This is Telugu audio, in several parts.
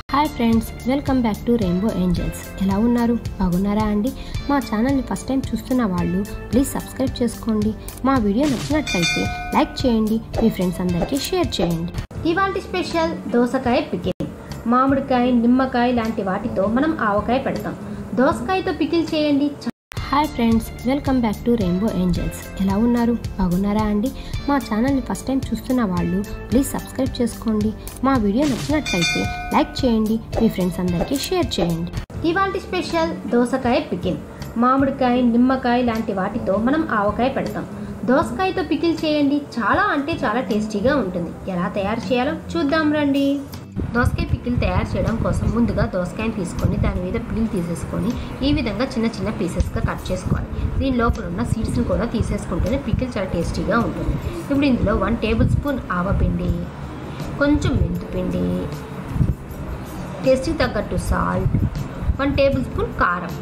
hi friends welcome back to rainbow angels ఎలా ఉన్నారు బాగున్నారా అండి మా ఛానల్ని ఫస్ట్ టైం చూస్తున్న వాళ్ళు ప్లీజ్ సబ్స్క్రైబ్ చేసుకోండి మా వీడియో నచ్చినట్లయితే లైక్ చేయండి మీ ఫ్రెండ్స్ అందరికీ షేర్ చేయండి ఇవాళ స్పెషల్ దోసకాయ పికిల్ మామిడికాయ నిమ్మకాయ లాంటి వాటితో మనం ఆవకాయ పెడతాం దోసకాయతో పికిల్ చేయండి hi friends welcome back to rainbow angels ఎలా ఉన్నారు బాగున్నారా అండి మా ఛానల్ని ఫస్ట్ టైం చూస్తున్న వాళ్ళు ప్లీజ్ సబ్స్క్రైబ్ చేసుకోండి మా వీడియో నచ్చినట్లయితే లైక్ చేయండి మీ ఫ్రెండ్స్ అందరికీ షేర్ చేయండి ఇవాళ స్పెషల్ దోసకాయ పికిల్ మామిడికాయ నిమ్మకాయ లాంటి వాటితో మనం ఆవకాయ పెడతాం దోసకాయతో పికిల్ చేయండి చాలా అంటే చాలా టేస్టీగా ఉంటుంది ఎలా తయారు చేయాలో చూద్దాం రండి దోసకాయ పికిల్ తయారు చేయడం కోసం ముందుగా దోసకాయని తీసుకొని దాని మీద పీల్ తీసేసుకొని ఈ విధంగా చిన్న చిన్న పీసెస్గా కట్ చేసుకోవాలి దీని లోపల ఉన్న సీడ్స్ని కూడా తీసేసుకుంటేనే పికిల్ చాలా టేస్టీగా ఉంటుంది ఇప్పుడు ఇందులో వన్ టేబుల్ స్పూన్ ఆవపిండి కొంచెం మెంతిపిండి టేస్ట్కి తగ్గట్టు సాల్ట్ వన్ టేబుల్ స్పూన్ కారం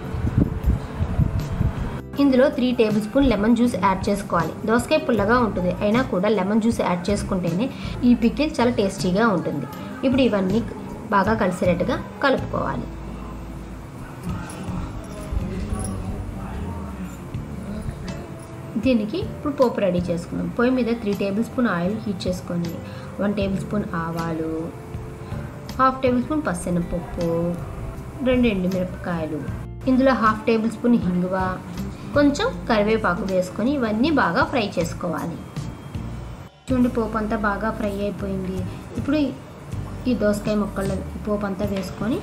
ఇందులో three tablespoon lemon juice add చేసుకోవాలి దోసకాయ పుల్లగా ఉంటుంది అయినా కూడా లెమన్ జ్యూస్ యాడ్ చేసుకుంటేనే ఈ పికిల్ చాలా టేస్టీగా ఉంటుంది ఇప్పుడు ఇవన్నీ బాగా కలిసేటట్టుగా కలుపుకోవాలి దీనికి ఇప్పుడు పోపు రెడీ చేసుకుందాం పొయ్యి మీద three tablespoon oil heat చేసుకొని వన్ టేబుల్ స్పూన్ ఆవాలు హాఫ్ టేబుల్ స్పూన్ పచ్చెనపప్పు రెండు ఎండుమిరపకాయలు ఇందులో హాఫ్ టేబుల్ స్పూన్ హింగువ కొంచెం కరివేపాకు వేసుకొని ఇవన్నీ బాగా ఫ్రై చేసుకోవాలి చూడండి పోపు అంతా బాగా ఫ్రై అయిపోయింది ఇప్పుడు ఈ దోసకాయ ముక్కలు పోపు అంతా వేసుకొని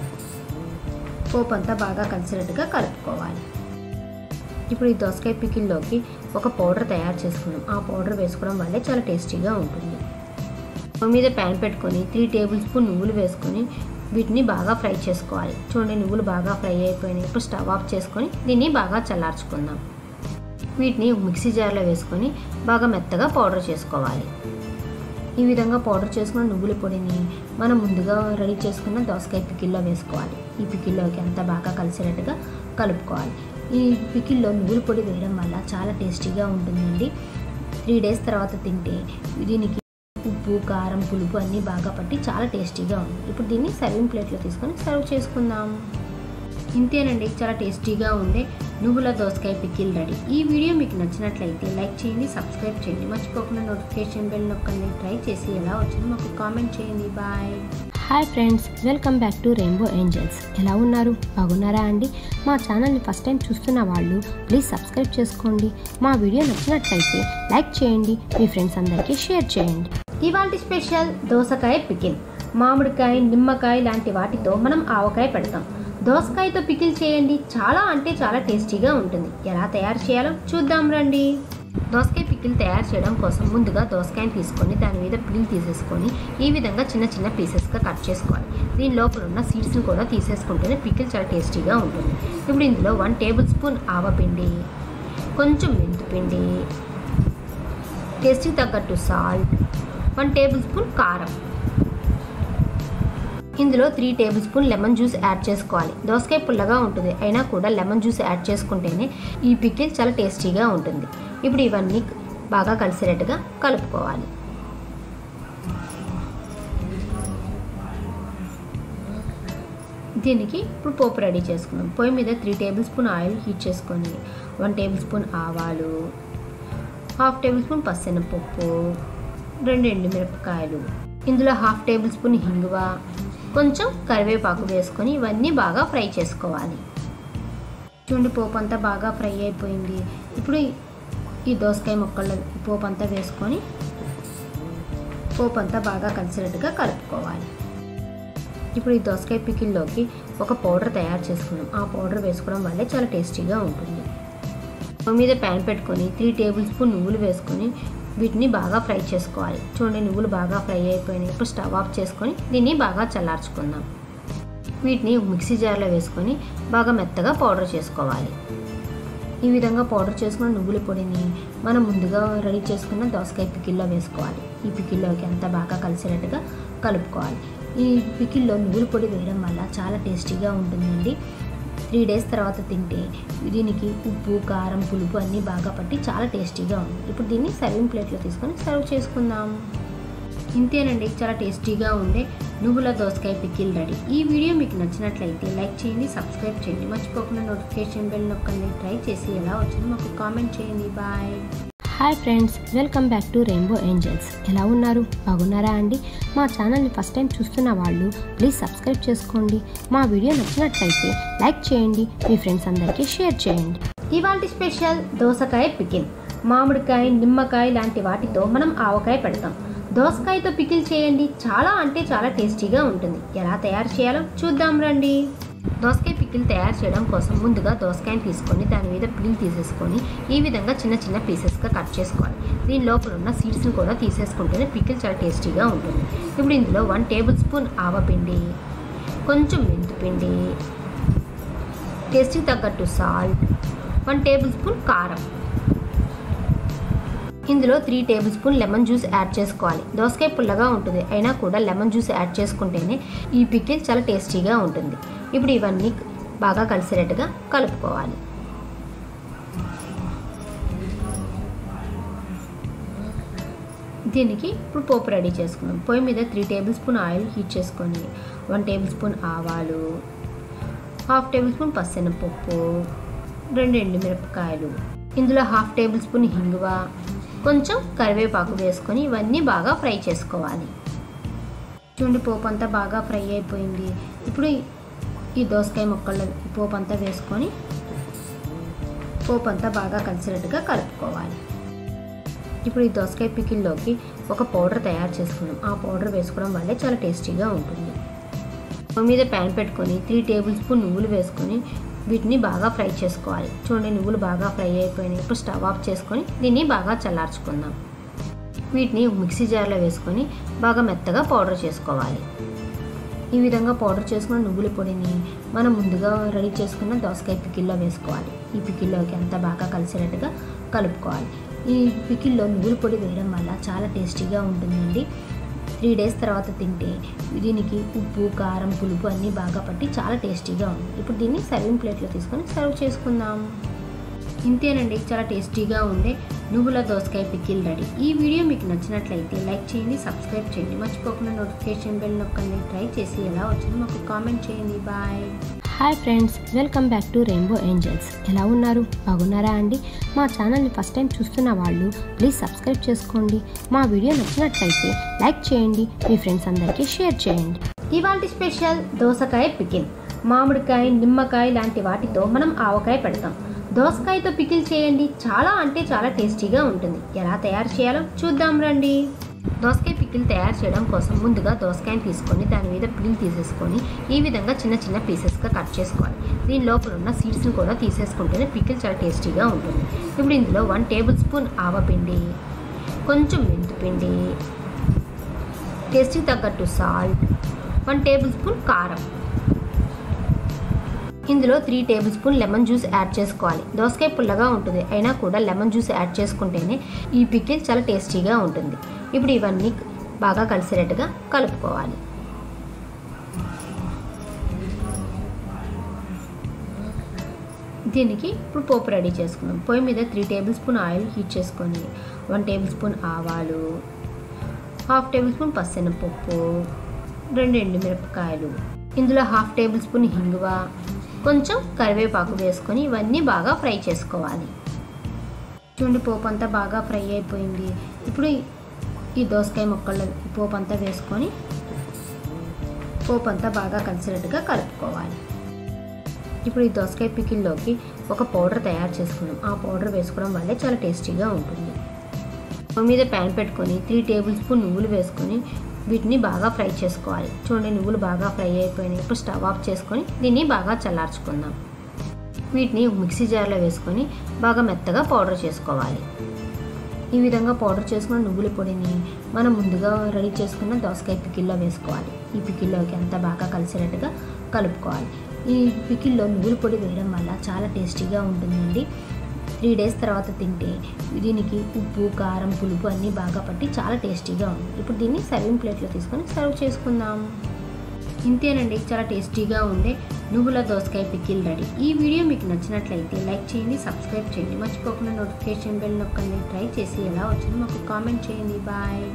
పోపు అంతా బాగా కలిసినట్టుగా కలుపుకోవాలి ఇప్పుడు ఈ దోసకాయ పికిల్లోకి ఒక పౌడర్ తయారు చేసుకున్నాం ఆ పౌడర్ వేసుకోవడం వల్లే చాలా టేస్టీగా ఉంటుంది స్టవ్ మీద ప్యాన్ పెట్టుకొని త్రీ టేబుల్ స్పూన్ నువ్వులు వేసుకొని వీటిని బాగా ఫ్రై చేసుకోవాలి చూడండి నువ్వులు బాగా ఫ్రై అయిపోయినాయి ఇప్పుడు స్టవ్ ఆఫ్ చేసుకొని దీన్ని బాగా చల్లార్చుకుందాం వీటిని మిక్సీ జార్లో వేసుకొని బాగా మెత్తగా పౌడర్ చేసుకోవాలి ఈ విధంగా పౌడర్ చేసుకున్న నువ్వుల పొడిని మనం ముందుగా రెడీ చేసుకున్న దోసకాయ పికిల్లో వేసుకోవాలి ఈ పికిల్లోకి అంతా బాగా కలిసేటట్టుగా కలుపుకోవాలి ఈ పికిల్లో నువ్వుల పొడి వేయడం వల్ల చాలా టేస్టీగా ఉంటుందండి త్రీ డేస్ తర్వాత తింటే దీనికి ఉప్పు కారం పులుపు అన్నీ బాగా పట్టి చాలా టేస్టీగా ఉంది ఇప్పుడు దీన్ని సర్వింగ్ ప్లేట్లో తీసుకొని సర్వ్ చేసుకుందాం ఇంతేనండి చాలా టేస్టీగా ఉండే నువ్వుల దోసకాయ పికిల్ రెడీ ఈ వీడియో మీకు నచ్చినట్లయితే లైక్ చేయండి సబ్స్క్రైబ్ చేయండి మర్చిపోకుండా నోటిఫికేషన్ బెల్ నొక్కండి ట్రై చేసి ఎలా వచ్చిందో మాకు కామెంట్ చేయండి bye hi friends welcome back to rainbow angels ఎలా ఉన్నారు బాగున్నారా అండి మా ఛానల్ని ఫస్ట్ టైం చూస్తున్న వాళ్ళు ప్లీజ్ సబ్స్క్రైబ్ చేసుకోండి మా వీడియో నచ్చినట్లయితే లైక్ చేయండి మీ ఫ్రెండ్స్ అందరికీ షేర్ చేయండి ఇవాళ స్పెషల్ దోసకాయ పికిల్ మామిడికాయ నిమ్మకాయ లాంటి వాటితో మనం ఆవకాయ పెడతాం దోసకాయతో పికిల్ చేయండి చాలా అంటే చాలా టేస్టీగా ఉంటుంది ఎలా తయారు చేయాలో చూద్దాం రండి దోసకాయ పికిల్ తయారు చేయడం కోసం ముందుగా దోసకాయని తీసుకొని దాని మీద పీల్ తీసేసుకొని ఈ విధంగా చిన్న చిన్న పీసెస్గా కట్ చేసుకోవాలి దీని లోపల ఉన్న సీడ్స్ని కూడా తీసేసుకుంటేనే పికిల్ చాలా టేస్టీగా ఉంటుంది ఇప్పుడు ఇందులో వన్ టేబుల్ స్పూన్ ఆవపిండి కొంచెం మెంతిపిండి టేస్ట్కి తగ్గట్టు సాల్ట్ వన్ టేబుల్ స్పూన్ కారం ఇందులో three tablespoon lemon juice add చేసుకోవాలి దోసకాయ పుల్లగా ఉంటుంది అయినా కూడా లెమన్ జ్యూస్ యాడ్ చేసుకుంటేనే ఈ పికిల్ చాలా టేస్టీగా ఉంటుంది ఇప్పుడు ఇవన్నీ బాగా కలిసేటట్టుగా కలుపుకోవాలి దీనికి ఇప్పుడు పోపు రెడీ చేసుకుందాం పొయ్యి మీద three tablespoon oil heat చేసుకొని వన్ టేబుల్ స్పూన్ ఆవాలు హాఫ్ టేబుల్ స్పూన్ పచ్చెనపప్పు రెండు ఎండుమిరపకాయలు ఇందులో హాఫ్ టేబుల్ స్పూన్ హింగువ కొంచెం కరివేపాకు వేసుకొని ఇవన్నీ బాగా ఫ్రై చేసుకోవాలి చూడండి పోపు అంతా బాగా ఫ్రై అయిపోయింది ఇప్పుడు ఈ దోసకాయ ముక్కలు పోపు అంతా వేసుకొని పోపు అంతా బాగా కలిసినట్టుగా కలుపుకోవాలి ఇప్పుడు ఈ దోసకాయ పికిల్లోకి ఒక పౌడర్ తయారు చేసుకున్నాం ఆ పౌడర్ వేసుకోవడం వల్లే చాలా టేస్టీగా ఉంటుంది స్టవ్ మీద ప్యాన్ పెట్టుకొని త్రీ టేబుల్ స్పూన్ నువ్వులు వేసుకొని వీటిని బాగా ఫ్రై చేసుకోవాలి చూడండి నువ్వులు బాగా ఫ్రై అయిపోయినాయి ఇప్పుడు స్టవ్ ఆఫ్ చేసుకొని దీన్ని బాగా చల్లార్చుకుందాం వీటిని మిక్సీ జార్లో వేసుకొని బాగా మెత్తగా పౌడర్ చేసుకోవాలి ఈ విధంగా పౌడర్ చేసుకున్న నువ్వుల పొడిని మనం ముందుగా రెడీ చేసుకున్న దోసకాయ పికిల్లో వేసుకోవాలి ఈ పికిల్లోకి అంతా బాగా కలిసేటట్టుగా కలుపుకోవాలి ఈ పికిల్లో నువ్వుల పొడి వేయడం వల్ల చాలా టేస్టీగా ఉంటుందండి త్రీ డేస్ తర్వాత తింటే దీనికి ఉప్పు కారం పులుపు అన్నీ బాగా పట్టి చాలా టేస్టీగా ఉంది ఇప్పుడు దీన్ని సర్వింగ్ ప్లేట్లో తీసుకొని సర్వ్ చేసుకుందాం ఇంతేనండి చాలా టేస్టీగా ఉండే నువ్వుల దోసకాయ పికిల్ రెడీ ఈ వీడియో మీకు నచ్చినట్లయితే లైక్ చేయండి సబ్స్క్రైబ్ చేయండి మర్చిపోకుండా నోటిఫికేషన్ బెల్ నొక్కండి ట్రై చేసి ఎలా వచ్చిందో మాకు కామెంట్ చేయండి bye hi friends welcome back to rainbow angels ఎలా ఉన్నారు బాగున్నారా అండి మా ఛానల్ని ఫస్ట్ టైం చూస్తున్న వాళ్ళు ప్లీజ్ సబ్స్క్రైబ్ చేసుకోండి మా వీడియో నచ్చినట్లయితే లైక్ చేయండి మీ ఫ్రెండ్స్ అందరికీ షేర్ చేయండి ఇవాళ స్పెషల్ దోసకాయ పికిల్ మామిడికాయ నిమ్మకాయ లాంటి వాటితో మనం ఆవకాయ పెడతాం దోసకాయతో పికిల్ చేయండి చాలా అంటే చాలా టేస్టీగా ఉంటుంది ఎలా తయారు చేయాలో చూద్దాం రండి దోసకాయ పికిల్ తయారు చేయడం కోసం ముందుగా దోసకాయని తీసుకొని దాని మీద పిల్ తీసేసుకొని ఈ విధంగా చిన్న చిన్న పీసెస్గా కట్ చేసుకోవాలి దీని లోపల ఉన్న సీడ్స్ని కూడా తీసేసుకుంటేనే పికిల్ చాలా టేస్టీగా ఉంటుంది ఇప్పుడు ఇందులో వన్ టేబుల్ స్పూన్ ఆవపిండి కొంచెం మెంతిపిండి టేస్ట్కి తగ్గట్టు సాల్ట్ వన్ టేబుల్ స్పూన్ కారం ఇందులో three tablespoon lemon juice add చేసుకోవాలి దోసకాయ పుల్లగా ఉంటుంది అయినా కూడా లెమన్ జ్యూస్ యాడ్ చేసుకుంటేనే ఈ పికిల్ చాలా టేస్టీగా ఉంటుంది ఇప్పుడు ఇవన్నీ బాగా కలిసేటట్టుగా కలుపుకోవాలి దీనికి ఇప్పుడు పోపు రెడీ చేసుకుందాం పొయ్యి మీద three tablespoon oil heat చేసుకొని వన్ టేబుల్ స్పూన్ ఆవాలు హాఫ్ టేబుల్ స్పూన్ పచ్చెనపప్పు రెండు ఎండుమిరపకాయలు ఇందులో హాఫ్ టేబుల్ స్పూన్ హింగువ కొంచెం కరివేపాకు వేసుకొని ఇవన్నీ బాగా ఫ్రై చేసుకోవాలి చూడండి పోపు అంతా బాగా ఫ్రై అయిపోయింది ఇప్పుడు ఈ దోసకాయ ముక్కల్లో ఈ పోపు అంతా వేసుకొని పోపు అంతా బాగా కలిసినట్టుగా కలుపుకోవాలి ఇప్పుడు ఈ దోసకాయ పికిల్లోకి ఒక పౌడర్ తయారు చేసుకున్నాం ఆ పౌడర్ వేసుకోవడం వల్లే చాలా టేస్టీగా ఉంటుంది స్టవ్ మీద ప్యాన్ పెట్టుకొని త్రీ టేబుల్ స్పూన్ నువ్వులు వేసుకొని వీటిని బాగా ఫ్రై చేసుకోవాలి చూడండి నువ్వులు బాగా ఫ్రై అయిపోయినాయి ఇప్పుడు స్టవ్ ఆఫ్ చేసుకొని దీన్ని బాగా చల్లార్చుకుందాం వీటిని మిక్సీ జార్లో వేసుకొని బాగా మెత్తగా పౌడర్ చేసుకోవాలి ఈ విధంగా పౌడర్ చేసుకున్న నువ్వుల పొడిని మనం ముందుగా రెడీ చేసుకున్న దోసకాయ పికిల్లో వేసుకోవాలి ఈ పికిల్లోకి అంతా బాగా కలిసేటట్టుగా కలుపుకోవాలి ఈ పికిల్లో నువ్వుల పొడి వేయడం వల్ల చాలా టేస్టీగా ఉంటుందండి త్రీ డేస్ తర్వాత తింటే దీనికి ఉప్పు కారం పులుపు అన్నీ బాగా పట్టి చాలా టేస్టీగా ఉంది ఇప్పుడు దీన్ని సర్వింగ్ ప్లేట్లో తీసుకొని సర్వ్ చేసుకుందాం ఇంతేనండి చాలా టేస్టీగా ఉండే నువ్వుల దోసకాయ పికిల్ రెడీ ఈ వీడియో మీకు నచ్చినట్లయితే లైక్ చేయండి సబ్స్క్రైబ్ చేయండి మర్చిపోకుండా నోటిఫికేషన్ బెల్ నొక్కండి ట్రై చేసి ఎలా వచ్చిందో మాకు కామెంట్ చేయండి bye hi friends welcome back to rainbow angels ఎలా ఉన్నారు బాగున్నారా అండి మా ఛానల్ని ఫస్ట్ టైం చూస్తున్న వాళ్ళు ప్లీజ్ సబ్స్క్రైబ్ చేసుకోండి మా వీడియో నచ్చినట్లయితే లైక్ చేయండి మీ ఫ్రెండ్స్ అందరికీ షేర్ చేయండి ఇవాళ స్పెషల్ దోసకాయ పికిల్ మామిడికాయ నిమ్మకాయ లాంటి వాటితో మనం ఆవకాయ పెడతాం దోసకాయతో పికిల్ చేయండి చాలా అంటే చాలా టేస్టీగా ఉంటుంది ఎలా తయారు చేయాలో చూద్దాం రండి దోసకాయ పికిల్ తయారు చేయడం కోసం ముందుగా దోసకాయని తీసుకొని దాని మీద పిల్ తీసేసుకొని ఈ విధంగా చిన్న చిన్న పీసెస్గా కట్ చేసుకోవాలి దీని లోపల ఉన్న సీడ్స్ని కూడా తీసేసుకుంటేనే పికిల్ చాలా టేస్టీగా ఉంటుంది ఇప్పుడు ఇందులో వన్ టేబుల్ స్పూన్ ఆవపిండి కొంచెం మెంతిపిండి టేస్ట్కి తగ్గట్టు సాల్ట్ వన్ టేబుల్ స్పూన్ కారం ఇందులో three tablespoon lemon juice add చేసుకోవాలి దోసకాయ పుల్లగా ఉంటుంది అయినా కూడా లెమన్ జ్యూస్ యాడ్ చేసుకుంటేనే ఈ పికిల్ చాలా టేస్టీగా ఉంటుంది ఇప్పుడు ఇవన్నీ బాగా కలిసేటట్టుగా కలుపుకోవాలి దీనికి ఇప్పుడు పోపు రెడీ చేసుకుందాం పొయ్యి మీద three tablespoon oil heat చేసుకొని వన్ టేబుల్ స్పూన్ ఆవాలు హాఫ్ టేబుల్ స్పూన్ పచ్చెనపప్పు రెండు ఎండుమిరపకాయలు ఇందులో హాఫ్ టేబుల్ స్పూన్ హింగువ కొంచెం కరివేపాకు వేసుకొని ఇవన్నీ బాగా ఫ్రై చేసుకోవాలి చూడండి పోపు అంతా బాగా ఫ్రై అయిపోయింది ఇప్పుడు ఈ దోసకాయ ముక్కల్లో ఈ పోపు అంతా వేసుకొని పోపు అంతా బాగా కలిసినట్టుగా కలుపుకోవాలి ఇప్పుడు ఈ దోసకాయ పికిల్లోకి ఒక పౌడర్ తయారు చేసుకున్నాం ఆ పౌడర్ వేసుకోవడం వల్లే చాలా టేస్టీగా ఉంటుంది స్టవ్ మీద ప్యాన్ పెట్టుకొని త్రీ టేబుల్ స్పూన్ నువ్వులు వేసుకొని వీటిని బాగా ఫ్రై చేసుకోవాలి చూడండి నువ్వులు బాగా ఫ్రై అయిపోయినాయి ఇప్పుడు స్టవ్ ఆఫ్ చేసుకొని దీన్ని బాగా చల్లార్చుకుందాం వీటిని మిక్సీ జార్లో వేసుకొని బాగా మెత్తగా పౌడర్ చేసుకోవాలి ఈ విధంగా పౌడర్ చేసుకున్న నువ్వుల పొడిని మనం ముందుగా రెడీ చేసుకున్న దోసకాయ పికిల్లో వేసుకోవాలి ఈ పికిల్లోకి అంతా బాగా కలిసేటట్టుగా కలుపుకోవాలి ఈ పికిల్లో నువ్వుల పొడి వేయడం వల్ల చాలా టేస్టీగా ఉంటుందండి త్రీ డేస్ తర్వాత తింటే దీనికి ఉప్పు కారం పులుపు అన్నీ బాగా పట్టి చాలా టేస్టీగా ఉంది ఇప్పుడు దీన్ని సర్వింగ్ ప్లేట్లో తీసుకొని సర్వ్ చేసుకుందాం ఇంతేనండి చాలా టేస్టీగా ఉండే నువ్వుల దోసకాయ పికిల్ రెడీ ఈ వీడియో మీకు నచ్చినట్లయితే లైక్ చేయండి సబ్స్క్రైబ్ చేయండి మర్చిపోకుండా నోటిఫికేషన్ బెల్ నొక్కండి ట్రై చేసి ఎలా వచ్చిందో మాకు కామెంట్ చేయండి bye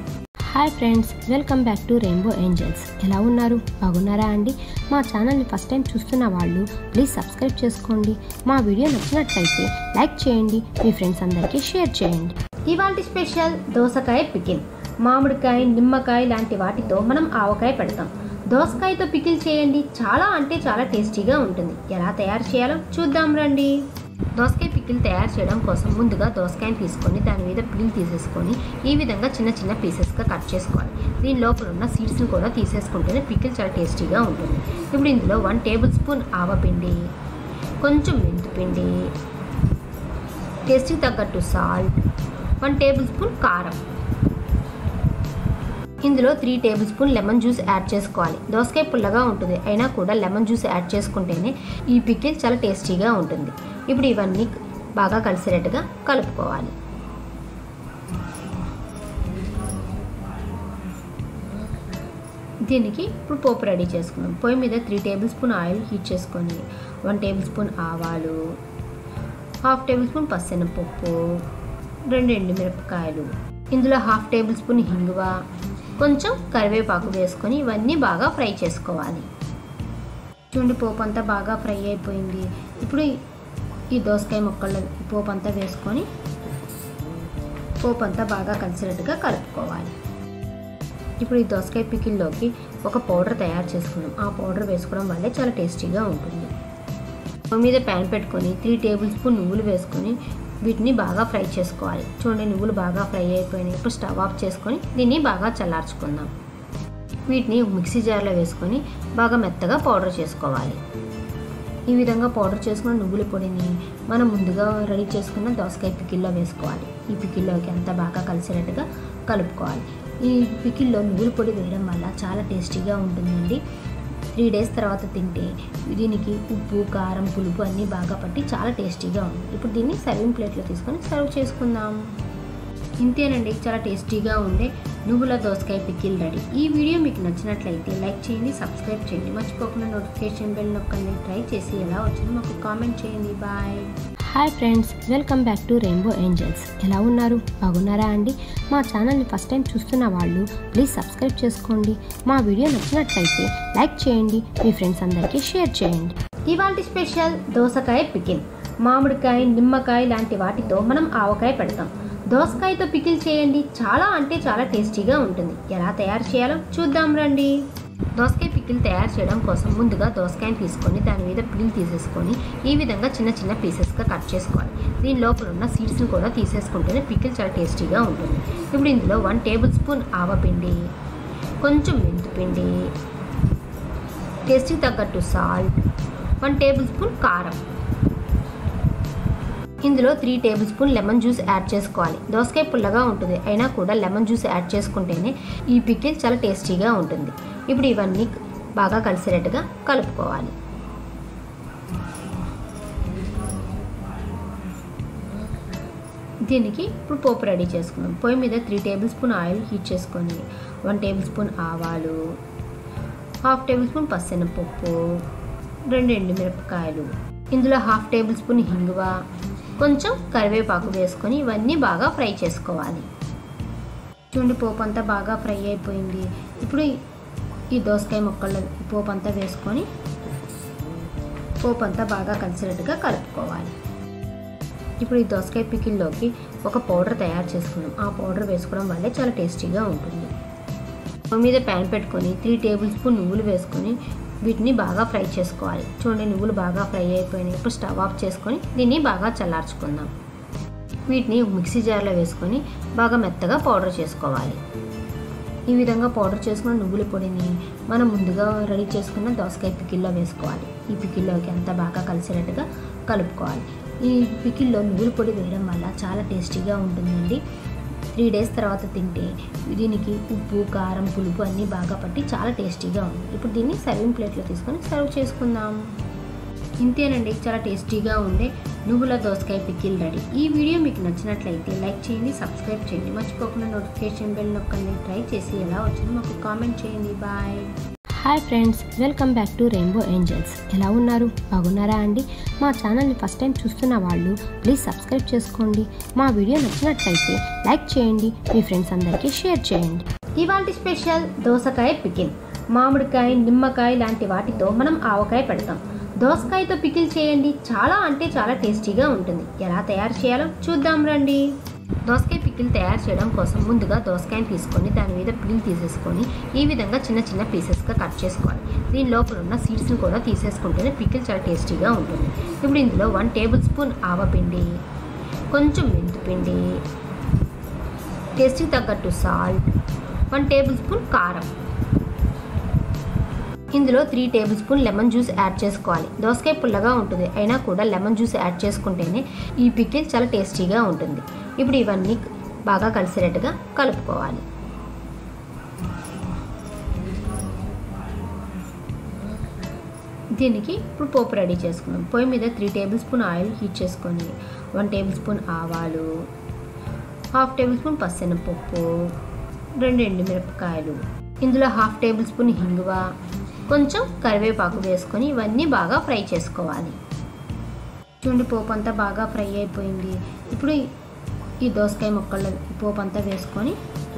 hi friends welcome back to rainbow angels ఎలా ఉన్నారు బాగున్నారా అండి మా ఛానల్ని ఫస్ట్ టైం చూస్తున్న వాళ్ళు ప్లీజ్ సబ్స్క్రైబ్ చేసుకోండి మా వీడియో నచ్చినట్లయితే లైక్ చేయండి మీ ఫ్రెండ్స్ అందరికీ షేర్ చేయండి ఇవాళ స్పెషల్ దోసకాయ పికిల్ మామిడికాయ నిమ్మకాయ లాంటి వాటితో మనం ఆవకాయ పెడతాం దోసకాయతో పికిల్ చేయండి చాలా అంటే చాలా టేస్టీగా ఉంటుంది ఎలా తయారు చేయాలో చూద్దాం రండి దోసకాయ పికిల్ తయారు చేయడం కోసం ముందుగా దోసకాయని తీసుకొని దాని మీద పిల్ తీసేసుకొని ఈ విధంగా చిన్న చిన్న పీసెస్గా కట్ చేసుకోవాలి దీని లోపల ఉన్న సీడ్స్ని కూడా తీసేసుకుంటేనే పికిల్ చాలా టేస్టీగా ఉంటుంది ఇప్పుడు ఇందులో వన్ టేబుల్ స్పూన్ ఆవపిండి కొంచెం మెంతిపిండి టేస్ట్కి తగ్గట్టు సాల్ట్ వన్ టేబుల్ స్పూన్ కారం ఇందులో three tablespoon lemon juice add చేసుకోవాలి దోసకాయ పుల్లగా ఉంటుంది అయినా కూడా లెమన్ జ్యూస్ యాడ్ చేసుకుంటేనే ఈ పికిల్ చాలా టేస్టీగా ఉంటుంది ఇప్పుడు ఇవన్నీ బాగా కలిసేటట్టుగా కలుపుకోవాలి దీనికి ఇప్పుడు పోపు రెడీ చేసుకుందాం పొయ్యి మీద three tablespoon oil heat చేసుకొని వన్ టేబుల్ స్పూన్ ఆవాలు హాఫ్ టేబుల్ స్పూన్ పచ్చెనపప్పు రెండు ఎండుమిరపకాయలు ఇందులో హాఫ్ టేబుల్ స్పూన్ హింగువ కొంచెం కరివేపాకు వేసుకొని ఇవన్నీ బాగా ఫ్రై చేసుకోవాలి చూడండి పోపు అంతా బాగా ఫ్రై అయిపోయింది ఇప్పుడు ఈ దోసకాయ ముక్కల్లో పోపు అంతా వేసుకొని పోపు అంతా బాగా కలిసినట్టుగా కలుపుకోవాలి ఇప్పుడు ఈ దోసకాయ పికిల్లోకి ఒక పౌడర్ తయారు చేసుకున్నాం ఆ పౌడర్ వేసుకోవడం వల్లే చాలా టేస్టీగా ఉంటుంది స్టవ్ మీద ప్యాన్ పెట్టుకొని త్రీ టేబుల్ స్పూన్ నువ్వులు వేసుకొని వీటిని బాగా ఫ్రై చేసుకోవాలి చూడండి నువ్వులు బాగా ఫ్రై అయిపోయినాయి ఇప్పుడు స్టవ్ ఆఫ్ చేసుకొని దీన్ని బాగా చల్లార్చుకుందాం వీటిని మిక్సీ జార్లో వేసుకొని బాగా మెత్తగా పౌడర్ చేసుకోవాలి ఈ విధంగా పౌడర్ చేసుకున్న నువ్వుల పొడిని మనం ముందుగా రెడీ చేసుకున్న దోసకాయ పికిల్లో వేసుకోవాలి ఈ పికిల్లోకి అంతా బాగా కలిసేటట్టుగా కలుపుకోవాలి ఈ పికిల్లో నువ్వుల పొడి వేయడం వల్ల చాలా టేస్టీగా ఉంటుందండి త్రీ డేస్ తర్వాత తింటే దీనికి ఉప్పు కారం పులుపు అన్నీ బాగా పట్టి చాలా టేస్టీగా ఉంది ఇప్పుడు దీన్ని సర్వింగ్ ప్లేట్లో తీసుకొని సర్వ్ చేసుకుందాం ఇంతేనండి చాలా టేస్టీగా ఉండే నువ్వుల దోసకాయ పికిల్ రెడీ ఈ వీడియో మీకు నచ్చినట్లయితే లైక్ చేయండి సబ్స్క్రైబ్ చేయండి మర్చిపోకుండా నోటిఫికేషన్ బెల్ నొక్కండి ట్రై చేసి ఎలా వచ్చిందో మాకు కామెంట్ చేయండి bye hi friends welcome back to rainbow angels ఎలా ఉన్నారు బాగున్నారా అండి మా ఛానల్ని ఫస్ట్ టైం చూస్తున్న వాళ్ళు ప్లీజ్ సబ్స్క్రైబ్ చేసుకోండి మా వీడియో నచ్చినట్లయితే లైక్ చేయండి మీ ఫ్రెండ్స్ అందరికీ షేర్ చేయండి ఇవాళ స్పెషల్ దోసకాయ పికిల్ మామిడికాయ నిమ్మకాయ లాంటి వాటితో మనం ఆవకాయ పెడతాం దోసకాయతో పికిల్ చేయండి చాలా అంటే చాలా టేస్టీగా ఉంటుంది ఎలా తయారు చేయాలో చూద్దాం రండి దోసకాయ పికిల్ తయారు చేయడం కోసం ముందుగా దోసకాయని తీసుకొని దాని మీద పిల్ తీసేసుకొని ఈ విధంగా చిన్న చిన్న పీసెస్గా కట్ చేసుకోవాలి దీని లోపల ఉన్న సీడ్స్ని కూడా తీసేసుకుంటేనే పికిల్ చాలా టేస్టీగా ఉంటుంది ఇప్పుడు ఇందులో వన్ టేబుల్ స్పూన్ ఆవపిండి కొంచెం మెంతిపిండి టేస్ట్కి తగ్గట్టు సాల్ట్ వన్ టేబుల్ స్పూన్ కారం ఇందులో three tablespoon lemon juice add చేసుకోవాలి దోసకాయ పుల్లగా ఉంటుంది అయినా కూడా లెమన్ జ్యూస్ యాడ్ చేసుకుంటేనే ఈ పికిల్ చాలా టేస్టీగా ఉంటుంది ఇప్పుడు ఇవన్నీ బాగా కలిసేటట్టుగా కలుపుకోవాలి దీనికి ఇప్పుడు పోపు రెడీ చేసుకుందాం పొయ్యి మీద three tablespoon oil heat చేసుకొని వన్ టేబుల్ స్పూన్ ఆవాలు హాఫ్ టేబుల్ స్పూన్ పచ్చెనపప్పు రెండు ఎండుమిరపకాయలు ఇందులో హాఫ్ టేబుల్ స్పూన్ హింగువ కొంచెం కరివేపాకు వేసుకొని ఇవన్నీ బాగా ఫ్రై చేసుకోవాలి చూడండి పోపు అంతా బాగా ఫ్రై అయిపోయింది ఇప్పుడు ఈ దోసకాయ ముక్కల్లో పోపు అంతా వేసుకొని పోపు అంతా బాగా కలిసినట్టుగా కలుపుకోవాలి ఇప్పుడు ఈ దోసకాయ పికిల్లోకి ఒక పౌడర్ తయారు చేసుకున్నాం ఆ పౌడర్ వేసుకోవడం వల్లే చాలా టేస్టీగా ఉంటుంది స్టవ్ మీద ప్యాన్ పెట్టుకొని త్రీ టేబుల్ స్పూన్ నువ్వులు వేసుకొని వీటిని బాగా ఫ్రై చేసుకోవాలి చూడండి నువ్వులు బాగా ఫ్రై అయిపోయినాయి ఇప్పుడు స్టవ్ ఆఫ్ చేసుకొని దీన్ని బాగా చల్లార్చుకుందాం వీటిని మిక్సీ జార్లో వేసుకొని బాగా మెత్తగా పౌడర్ చేసుకోవాలి ఈ విధంగా పౌడర్ చేసుకున్న నువ్వుల పొడిని మనం ముందుగా రెడీ చేసుకున్న దోసకాయ పికిల్లో వేసుకోవాలి ఈ పికిల్లోకి అంతా బాగా కలిసేటట్టుగా కలుపుకోవాలి ఈ పికిల్లో నువ్వుల పొడి వేయడం వల్ల చాలా టేస్టీగా ఉంటుందండి త్రీ డేస్ తర్వాత తింటే దీనికి ఉప్పు కారం పులుపు అన్నీ బాగా పట్టి చాలా టేస్టీగా ఉంది ఇప్పుడు దీన్ని సర్వింగ్ ప్లేట్లో తీసుకొని సర్వ్ చేసుకుందాం ఇంతేనండి చాలా టేస్టీగా ఉండే నువ్వుల దోసకాయ పికిల్ రెడీ ఈ వీడియో మీకు నచ్చినట్లయితే లైక్ చేయండి సబ్స్క్రైబ్ చేయండి మర్చిపోకుండా నోటిఫికేషన్ బెల్ నొక్కండి ట్రై చేసి ఎలా వచ్చిందో మాకు కామెంట్ చేయండి bye hi friends welcome back to rainbow angels ఎలా ఉన్నారు బాగున్నారా అండి మా ఛానల్ని ఫస్ట్ టైం చూస్తున్న వాళ్ళు ప్లీజ్ సబ్స్క్రైబ్ చేసుకోండి మా వీడియో నచ్చినట్లయితే లైక్ చేయండి మీ ఫ్రెండ్స్ అందరికీ షేర్ చేయండి ఇవాళ స్పెషల్ దోసకాయ పికిల్ మామిడికాయ నిమ్మకాయ లాంటి వాటితో మనం ఆవకాయ పెడతాం దోసకాయతో పికిల్ చేయండి చాలా అంటే చాలా టేస్టీగా ఉంటుంది ఎలా తయారు చేయాలో చూద్దాం రండి దోసకాయ పికిల్ తయారు చేయడం కోసం ముందుగా దోసకాయని తీసుకొని దాని మీద పిల్ తీసేసుకొని ఈ విధంగా చిన్న చిన్న పీసెస్గా కట్ చేసుకోవాలి దీని లోపల ఉన్న సీడ్స్ని కూడా తీసేసుకుంటేనే పికిల్ చాలా టేస్టీగా ఉంటుంది ఇప్పుడు ఇందులో వన్ టేబుల్ స్పూన్ ఆవపిండి కొంచెం మెంతిపిండి టేస్ట్కి తగ్గట్టు సాల్ట్ వన్ టేబుల్ స్పూన్ కారం ఇందులో three tablespoon lemon juice add చేసుకోవాలి దోసకాయ పుల్లగా ఉంటుంది అయినా కూడా లెమన్ జ్యూస్ యాడ్ చేసుకుంటేనే ఈ పికిల్ చాలా టేస్టీగా ఉంటుంది ఇప్పుడు ఇవన్నీ బాగా కలిసేటట్టుగా కలుపుకోవాలి దీనికి ఇప్పుడు పోపు రెడీ చేసుకుందాం పొయ్యి మీద three tablespoon oil heat చేసుకొని వన్ టేబుల్ స్పూన్ ఆవాలు హాఫ్ టేబుల్ స్పూన్ పచ్చెనపప్పు రెండు ఎండుమిరపకాయలు ఇందులో హాఫ్ టేబుల్ స్పూన్ హింగువ కొంచెం కరివేపాకు వేసుకొని ఇవన్నీ బాగా ఫ్రై చేసుకోవాలి చూడండి పోపు అంతా బాగా ఫ్రై అయిపోయింది ఇప్పుడు ఈ దోసకాయ ముక్కల్లో ఈ పోపు అంతా వేసుకొని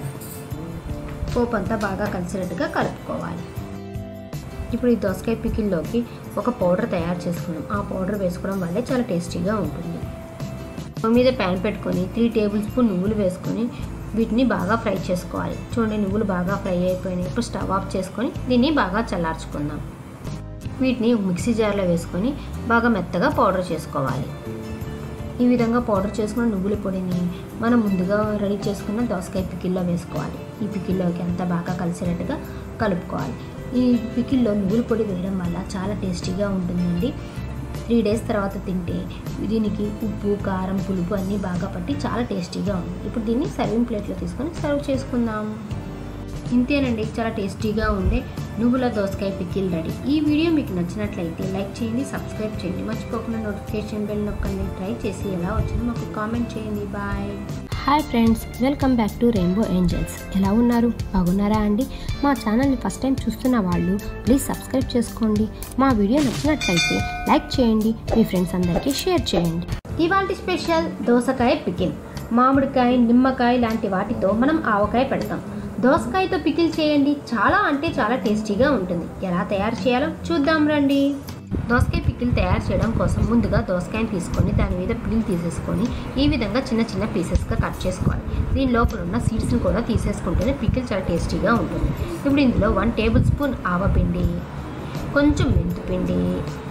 పోపు అంతా బాగా కలిసినట్టుగా కలుపుకోవాలి ఇప్పుడు ఈ దోసకాయ పికిల్లోకి ఒక పౌడర్ తయారు చేసుకున్నాం ఆ పౌడర్ వేసుకోవడం వల్లే చాలా టేస్టీగా ఉంటుంది స్టవ్ మీద ప్యాన్ పెట్టుకొని త్రీ టేబుల్ స్పూన్ నువ్వులు వేసుకొని వీటిని బాగా ఫ్రై చేసుకోవాలి చూడండి నువ్వులు బాగా ఫ్రై అయిపోయినాయి ఇప్పుడు స్టవ్ ఆఫ్ చేసుకొని దీన్ని బాగా చల్లార్చుకుందాం వీటిని మిక్సీ జార్లో వేసుకొని బాగా మెత్తగా పౌడర్ చేసుకోవాలి ఈ విధంగా పౌడర్ చేసుకున్న నువ్వుల పొడిని మనం ముందుగా రెడీ చేసుకున్న దోసకాయ పికిల్లో వేసుకోవాలి ఈ పికిల్లోకి అంతా బాగా కలిసేటట్టుగా కలుపుకోవాలి ఈ పికిల్లో నువ్వుల పొడి వేయడం వల్ల చాలా టేస్టీగా ఉంటుందండి త్రీ డేస్ తర్వాత తింటే దీనికి ఉప్పు కారం పులుపు అన్నీ బాగా పట్టి చాలా టేస్టీగా ఉంది ఇప్పుడు దీన్ని సర్వింగ్ ప్లేట్లో తీసుకొని సర్వ్ చేసుకుందాం ఇంతేనండి చాలా టేస్టీగా ఉండే నువ్వుల దోసకాయ పికిల్ రెడీ ఈ వీడియో మీకు నచ్చినట్లయితే లైక్ చేయండి సబ్స్క్రైబ్ చేయండి మర్చిపోకుండా నోటిఫికేషన్ బెల్ నొక్కండి ట్రై చేసి ఎలా వచ్చిందో మాకు కామెంట్ చేయండి bye hi friends welcome back to rainbow angels ఎలా ఉన్నారు బాగున్నారా అండి మా ఛానల్ని ఫస్ట్ టైం చూస్తున్న వాళ్ళు ప్లీజ్ సబ్స్క్రైబ్ చేసుకోండి మా వీడియో నచ్చినట్లయితే లైక్ చేయండి మీ ఫ్రెండ్స్ అందరికీ షేర్ చేయండి ఇవాళ స్పెషల్ దోసకాయ పికిల్ మామిడికాయ నిమ్మకాయ లాంటి వాటితో మనం ఆవకాయ పెడతాం దోసకాయతో పికిల్ చేయండి చాలా అంటే చాలా టేస్టీగా ఉంటుంది ఎలా తయారు చేయాలో చూద్దాం రండి దోసకాయ పికిల్ తయారు చేయడం కోసం ముందుగా దోసకాయని తీసుకొని దాని మీద పిల్ తీసేసుకొని ఈ విధంగా చిన్న చిన్న పీసెస్గా కట్ చేసుకోవాలి దీని లోపల ఉన్న సీడ్స్ని కూడా తీసేసుకుంటేనే పికిల్ చాలా టేస్టీగా ఉంటుంది ఇప్పుడు ఇందులో వన్ టేబుల్ స్పూన్ ఆవపిండి కొంచెం మెంతిపిండి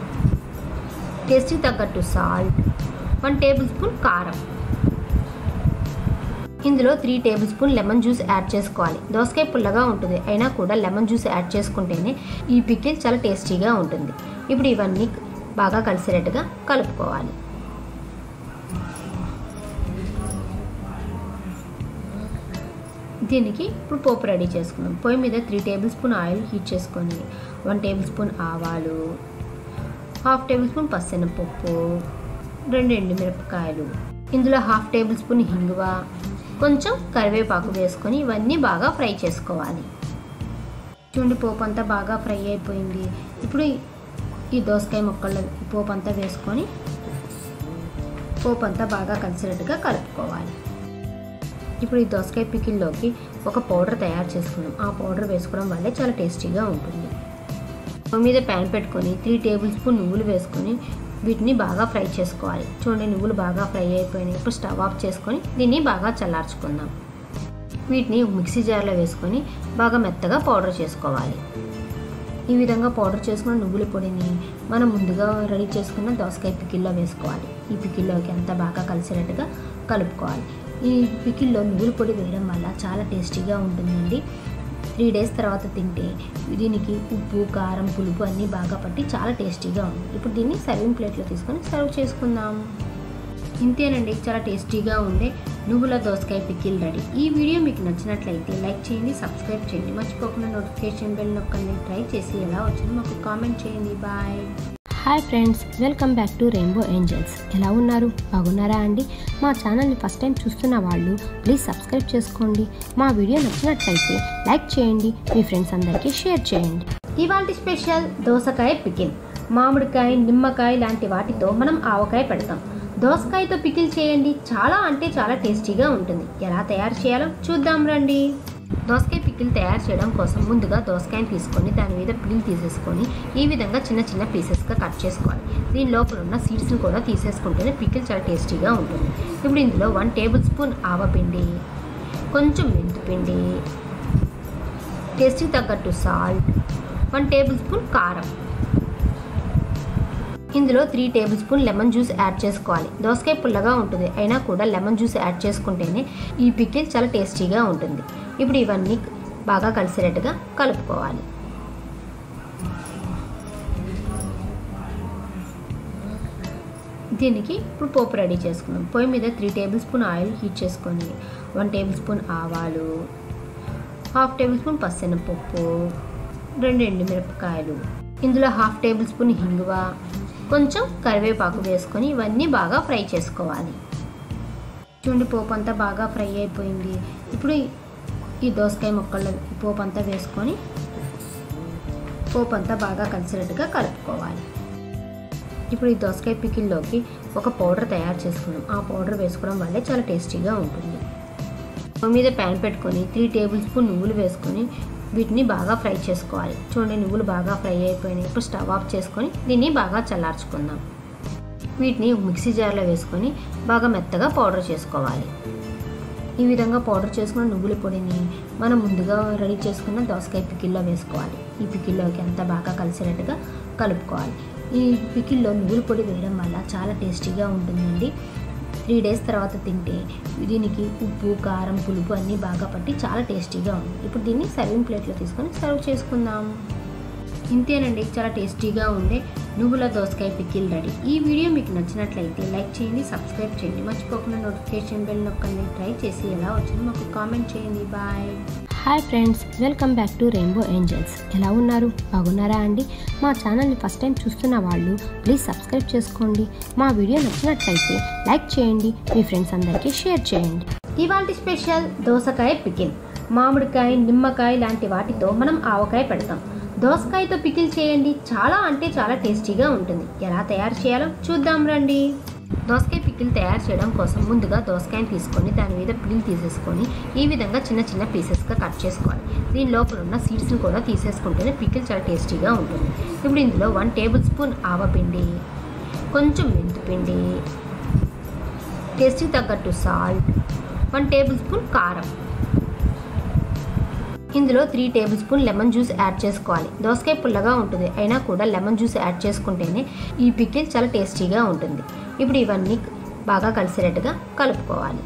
టేస్ట్కి తగ్గట్టు సాల్ట్ వన్ టేబుల్ స్పూన్ కారం ఇందులో three tablespoon lemon juice add చేసుకోవాలి దోసకాయ పుల్లగా ఉంటుంది అయినా కూడా లెమన్ జ్యూస్ యాడ్ చేసుకుంటేనే ఈ పికిల్ చాలా టేస్టీగా ఉంటుంది ఇప్పుడు ఇవన్నీ బాగా కలిసేటట్టుగా కలుపుకోవాలి దీనికి ఇప్పుడు పోపు రెడీ చేసుకుందాం పొయ్యి మీద three tablespoon oil heat చేసుకొని వన్ టేబుల్ స్పూన్ ఆవాలు హాఫ్ టేబుల్ స్పూన్ పచ్చెనపప్పు రెండు ఎండుమిరపకాయలు ఇందులో హాఫ్ టేబుల్ స్పూన్ హింగువ కొంచెం కరివేపాకు వేసుకొని ఇవన్నీ బాగా ఫ్రై చేసుకోవాలి చూడండి పోపు అంతా బాగా ఫ్రై అయిపోయింది ఇప్పుడు ఈ దోసకాయ ముక్కల్లో ఈ పోపు అంతా వేసుకొని పోపు అంతా బాగా కలిసినట్టుగా కలుపుకోవాలి ఇప్పుడు ఈ దోసకాయ పికిల్లోకి ఒక పౌడర్ తయారు చేసుకున్నాం ఆ పౌడర్ వేసుకోవడం వల్లే చాలా టేస్టీగా ఉంటుంది స్టవ్ మీద ప్యాన్ పెట్టుకొని త్రీ టేబుల్ స్పూన్ నువ్వులు వేసుకొని వీటిని బాగా ఫ్రై చేసుకోవాలి చూడండి నువ్వులు బాగా ఫ్రై అయిపోయినాయి ఇప్పుడు స్టవ్ ఆఫ్ చేసుకొని దీన్ని బాగా చల్లార్చుకుందాం వీటిని మిక్సీ జార్లో వేసుకొని బాగా మెత్తగా పౌడర్ చేసుకోవాలి ఈ విధంగా పౌడర్ చేసుకున్న నువ్వుల పొడిని మనం ముందుగా రెడీ చేసుకున్న దోసకాయ పికిల్లో వేసుకోవాలి ఈ పికిల్లోకి అంతా బాగా కలిసేటట్టుగా కలుపుకోవాలి ఈ పికిల్లో నువ్వుల పొడి వేయడం వల్ల చాలా టేస్టీగా ఉంటుందండి త్రీ డేస్ తర్వాత తింటే దీనికి ఉప్పు కారం పులుపు అన్నీ బాగా పట్టి చాలా టేస్టీగా ఉంది ఇప్పుడు దీన్ని సర్వింగ్ ప్లేట్లో తీసుకొని సర్వ్ చేసుకుందాం ఇంతేనండి చాలా టేస్టీగా ఉండే నువ్వుల దోసకాయ పికిల్ రెడీ ఈ వీడియో మీకు నచ్చినట్లయితే లైక్ చేయండి సబ్స్క్రైబ్ చేయండి మర్చిపోకుండా నోటిఫికేషన్ బెల్ నొక్కండి ట్రై చేసి ఎలా వచ్చిందో మాకు కామెంట్ చేయండి bye hi friends welcome back to rainbow angels ఎలా ఉన్నారు బాగున్నారా అండి మా ఛానల్ని ఫస్ట్ టైం చూస్తున్న వాళ్ళు ప్లీజ్ సబ్స్క్రైబ్ చేసుకోండి మా వీడియో నచ్చినట్లయితే లైక్ చేయండి మీ ఫ్రెండ్స్ అందరికీ షేర్ చేయండి ఇవాళ స్పెషల్ దోసకాయ పికిల్ మామిడికాయ నిమ్మకాయ లాంటి వాటితో మనం ఆవకాయ పెడతాం దోసకాయతో పికిల్ చేయండి చాలా అంటే చాలా టేస్టీగా ఉంటుంది ఎలా తయారు చేయాలో చూద్దాం రండి దోసకాయ పికిల్ తయారు చేయడం కోసం ముందుగా దోసకాయని తీసుకొని దాని మీద పిల్ తీసేసుకొని ఈ విధంగా చిన్న చిన్న పీసెస్గా కట్ చేసుకోవాలి దీని లోపల ఉన్న సీడ్స్ని కూడా తీసేసుకుంటేనే పికిల్ చాలా టేస్టీగా ఉంటుంది ఇప్పుడు ఇందులో వన్ టేబుల్ స్పూన్ ఆవపిండి కొంచెం మెంతిపిండి టేస్ట్కి తగ్గట్టు సాల్ట్ వన్ టేబుల్ స్పూన్ కారం ఇందులో three tablespoon lemon juice add చేసుకోవాలి దోసకాయ పుల్లగా ఉంటుంది అయినా కూడా లెమన్ జ్యూస్ యాడ్ చేసుకుంటేనే ఈ పికిల్ చాలా టేస్టీగా ఉంటుంది ఇప్పుడు ఇవన్నీ బాగా కలిసేటట్టుగా కలుపుకోవాలి దీనికి ఇప్పుడు పోపు రెడీ చేసుకుందాం పొయ్యి మీద three tablespoon oil heat చేసుకొని వన్ టేబుల్ స్పూన్ ఆవాలు హాఫ్ టేబుల్ స్పూన్ పచ్చెనపప్పు రెండు ఎండుమిరపకాయలు ఇందులో హాఫ్ టేబుల్ స్పూన్ హింగువ కొంచెం కరివేపాకు వేసుకొని ఇవన్నీ బాగా ఫ్రై చేసుకోవాలి చూడండి పోపు అంతా బాగా ఫ్రై అయిపోయింది ఇప్పుడు ఈ దోసకాయ ముక్కల్లో ఈ పోపు అంతా వేసుకొని పోపు అంతా బాగా కలిసినట్టుగా కలుపుకోవాలి ఇప్పుడు ఈ దోసకాయ పికిల్లోకి ఒక పౌడర్ తయారు చేసుకున్నాం ఆ పౌడర్ వేసుకోవడం వల్లే చాలా టేస్టీగా ఉంటుంది స్టవ్ మీద ప్యాన్ పెట్టుకొని త్రీ టేబుల్ స్పూన్ నువ్వులు వేసుకొని వీటిని బాగా ఫ్రై చేసుకోవాలి చూడండి నువ్వులు బాగా ఫ్రై అయిపోయినాయి ఇప్పుడు స్టవ్ ఆఫ్ చేసుకొని దీన్ని బాగా చల్లార్చుకుందాం వీటిని మిక్సీ జార్లో వేసుకొని బాగా మెత్తగా పౌడర్ చేసుకోవాలి ఈ విధంగా పౌడర్ చేసుకున్న నువ్వుల పొడిని మనం ముందుగా రెడీ చేసుకున్న దోసకాయ పికిల్లో వేసుకోవాలి ఈ పికిల్లోకి అంతా బాగా కలిసేటట్టుగా కలుపుకోవాలి ఈ పికిల్లో నువ్వుల పొడి వేయడం వల్ల చాలా టేస్టీగా ఉంటుందండి త్రీ డేస్ తర్వాత తింటే దీనికి ఉప్పు కారం పులుపు అన్నీ బాగా పట్టి చాలా టేస్టీగా ఉంది ఇప్పుడు దీన్ని సర్వింగ్ ప్లేట్లో తీసుకొని సర్వ్ చేసుకుందాం ఇంతేనండి చాలా టేస్టీగా ఉండే నువ్వుల దోసకాయ పికిల్ రెడీ ఈ వీడియో మీకు నచ్చినట్లయితే లైక్ చేయండి సబ్స్క్రైబ్ చేయండి మర్చిపోకుండా నోటిఫికేషన్ బెల్ నొక్కండి ట్రై చేసి ఎలా వచ్చిందో మాకు కామెంట్ చేయండి bye hi friends welcome back to rainbow angels ఎలా ఉన్నారు బాగున్నారా అండి మా ఛానల్ని ఫస్ట్ టైం చూస్తున్న వాళ్ళు ప్లీజ్ సబ్స్క్రైబ్ చేసుకోండి మా వీడియో నచ్చినట్లయితే లైక్ చేయండి మీ ఫ్రెండ్స్ అందరికీ షేర్ చేయండి ఇవాళ స్పెషల్ దోసకాయ పికిల్ మామిడికాయ నిమ్మకాయ లాంటి వాటితో మనం ఆవకాయ పెడతాం దోసకాయతో పికిల్ చేయండి చాలా అంటే చాలా టేస్టీగా ఉంటుంది ఎలా తయారు చేయాలో చూద్దాం రండి దోసకాయ పికిల్ తయారు చేయడం కోసం ముందుగా దోసకాయని తీసుకొని దాని మీద పిల్ తీసేసుకొని ఈ విధంగా చిన్న చిన్న పీసెస్గా కట్ చేసుకోవాలి దీని లోపల ఉన్న సీడ్స్ని కూడా తీసేసుకుంటేనే పికిల్ చాలా టేస్టీగా ఉంటుంది ఇప్పుడు ఇందులో వన్ టేబుల్ స్పూన్ ఆవపిండి కొంచెం మెంతిపిండి టేస్ట్కి తగ్గట్టు సాల్ట్ వన్ టేబుల్ స్పూన్ కారం ఇందులో three tablespoon lemon juice add చేసుకోవాలి దోసకాయ పుల్లగా ఉంటుంది అయినా కూడా లెమన్ జ్యూస్ యాడ్ చేసుకుంటేనే ఈ పికిల్ చాలా టేస్టీగా ఉంటుంది ఇప్పుడు ఇవన్నీ బాగా కలిసేటట్టుగా కలుపుకోవాలి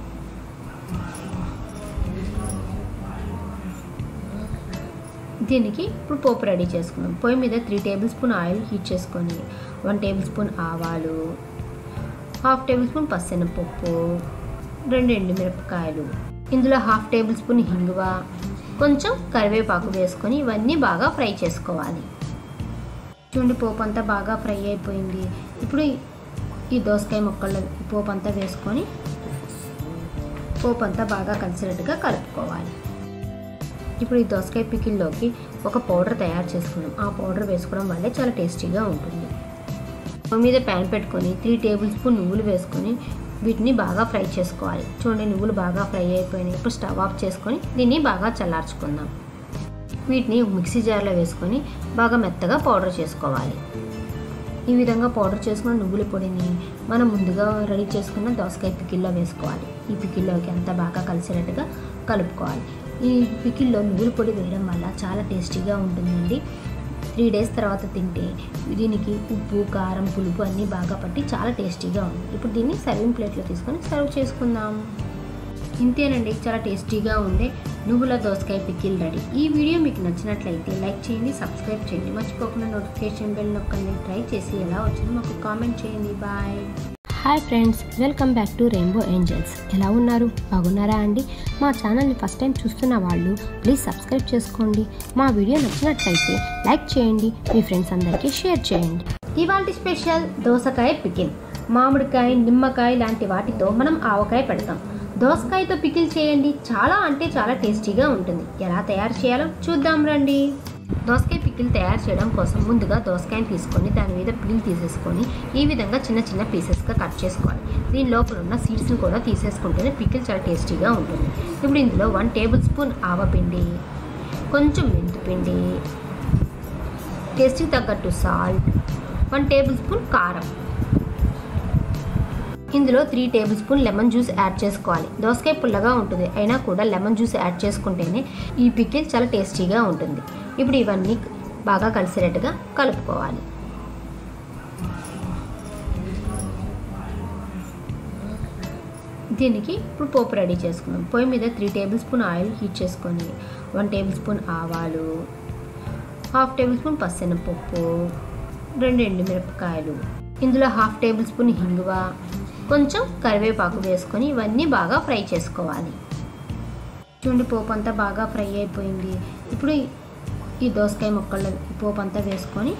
దీనికి ఇప్పుడు పోపు రెడీ చేసుకుందాం పొయ్యి మీద three tablespoon oil heat చేసుకొని వన్ టేబుల్ స్పూన్ ఆవాలు హాఫ్ టేబుల్ స్పూన్ పచ్చెనపప్పు రెండు ఎండుమిరపకాయలు ఇందులో హాఫ్ టేబుల్ స్పూన్ హింగువ కొంచెం కరివేపాకు వేసుకొని ఇవన్నీ బాగా ఫ్రై చేసుకోవాలి చూడండి పోపు అంతా బాగా ఫ్రై అయిపోయింది ఇప్పుడు ఈ దోసకాయ ముక్కల్లో ఈ పోపు అంతా వేసుకొని పోపు అంతా బాగా కలిసినట్టుగా కలుపుకోవాలి ఇప్పుడు ఈ దోసకాయ పికిల్లోకి ఒక పౌడర్ తయారు చేసుకున్నాం ఆ పౌడర్ వేసుకోవడం వల్లే చాలా టేస్టీగా ఉంటుంది స్టవ్ మీద ప్యాన్ పెట్టుకొని త్రీ టేబుల్ స్పూన్ నువ్వులు వేసుకొని వీటిని బాగా ఫ్రై చేసుకోవాలి చూడండి నువ్వులు బాగా ఫ్రై అయిపోయినాయి ఇప్పుడు స్టవ్ ఆఫ్ చేసుకొని దీన్ని బాగా చల్లార్చుకుందాం వీటిని మిక్సీ జార్లో వేసుకొని బాగా మెత్తగా పౌడర్ చేసుకోవాలి ఈ విధంగా పౌడర్ చేసుకున్న నువ్వుల పొడిని మనం ముందుగా రెడీ చేసుకున్న దోసకాయ పికిల్లో వేసుకోవాలి ఈ పికిల్లోకి అంతా బాగా కలిసేటట్టుగా కలుపుకోవాలి ఈ పికిల్లో నువ్వుల పొడి వేయడం వల్ల చాలా టేస్టీగా ఉంటుందండి త్రీ డేస్ తర్వాత తింటే దీనికి ఉప్పు కారం పులుపు అన్నీ బాగా పట్టి చాలా టేస్టీగా ఉంది ఇప్పుడు దీన్ని సర్వింగ్ ప్లేట్లో తీసుకొని సర్వ్ చేసుకుందాం ఇంతేనండి చాలా టేస్టీగా ఉండే నువ్వుల దోసకాయ పికిల్ రెడీ ఈ వీడియో మీకు నచ్చినట్లయితే లైక్ చేయండి సబ్స్క్రైబ్ చేయండి మర్చిపోకుండా నోటిఫికేషన్ బెల్ నొక్కండి ట్రై చేసి ఎలా వచ్చిందో మాకు కామెంట్ చేయండి bye hi friends welcome back to rainbow angels ఎలా ఉన్నారు బాగున్నారా అండి మా ఛానల్ని ఫస్ట్ టైం చూస్తున్న వాళ్ళు ప్లీజ్ సబ్స్క్రైబ్ చేసుకోండి మా వీడియో నచ్చినట్లయితే లైక్ చేయండి మీ ఫ్రెండ్స్ అందరికీ షేర్ చేయండి ఇవాళ స్పెషల్ దోసకాయ పికిల్ మామిడికాయ నిమ్మకాయ లాంటి వాటితో మనం ఆవకాయ పెడతాం దోసకాయతో పికిల్ చేయండి చాలా అంటే చాలా టేస్టీగా ఉంటుంది ఎలా తయారు చేయాలో చూద్దాం రండి దోసకాయ పికిల్ తయారు చేయడం కోసం ముందుగా దోసకాయని తీసుకొని దాని మీద పీల్ తీసేసుకొని ఈ విధంగా చిన్న చిన్న పీసెస్గా కట్ చేసుకోవాలి దీని లోపల ఉన్న సీడ్స్ని కూడా తీసేసుకుంటేనే పికిల్ చాలా టేస్టీగా ఉంటుంది ఇప్పుడు ఇందులో వన్ టేబుల్ స్పూన్ ఆవపిండి కొంచెం మెంతిపిండి టేస్ట్కి తగ్గట్టు సాల్ట్ వన్ టేబుల్ స్పూన్ కారం ఇందులో three tablespoon lemon juice add చేసుకోవాలి దోసకాయ పుల్లగా ఉంటుంది అయినా కూడా లెమన్ జ్యూస్ యాడ్ చేసుకుంటేనే ఈ పికిల్ చాలా టేస్టీగా ఉంటుంది ఇప్పుడు ఇవన్నీ బాగా కలిసేటట్టుగా కలుపుకోవాలి దీనికి ఇప్పుడు పోపు రెడీ చేసుకుందాం పొయ్యి మీద three tablespoon oil heat చేసుకొని వన్ టేబుల్ స్పూన్ ఆవాలు హాఫ్ టేబుల్ స్పూన్ పచ్చెనపప్పు రెండు ఎండుమిరపకాయలు ఇందులో హాఫ్ టేబుల్ స్పూన్ హింగువ కొంచెం కరివేపాకు వేసుకొని ఇవన్నీ బాగా ఫ్రై చేసుకోవాలి చూడండి పోపు అంతా బాగా ఫ్రై అయిపోయింది ఇప్పుడు ఈ దోసకాయ ముక్కలు పోపు అంతా వేసుకొని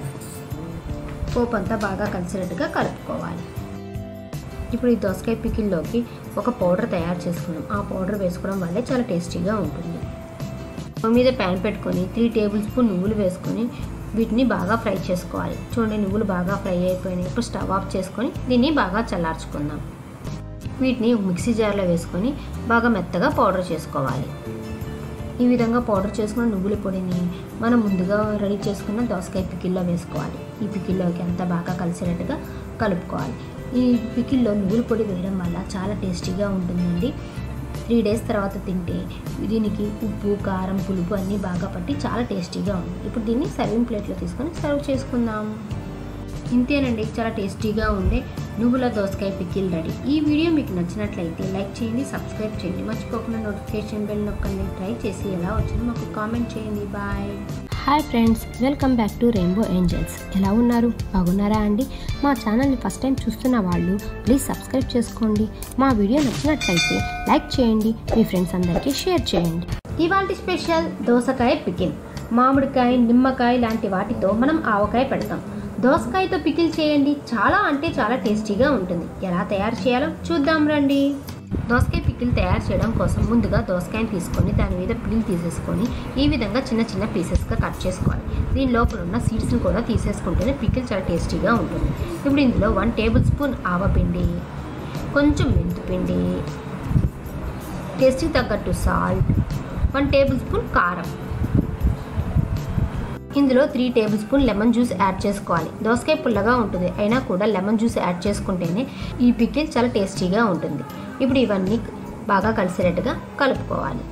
పోపు అంతా బాగా కలిసినట్టుగా కలుపుకోవాలి ఇప్పుడు ఈ దోసకాయ పికిల్లోకి ఒక పౌడర్ తయారు చేసుకున్నాం ఆ పౌడర్ వేసుకోవడం వల్లే చాలా టేస్టీగా ఉంటుంది స్టవ్ మీద ప్యాన్ పెట్టుకొని త్రీ టేబుల్ స్పూన్ నువ్వులు వేసుకొని వీటిని బాగా ఫ్రై చేసుకోవాలి చూడండి నువ్వులు బాగా ఫ్రై అయిపోయినాయి ఇప్పుడు స్టవ్ ఆఫ్ చేసుకొని దీన్ని బాగా చల్లార్చుకుందాం వీటిని మిక్సీ జార్లో వేసుకొని బాగా మెత్తగా పౌడర్ చేసుకోవాలి ఈ విధంగా పౌడర్ చేసుకున్న నువ్వుల పొడిని మనం ముందుగా రెడీ చేసుకున్న దోసకాయ పికిల్లో వేసుకోవాలి ఈ పికిల్లోకి అంతా బాగా కలిసేటట్టుగా కలుపుకోవాలి ఈ పికిల్లో నువ్వుల పొడి వేయడం వల్ల చాలా టేస్టీగా ఉంటుందండి త్రీ డేస్ తర్వాత తింటే దీనికి ఉప్పు కారం పులుపు అన్నీ బాగా పట్టి చాలా టేస్టీగా ఉంది ఇప్పుడు దీన్ని సర్వింగ్ ప్లేట్లో తీసుకొని సర్వ్ చేసుకుందాం ఇంతేనండి చాలా టేస్టీగా ఉండే నువ్వుల దోసకాయ పికిల్ రెడీ ఈ వీడియో మీకు నచ్చినట్లయితే లైక్ చేయండి సబ్స్క్రైబ్ చేయండి మర్చిపోకుండా నోటిఫికేషన్ బెల్ నొక్కండి ట్రై చేసి ఎలా వచ్చిందో మాకు కామెంట్ చేయండి bye hi friends welcome back to rainbow angels ఎలా ఉన్నారు బాగున్నారా అండి మా ఛానల్ని ఫస్ట్ టైం చూస్తున్న వాళ్ళు ప్లీజ్ సబ్స్క్రైబ్ చేసుకోండి మా వీడియో నచ్చినట్లయితే లైక్ చేయండి మీ ఫ్రెండ్స్ అందరికీ షేర్ చేయండి ఇవాళ స్పెషల్ దోసకాయ పికిల్ మామిడికాయ నిమ్మకాయ లాంటి వాటితో మనం ఆవకాయ పెడతాం దోసకాయతో పికిల్ చేయండి చాలా అంటే చాలా టేస్టీగా ఉంటుంది ఎలా తయారు చేయాలో చూద్దాం రండి దోసకాయ పికిల్ తయారు చేయడం కోసం ముందుగా దోసకాయని తీసుకొని దాని మీద పీల్ తీసేసుకొని ఈ విధంగా చిన్న చిన్న పీసెస్గా కట్ చేసుకోవాలి దీని లోపల ఉన్న సీడ్స్ని కూడా తీసేసుకుంటేనే పికిల్ చాలా టేస్టీగా ఉంటుంది ఇప్పుడు ఇందులో వన్ టేబుల్ స్పూన్ ఆవపిండి కొంచెం మెంతిపిండి టేస్ట్కి తగ్గట్టు సాల్ట్ వన్ టేబుల్ స్పూన్ కారం ఇందులో three tablespoon lemon juice add చేసుకోవాలి దోసకాయ పుల్లగా ఉంటుంది అయినా కూడా లెమన్ జ్యూస్ యాడ్ చేసుకుంటేనే ఈ పికిల్ చాలా టేస్టీగా ఉంటుంది ఇప్పుడు ఇవన్నీ బాగా కలిసేటట్టుగా కలుపుకోవాలి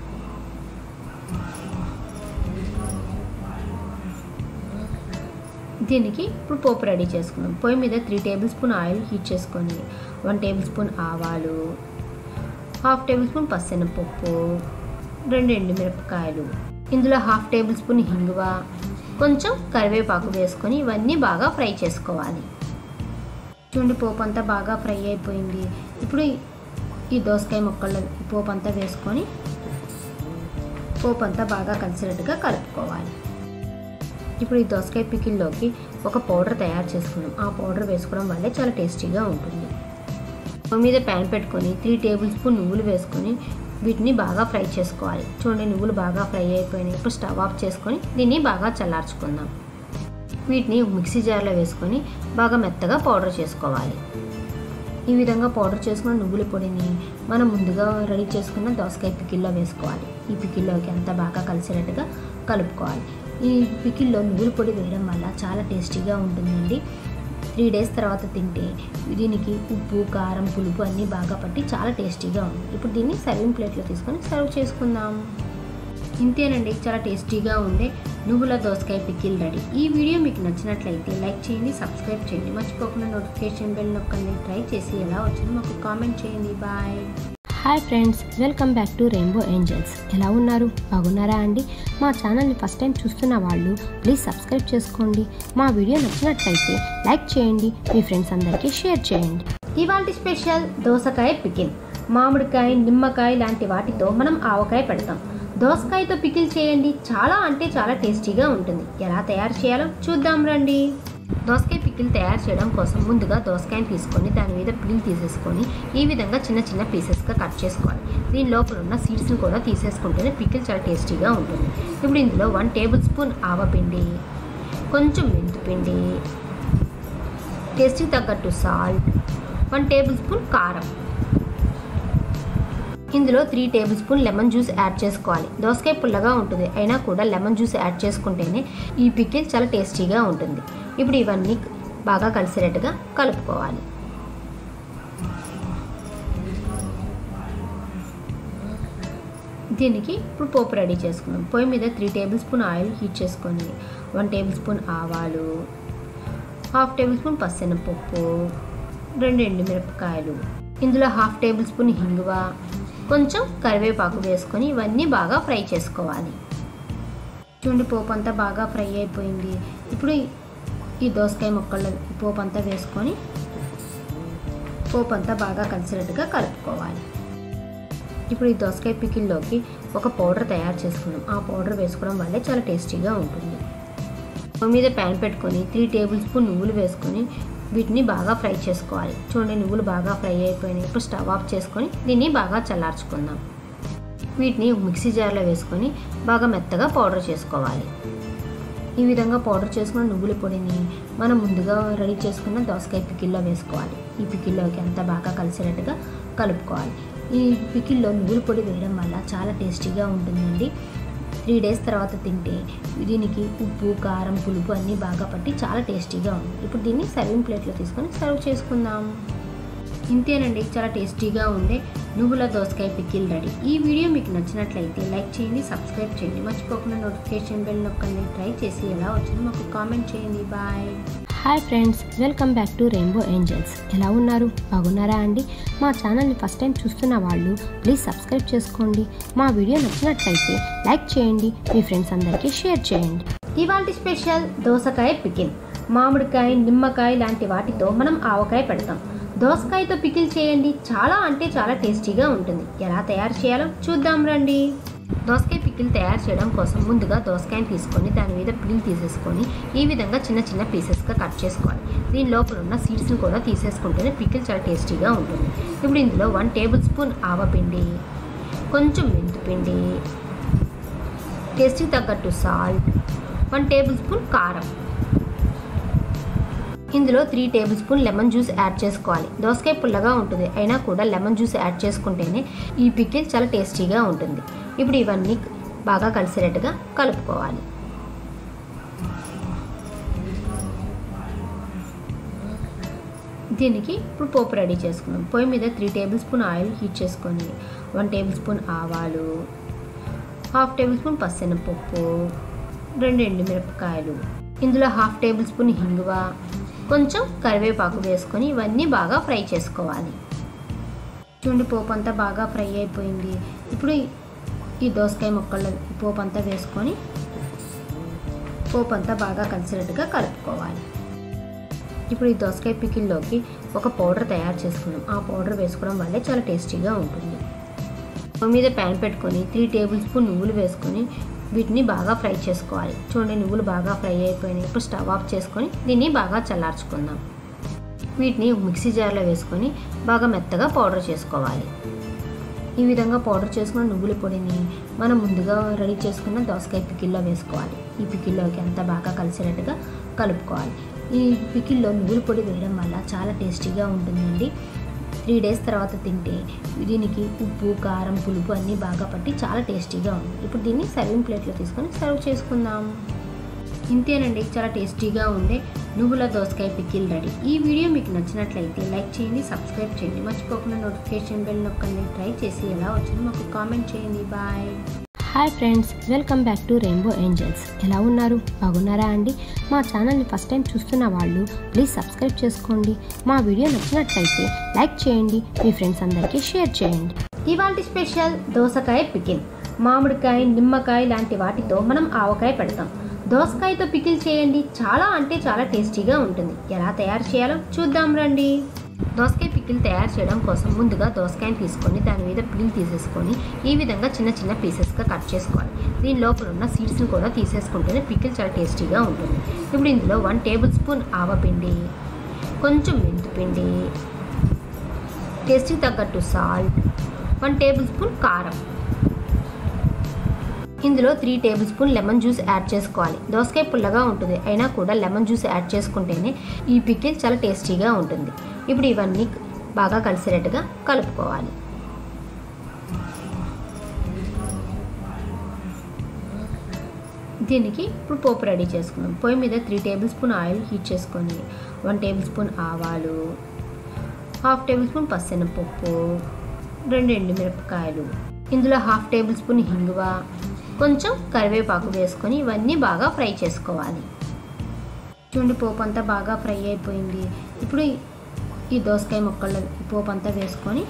దీనికి ఇప్పుడు పోపు రెడీ చేసుకుందాం పొయ్యి మీద three tablespoon oil heat చేసుకొని వన్ టేబుల్ స్పూన్ ఆవాలు హాఫ్ టేబుల్ స్పూన్ పచ్చెనపప్పు రెండు ఎండుమిరపకాయలు ఇందులో హాఫ్ టేబుల్ స్పూన్ హింగువ కొంచెం కరివేపాకు వేసుకొని ఇవన్నీ బాగా ఫ్రై చేసుకోవాలి చూడండి పోపు అంతా బాగా ఫ్రై అయిపోయింది ఇప్పుడు ఈ దోసకాయ ముక్కలు పోపు అంతా వేసుకొని పోపు అంతా బాగా కలిసినట్టుగా కలుపుకోవాలి ఇప్పుడు ఈ దోసకాయ పికిల్లోకి ఒక పౌడర్ తయారు చేసుకున్నాం ఆ పౌడర్ వేసుకోవడం వల్లే చాలా టేస్టీగా ఉంటుంది స్టవ్ మీద ప్యాన్ పెట్టుకొని త్రీ టేబుల్ స్పూన్ నువ్వులు వేసుకొని వీటిని బాగా ఫ్రై చేసుకోవాలి చూడండి నువ్వులు బాగా ఫ్రై అయిపోయినాయి ఇప్పుడు స్టవ్ ఆఫ్ చేసుకొని దీన్ని బాగా చల్లార్చుకుందాం వీటిని మిక్సీ జార్లో వేసుకొని బాగా మెత్తగా పౌడర్ చేసుకోవాలి ఈ విధంగా పౌడర్ చేసుకున్న నువ్వుల పొడిని మనం ముందుగా రెడీ చేసుకున్న దోసకాయ పికిల్లో వేసుకోవాలి ఈ పికిల్లోకి అంతా బాగా కలిసేటట్టుగా కలుపుకోవాలి ఈ పికిల్లో నువ్వుల పొడి వేయడం వల్ల చాలా టేస్టీగా ఉంటుందండి త్రీ డేస్ తర్వాత తింటే దీనికి ఉప్పు కారం పులుపు అన్నీ బాగా పట్టి చాలా టేస్టీగా ఉంది ఇప్పుడు దీన్ని సర్వింగ్ ప్లేట్లో తీసుకొని సర్వ్ చేసుకుందాం ఇంతేనండి చాలా టేస్టీగా ఉండే నువ్వుల దోసకాయ పికిల్ రెడీ ఈ వీడియో మీకు నచ్చినట్లయితే లైక్ చేయండి సబ్స్క్రైబ్ చేయండి మర్చిపోకుండా నోటిఫికేషన్ బెల్ నొక్కండి ట్రై చేసి ఎలా వచ్చిందో మాకు కామెంట్ చేయండి bye hi friends welcome back to rainbow angels ఎలా ఉన్నారు బాగున్నారా అండి మా ఛానల్ని ఫస్ట్ టైం చూస్తున్న వాళ్ళు ప్లీజ్ సబ్స్క్రైబ్ చేసుకోండి మా వీడియో నచ్చినట్లయితే లైక్ చేయండి మీ ఫ్రెండ్స్ అందరికీ షేర్ చేయండి ఇవాళ స్పెషల్ దోసకాయ పికిల్ మామిడికాయ నిమ్మకాయ లాంటి వాటితో మనం ఆవకాయ పెడతాం దోసకాయతో పికిల్ చేయండి చాలా అంటే చాలా టేస్టీగా ఉంటుంది ఎలా తయారు చేయాలో చూద్దాం రండి దోసకాయ పికిల్ తయారు చేయడం కోసం ముందుగా దోసకాయని తీసుకొని దాని మీద పిల్ తీసేసుకొని ఈ విధంగా చిన్న చిన్న పీసెస్గా కట్ చేసుకోవాలి దీని లోపల ఉన్న సీడ్స్ని కూడా తీసేసుకుంటేనే పికిల్ చాలా టేస్టీగా ఉంటుంది ఇప్పుడు ఇందులో వన్ టేబుల్ స్పూన్ ఆవపిండి కొంచెం మెంతిపిండి టేస్ట్కి తగ్గట్టు సాల్ట్ వన్ టేబుల్ స్పూన్ కారం ఇందులో three tablespoon lemon juice add చేసుకోవాలి దోసకాయ పుల్లగా ఉంటుంది అయినా కూడా లెమన్ జ్యూస్ యాడ్ చేసుకుంటేనే ఈ పికిల్ చాలా టేస్టీగా ఉంటుంది ఇప్పుడు ఇవన్నీ బాగా కలిసేటట్టుగా కలుపుకోవాలి దీనికి ఇప్పుడు పోపు రెడీ చేసుకుందాం పొయ్యి మీద three tablespoon oil heat చేసుకొని వన్ టేబుల్ స్పూన్ ఆవాలు హాఫ్ టేబుల్ స్పూన్ పచ్చెనపప్పు రెండు ఎండుమిరపకాయలు ఇందులో హాఫ్ టేబుల్ స్పూన్ హింగువ కొంచెం కరివేపాకు వేసుకొని ఇవన్నీ బాగా ఫ్రై చేసుకోవాలి చూడండి పోపు అంతా బాగా ఫ్రై అయిపోయింది ఇప్పుడు ఈ దోసకాయ ముక్కల్లో ఈ పోపు అంతా వేసుకొని పోపు అంతా బాగా కలిసినట్టుగా కలుపుకోవాలి ఇప్పుడు ఈ దోసకాయ పికిల్లోకి ఒక పౌడర్ తయారు చేసుకున్నాం ఆ పౌడర్ వేసుకోవడం వల్లే చాలా టేస్టీగా ఉంటుంది స్టవ్ మీద ప్యాన్ పెట్టుకొని త్రీ టేబుల్ స్పూన్ నువ్వులు వేసుకొని వీటిని బాగా ఫ్రై చేసుకోవాలి చూడండి నువ్వులు బాగా ఫ్రై అయిపోయినాయి ఇప్పుడు స్టవ్ ఆఫ్ చేసుకొని దీన్ని బాగా చల్లార్చుకుందాం వీటిని మిక్సీ జార్లో వేసుకొని బాగా మెత్తగా పౌడర్ చేసుకోవాలి ఈ విధంగా పౌడర్ చేసుకున్న నువ్వుల పొడిని మనం ముందుగా రెడీ చేసుకున్న దోసకాయ పికిల్లో వేసుకోవాలి ఈ పికిల్లోకి అంతా బాగా కలిసేటట్టుగా కలుపుకోవాలి ఈ పికిల్లో నువ్వుల పొడి వేయడం వల్ల చాలా టేస్టీగా ఉంటుందండి త్రీ డేస్ తర్వాత తింటే దీనికి ఉప్పు కారం పులుపు అన్నీ బాగా పట్టి చాలా టేస్టీగా ఉంది ఇప్పుడు దీన్ని సర్వింగ్ ప్లేట్లో తీసుకొని సర్వ్ చేసుకుందాం ఇంతేనండి చాలా టేస్టీగా ఉండే నువ్వుల దోసకాయ పికిల్ రెడీ ఈ వీడియో మీకు నచ్చినట్లయితే లైక్ చేయండి సబ్స్క్రైబ్ చేయండి మర్చిపోకుండా నోటిఫికేషన్ బెల్ నొక్కండి ట్రై చేసి ఎలా వచ్చిందో మాకు కామెంట్ చేయండి bye hi friends welcome back to rainbow angels ఎలా ఉన్నారు బాగున్నారా అండి మా ఛానల్ని ఫస్ట్ టైం చూస్తున్న వాళ్ళు ప్లీజ్ సబ్స్క్రైబ్ చేసుకోండి మా వీడియో నచ్చినట్లయితే లైక్ చేయండి మీ ఫ్రెండ్స్ అందరికీ షేర్ చేయండి ఇవాళ స్పెషల్ దోసకాయ పికిల్ మామిడికాయ నిమ్మకాయ లాంటి వాటితో మనం ఆవకాయ పెడతాం దోసకాయతో పికిల్ చేయండి చాలా అంటే చాలా టేస్టీగా ఉంటుంది ఎలా తయారు చేయాలో చూద్దాం రండి దోసకాయ పికిల్ తయారు చేయడం కోసం ముందుగా దోసకాయని తీసుకొని దాని మీద పిల్ తీసేసుకొని ఈ విధంగా చిన్న చిన్న పీసెస్గా కట్ చేసుకోవాలి దీని లోపల ఉన్న సీడ్స్ని కూడా తీసేసుకుంటేనే పికిల్ చాలా టేస్టీగా ఉంటుంది ఇప్పుడు ఇందులో వన్ టేబుల్ స్పూన్ ఆవపిండి కొంచెం మెంతిపిండి టేస్ట్కి తగ్గట్టు సాల్ట్ వన్ టేబుల్ స్పూన్ కారం ఇందులో three tablespoon lemon juice add చేసుకోవాలి దోసకాయ పుల్లగా ఉంటుంది అయినా కూడా లెమన్ జ్యూస్ యాడ్ చేసుకుంటేనే ఈ పికిల్ చాలా టేస్టీగా ఉంటుంది ఇప్పుడు ఇవన్నీ బాగా కలిసేటట్టుగా కలుపుకోవాలి దీనికి ఇప్పుడు పోపు రెడీ చేసుకుందాం పొయ్యి మీద three tablespoon oil heat చేసుకొని వన్ టేబుల్ స్పూన్ ఆవాలు హాఫ్ టేబుల్ స్పూన్ పచ్చెనపప్పు రెండు ఎండుమిరపకాయలు ఇందులో హాఫ్ టేబుల్ స్పూన్ హింగువ కొంచెం కరివేపాకు వేసుకొని ఇవన్నీ బాగా ఫ్రై చేసుకోవాలి చూడండి పోపు అంతా బాగా ఫ్రై అయిపోయింది ఇప్పుడు ఈ దోసకాయ ముక్కల్లో ఈ పోపు అంతా వేసుకొని పోపు అంతా బాగా కలిసినట్టుగా కలుపుకోవాలి ఇప్పుడు ఈ దోసకాయ పికిల్లోకి ఒక పౌడర్ తయారు చేసుకున్నాం ఆ పౌడర్ వేసుకోవడం వల్లే చాలా టేస్టీగా ఉంటుంది స్టవ్ మీద ప్యాన్ పెట్టుకొని త్రీ టేబుల్ స్పూన్ నువ్వులు వేసుకొని వీటిని బాగా ఫ్రై చేసుకోవాలి చూడండి నువ్వులు బాగా ఫ్రై అయిపోయినాయి ఇప్పుడు స్టవ్ ఆఫ్ చేసుకొని దీన్ని బాగా చల్లార్చుకుందాం వీటిని మిక్సీ జార్లో వేసుకొని బాగా మెత్తగా పౌడర్ చేసుకోవాలి ఈ విధంగా పౌడర్ చేసుకున్న నువ్వుల పొడిని మనం ముందుగా రెడీ చేసుకున్న దోసకాయ పికిల్లో వేసుకోవాలి ఈ పికిల్లోకి అంతా బాగా కలిసేటట్టుగా కలుపుకోవాలి ఈ పికిల్లో నువ్వుల పొడి వేయడం వల్ల చాలా టేస్టీగా ఉంటుందండి త్రీ డేస్ తర్వాత తింటే దీనికి ఉప్పు కారం పులుపు అన్నీ బాగా పట్టి చాలా టేస్టీగా ఉంది ఇప్పుడు దీన్ని సర్వింగ్ ప్లేట్లో తీసుకొని సర్వ్ చేసుకుందాం ఇంతేనండి చాలా టేస్టీగా ఉండే నువ్వుల దోసకాయ పికిల్ రెడీ ఈ వీడియో మీకు నచ్చినట్లయితే లైక్ చేయండి సబ్స్క్రైబ్ చేయండి మర్చిపోకుండా నోటిఫికేషన్ బెల్ నొక్కండి ట్రై చేసి ఎలా వచ్చిందో మాకు కామెంట్ చేయండి bye hi friends welcome back to rainbow angels ఎలా ఉన్నారు బాగున్నారా అండి మా ఛానల్ని ఫస్ట్ టైం చూస్తున్న వాళ్ళు ప్లీజ్ సబ్స్క్రైబ్ చేసుకోండి మా వీడియో నచ్చినట్లయితే లైక్ చేయండి మీ ఫ్రెండ్స్ అందరికీ షేర్ చేయండి ఇవాళ స్పెషల్ దోసకాయ పికిల్ మామిడికాయ నిమ్మకాయ లాంటి వాటితో మనం ఆవకాయ పెడతాం దోసకాయతో పికిల్ చేయండి చాలా అంటే చాలా టేస్టీగా ఉంటుంది ఎలా తయారు చేయాలో చూద్దాం రండి దోసకాయ పికిల్ తయారు చేయడం కోసం ముందుగా దోసకాయని తీసుకొని దాని మీద పీల్ తీసేసుకొని ఈ విధంగా చిన్న చిన్న పీసెస్గా కట్ చేసుకోవాలి దీని లోపల ఉన్న సీడ్స్ని కూడా తీసేసుకుంటేనే పికిల్ చాలా టేస్టీగా ఉంటుంది ఇప్పుడు ఇందులో వన్ టేబుల్ స్పూన్ ఆవపిండి కొంచెం మెంతిపిండి టేస్ట్కి తగ్గట్టు సాల్ట్ వన్ టేబుల్ స్పూన్ కారం ఇందులో three tablespoon lemon juice add చేసుకోవాలి దోసకాయ పుల్లగా ఉంటుంది అయినా కూడా లెమన్ జ్యూస్ యాడ్ చేసుకుంటేనే ఈ పికిల్ చాలా టేస్టీగా ఉంటుంది ఇప్పుడు ఇవన్నీ బాగా కలిసేటట్టుగా కలుపుకోవాలి దీనికి ఇప్పుడు పోపు రెడీ చేసుకుందాం పొయ్యి మీద three tablespoon oil heat చేసుకొని వన్ టేబుల్ స్పూన్ ఆవాలు హాఫ్ టేబుల్ స్పూన్ పచ్చెనపప్పు రెండు ఎండుమిరపకాయలు ఇందులో హాఫ్ టేబుల్ స్పూన్ హింగువ కొంచెం కరివేపాకు వేసుకొని ఇవన్నీ బాగా ఫ్రై చేసుకోవాలి చూడండి పోపు అంతా బాగా ఫ్రై అయిపోయింది ఇప్పుడు ఈ దోసకాయ ముక్కల్లో ఈ పోపు అంతా వేసుకొని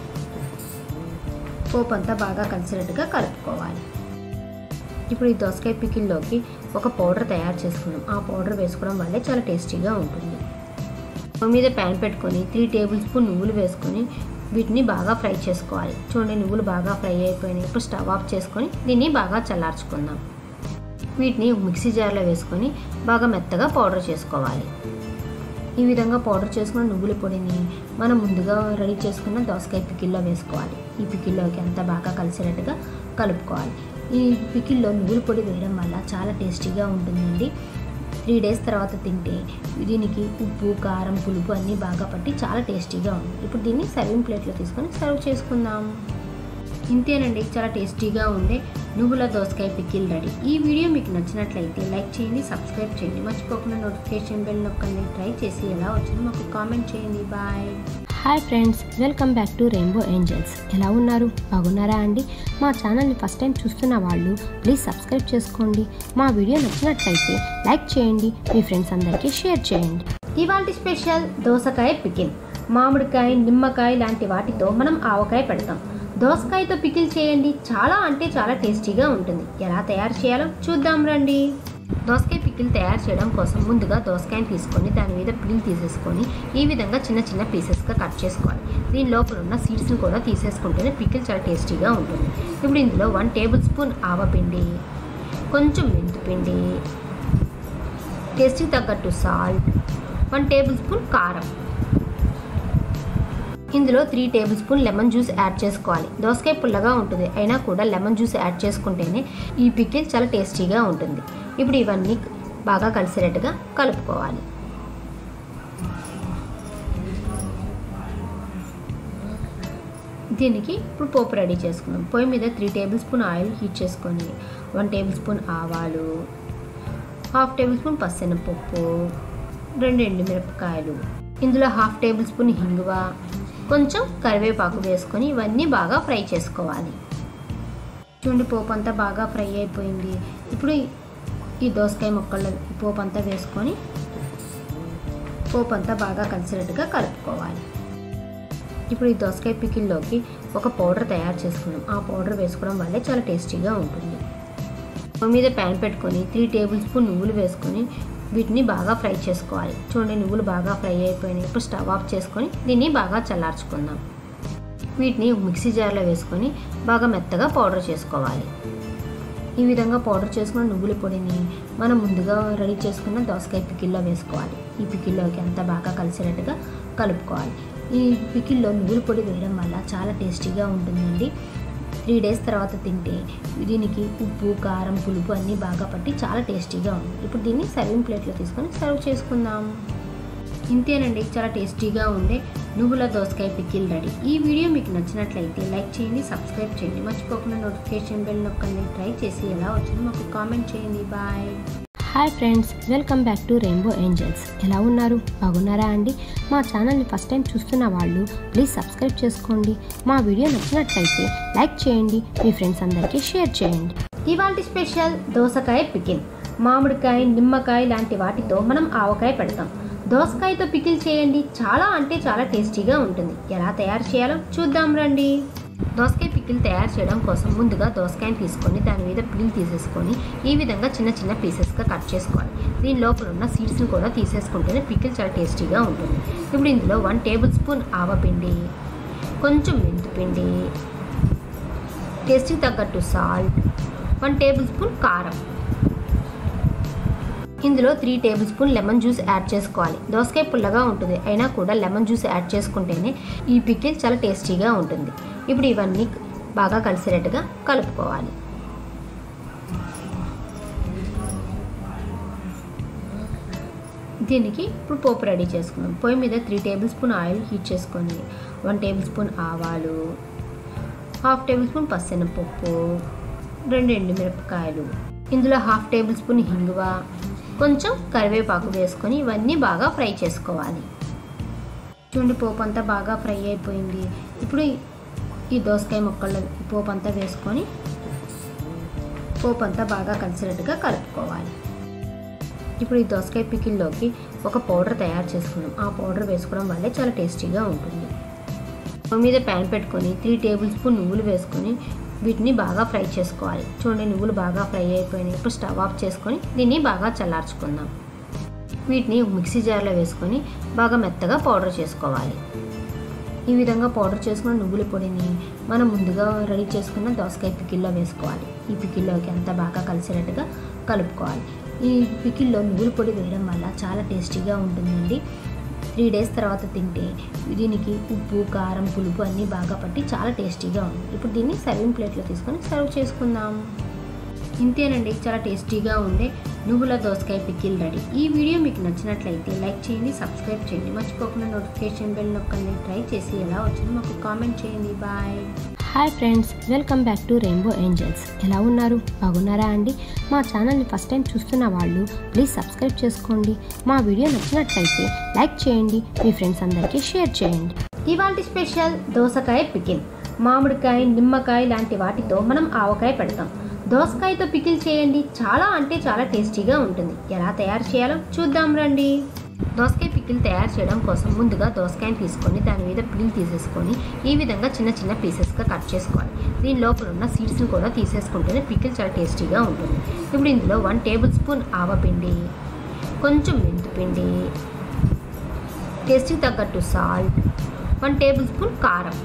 పోపు అంతా బాగా కలిసినట్టుగా కలుపుకోవాలి ఇప్పుడు ఈ దోసకాయ పికిల్లోకి ఒక పౌడర్ తయారు చేసుకున్నాం ఆ పౌడర్ వేసుకోవడం వల్లే చాలా టేస్టీగా ఉంటుంది స్టవ్ మీద ప్యాన్ పెట్టుకొని త్రీ టేబుల్ స్పూన్ నువ్వులు వేసుకొని వీటిని బాగా ఫ్రై చేసుకోవాలి చూడండి నువ్వులు బాగా ఫ్రై అయిపోయినాయి ఇప్పుడు స్టవ్ ఆఫ్ చేసుకొని దీన్ని బాగా చల్లార్చుకుందాం వీటిని మిక్సీ జార్లో వేసుకొని బాగా మెత్తగా పౌడర్ చేసుకోవాలి ఈ విధంగా పౌడర్ చేసుకున్న నువ్వుల పొడిని మనం ముందుగా రెడీ చేసుకున్న దోసకాయ పికిల్లో వేసుకోవాలి ఈ పికిల్లోకి అంతా బాగా కలిసేటట్టుగా కలుపుకోవాలి ఈ పికిల్లో నువ్వుల పొడి వేయడం వల్ల చాలా టేస్టీగా ఉంటుందండి త్రీ డేస్ తర్వాత తింటే దీనికి ఉప్పు కారం పులుపు అన్నీ బాగా పట్టి చాలా టేస్టీగా ఉంది ఇప్పుడు దీన్ని సర్వింగ్ ప్లేట్లో తీసుకొని సర్వ్ చేసుకుందాం ఇంతేనండి చాలా టేస్టీగా ఉండే నువ్వుల దోసకాయ పికిల్ రెడీ ఈ వీడియో మీకు నచ్చినట్లయితే లైక్ చేయండి సబ్స్క్రైబ్ చేయండి మర్చిపోకుండా నోటిఫికేషన్ బెల్ నొక్కండి ట్రై చేసి ఎలా వచ్చిందో మాకు కామెంట్ చేయండి bye hi friends welcome back to rainbow angels ఎలా ఉన్నారు బాగున్నారా అండి మా ఛానల్ని ఫస్ట్ టైం చూస్తున్న వాళ్ళు ప్లీజ్ సబ్స్క్రైబ్ చేసుకోండి మా వీడియో నచ్చినట్లయితే లైక్ చేయండి మీ ఫ్రెండ్స్ అందరికీ షేర్ చేయండి ఇవాళ స్పెషల్ దోసకాయ పికిల్ మామిడికాయ నిమ్మకాయ లాంటి వాటితో మనం ఆవకాయ పెడతాం దోసకాయతో పికిల్ చేయండి చాలా అంటే చాలా టేస్టీగా ఉంటుంది ఎలా తయారు చేయాలో చూద్దాం రండి దోసకాయ పికిల్ తయారు చేయడం కోసం ముందుగా దోసకాయని తీసుకొని దాని మీద పీల్ తీసేసుకొని ఈ విధంగా చిన్న చిన్న పీసెస్గా కట్ చేసుకోవాలి దీని లోపల ఉన్న సీడ్స్ని కూడా తీసేసుకుంటేనే పికిల్ చాలా టేస్టీగా ఉంటుంది ఇప్పుడు ఇందులో వన్ టేబుల్ స్పూన్ ఆవపిండి కొంచెం మెంతిపిండి టేస్ట్కి తగ్గట్టు సాల్ట్ వన్ టేబుల్ స్పూన్ కారం ఇందులో three tablespoon lemon juice add చేసుకోవాలి దోసకాయ పుల్లగా ఉంటుంది అయినా కూడా లెమన్ జ్యూస్ యాడ్ చేసుకుంటేనే ఈ పికిల్ చాలా టేస్టీగా ఉంటుంది ఇప్పుడు ఇవన్నీ బాగా కలిసేటట్టుగా కలుపుకోవాలి దీనికి ఇప్పుడు పోపు రెడీ చేసుకుందాం పొయ్యి మీద three tablespoon oil heat చేసుకొని వన్ టేబుల్ స్పూన్ ఆవాలు హాఫ్ టేబుల్ స్పూన్ పచ్చెనపప్పు రెండు ఎండుమిరపకాయలు ఇందులో హాఫ్ టేబుల్ స్పూన్ హింగువ కొంచెం కరివేపాకు వేసుకొని ఇవన్నీ బాగా ఫ్రై చేసుకోవాలి చూడండి పోపు అంతా బాగా ఫ్రై అయిపోయింది ఇప్పుడు ఈ దోసకాయ ముక్కల్లో ఈ పోపు అంతా వేసుకొని పోపు అంతా బాగా కలిసినట్టుగా కలుపుకోవాలి ఇప్పుడు ఈ దోసకాయ పికిల్లోకి ఒక పౌడర్ తయారు చేసుకున్నాం ఆ పౌడర్ వేసుకోవడం వల్లే చాలా టేస్టీగా ఉంటుంది స్టవ్ మీద ప్యాన్ పెట్టుకొని త్రీ టేబుల్ స్పూన్ నువ్వులు వేసుకొని వీటిని బాగా ఫ్రై చేసుకోవాలి చూడండి నువ్వులు బాగా ఫ్రై అయిపోయినాయి ఇప్పుడు స్టవ్ ఆఫ్ చేసుకొని దీన్ని బాగా చల్లార్చుకుందాం వీటిని మిక్సీ జార్లో వేసుకొని బాగా మెత్తగా పౌడర్ చేసుకోవాలి ఈ విధంగా పౌడర్ చేసుకున్న నువ్వుల పొడిని మనం ముందుగా రెడీ చేసుకున్న దోసకాయ పికిల్లో వేసుకోవాలి ఈ పికిల్లోకి అంతా బాగా కలిసేటట్టుగా కలుపుకోవాలి ఈ పికిల్లో నువ్వుల పొడి వేయడం వల్ల చాలా టేస్టీగా ఉంటుందండి త్రీ డేస్ తర్వాత తింటే దీనికి ఉప్పు కారం పులుపు అన్నీ బాగా పట్టి చాలా టేస్టీగా ఉంది ఇప్పుడు దీన్ని సర్వింగ్ ప్లేట్లో తీసుకొని సర్వ్ చేసుకుందాం ఇంతేనండి చాలా టేస్టీగా ఉండే నువ్వుల దోసకాయ పికిల్ రెడీ ఈ వీడియో మీకు నచ్చినట్లయితే లైక్ చేయండి సబ్స్క్రైబ్ చేయండి మర్చిపోకుండా నోటిఫికేషన్ బెల్ నొక్కండి ట్రై చేసి ఎలా వచ్చిందో మాకు కామెంట్ చేయండి bye hi friends welcome back to rainbow angels ఎలా ఉన్నారు బాగున్నారా అండి మా ఛానల్ని ఫస్ట్ టైం చూస్తున్న వాళ్ళు ప్లీజ్ సబ్స్క్రైబ్ చేసుకోండి మా వీడియో నచ్చినట్లయితే లైక్ చేయండి మీ ఫ్రెండ్స్ అందరికీ షేర్ చేయండి ఇవాళ స్పెషల్ దోసకాయ పికిల్ మామిడికాయ నిమ్మకాయ లాంటి వాటితో మనం ఆవకాయ పెడతాం దోసకాయతో పికిల్ చేయండి చాలా అంటే చాలా టేస్టీగా ఉంటుంది ఎలా తయారు చేయాలో చూద్దాం రండి దోసకాయ పికిల్ తయారు చేయడం కోసం ముందుగా దోసకాయని తీసుకొని దాని మీద పిల్ తీసేసుకొని ఈ విధంగా చిన్న చిన్న పీసెస్గా కట్ చేసుకోవాలి దీని లోపల ఉన్న సీడ్స్ని కూడా తీసేసుకుంటేనే పికిల్ చాలా టేస్టీగా ఉంటుంది ఇప్పుడు ఇందులో వన్ టేబుల్ స్పూన్ ఆవపిండి కొంచెం మెంతిపిండి టేస్ట్కి తగ్గట్టు సాల్ట్ వన్ టేబుల్ స్పూన్ కారం ఇందులో three tablespoon lemon juice add చేసుకోవాలి దోసకాయ పుల్లగా ఉంటుంది అయినా కూడా లెమన్ జ్యూస్ యాడ్ చేసుకుంటేనే ఈ పికిల్ చాలా టేస్టీగా ఉంటుంది ఇప్పుడు ఇవన్నీ బాగా కలిసేటట్టుగా కలుపుకోవాలి దీనికి ఇప్పుడు పోపు రెడీ చేసుకుందాం పొయ్యి మీద three tablespoon oil heat చేసుకొని వన్ టేబుల్ స్పూన్ ఆవాలు హాఫ్ టేబుల్ స్పూన్ పచ్చెనపప్పు రెండు ఎండుమిరపకాయలు ఇందులో హాఫ్ టేబుల్ స్పూన్ హింగువ కొంచెం కరివేపాకు వేసుకొని ఇవన్నీ బాగా ఫ్రై చేసుకోవాలి చూడండి పోపు అంతా బాగా ఫ్రై అయిపోయింది ఇప్పుడు ఈ దోసకాయ ముక్కల్లో ఈ పోపు అంతా వేసుకొని పోపు అంతా బాగా కలిసినట్టుగా కలుపుకోవాలి ఇప్పుడు ఈ దోసకాయ పికిల్లోకి ఒక పౌడర్ తయారు చేసుకున్నాం ఆ పౌడర్ వేసుకోవడం వల్లే చాలా టేస్టీగా ఉంటుంది స్టవ్ మీద ప్యాన్ పెట్టుకొని త్రీ టేబుల్ స్పూన్ నువ్వులు వేసుకొని వీటిని బాగా ఫ్రై చేసుకోవాలి చూడండి నువ్వులు బాగా ఫ్రై అయిపోయినాయి ఇప్పుడు స్టవ్ ఆఫ్ చేసుకొని దీన్ని బాగా చల్లార్చుకుందాం వీటిని మిక్సీ జార్లో వేసుకొని బాగా మెత్తగా పౌడర్ చేసుకోవాలి ఈ విధంగా పౌడర్ చేసుకున్న నువ్వుల పొడిని మనం ముందుగా రెడీ చేసుకున్న దోసకాయ పికిల్లో వేసుకోవాలి ఈ పికిల్లోకి అంతా బాగా కలిసేటట్టుగా కలుపుకోవాలి ఈ పికిల్లో నువ్వుల పొడి వేయడం వల్ల చాలా టేస్టీగా ఉంటుందండి త్రీ డేస్ తర్వాత తింటే దీనికి ఉప్పు కారం పులుపు అన్నీ బాగా పట్టి చాలా టేస్టీగా ఉంది ఇప్పుడు దీన్ని సర్వింగ్ ప్లేట్లో తీసుకొని సర్వ్ చేసుకుందాం ఇంతేనండి చాలా టేస్టీగా ఉండే నువ్వుల దోసకాయ పికిల్ రెడీ ఈ వీడియో మీకు నచ్చినట్లయితే లైక్ చేయండి సబ్స్క్రైబ్ చేయండి మర్చిపోకుండా నోటిఫికేషన్ బెల్ నొక్కండి ట్రై చేసి ఎలా వచ్చిందో మాకు కామెంట్ చేయండి bye hi friends welcome back to rainbow angels ఎలా ఉన్నారు బాగున్నారా అండి మా ఛానల్ని ఫస్ట్ టైం చూస్తున్న వాళ్ళు ప్లీజ్ సబ్స్క్రైబ్ చేసుకోండి మా వీడియో నచ్చినట్లయితే లైక్ చేయండి మీ ఫ్రెండ్స్ అందరికీ షేర్ చేయండి ఇవాళ స్పెషల్ దోసకాయ పికిల్ మామిడికాయ నిమ్మకాయ లాంటి వాటితో మనం ఆవకాయ పెడతాం దోసకాయతో పికిల్ చేయండి చాలా అంటే చాలా టేస్టీగా ఉంటుంది ఎలా తయారు చేయాలో చూద్దాం రండి దోసకాయ పికిల్ తయారు చేయడం కోసం ముందుగా దోసకాయని తీసుకొని దాని మీద పిల్ తీసేసుకొని ఈ విధంగా చిన్న చిన్న పీసెస్గా కట్ చేసుకోవాలి దీని లోపల ఉన్న సీడ్స్ని కూడా తీసేసుకుంటేనే పికిల్ చాలా టేస్టీగా ఉంటుంది ఇప్పుడు ఇందులో వన్ టేబుల్ స్పూన్ ఆవపిండి కొంచెం మెంతిపిండి టేస్ట్కి తగ్గట్టు సాల్ట్ వన్ టేబుల్ స్పూన్ కారం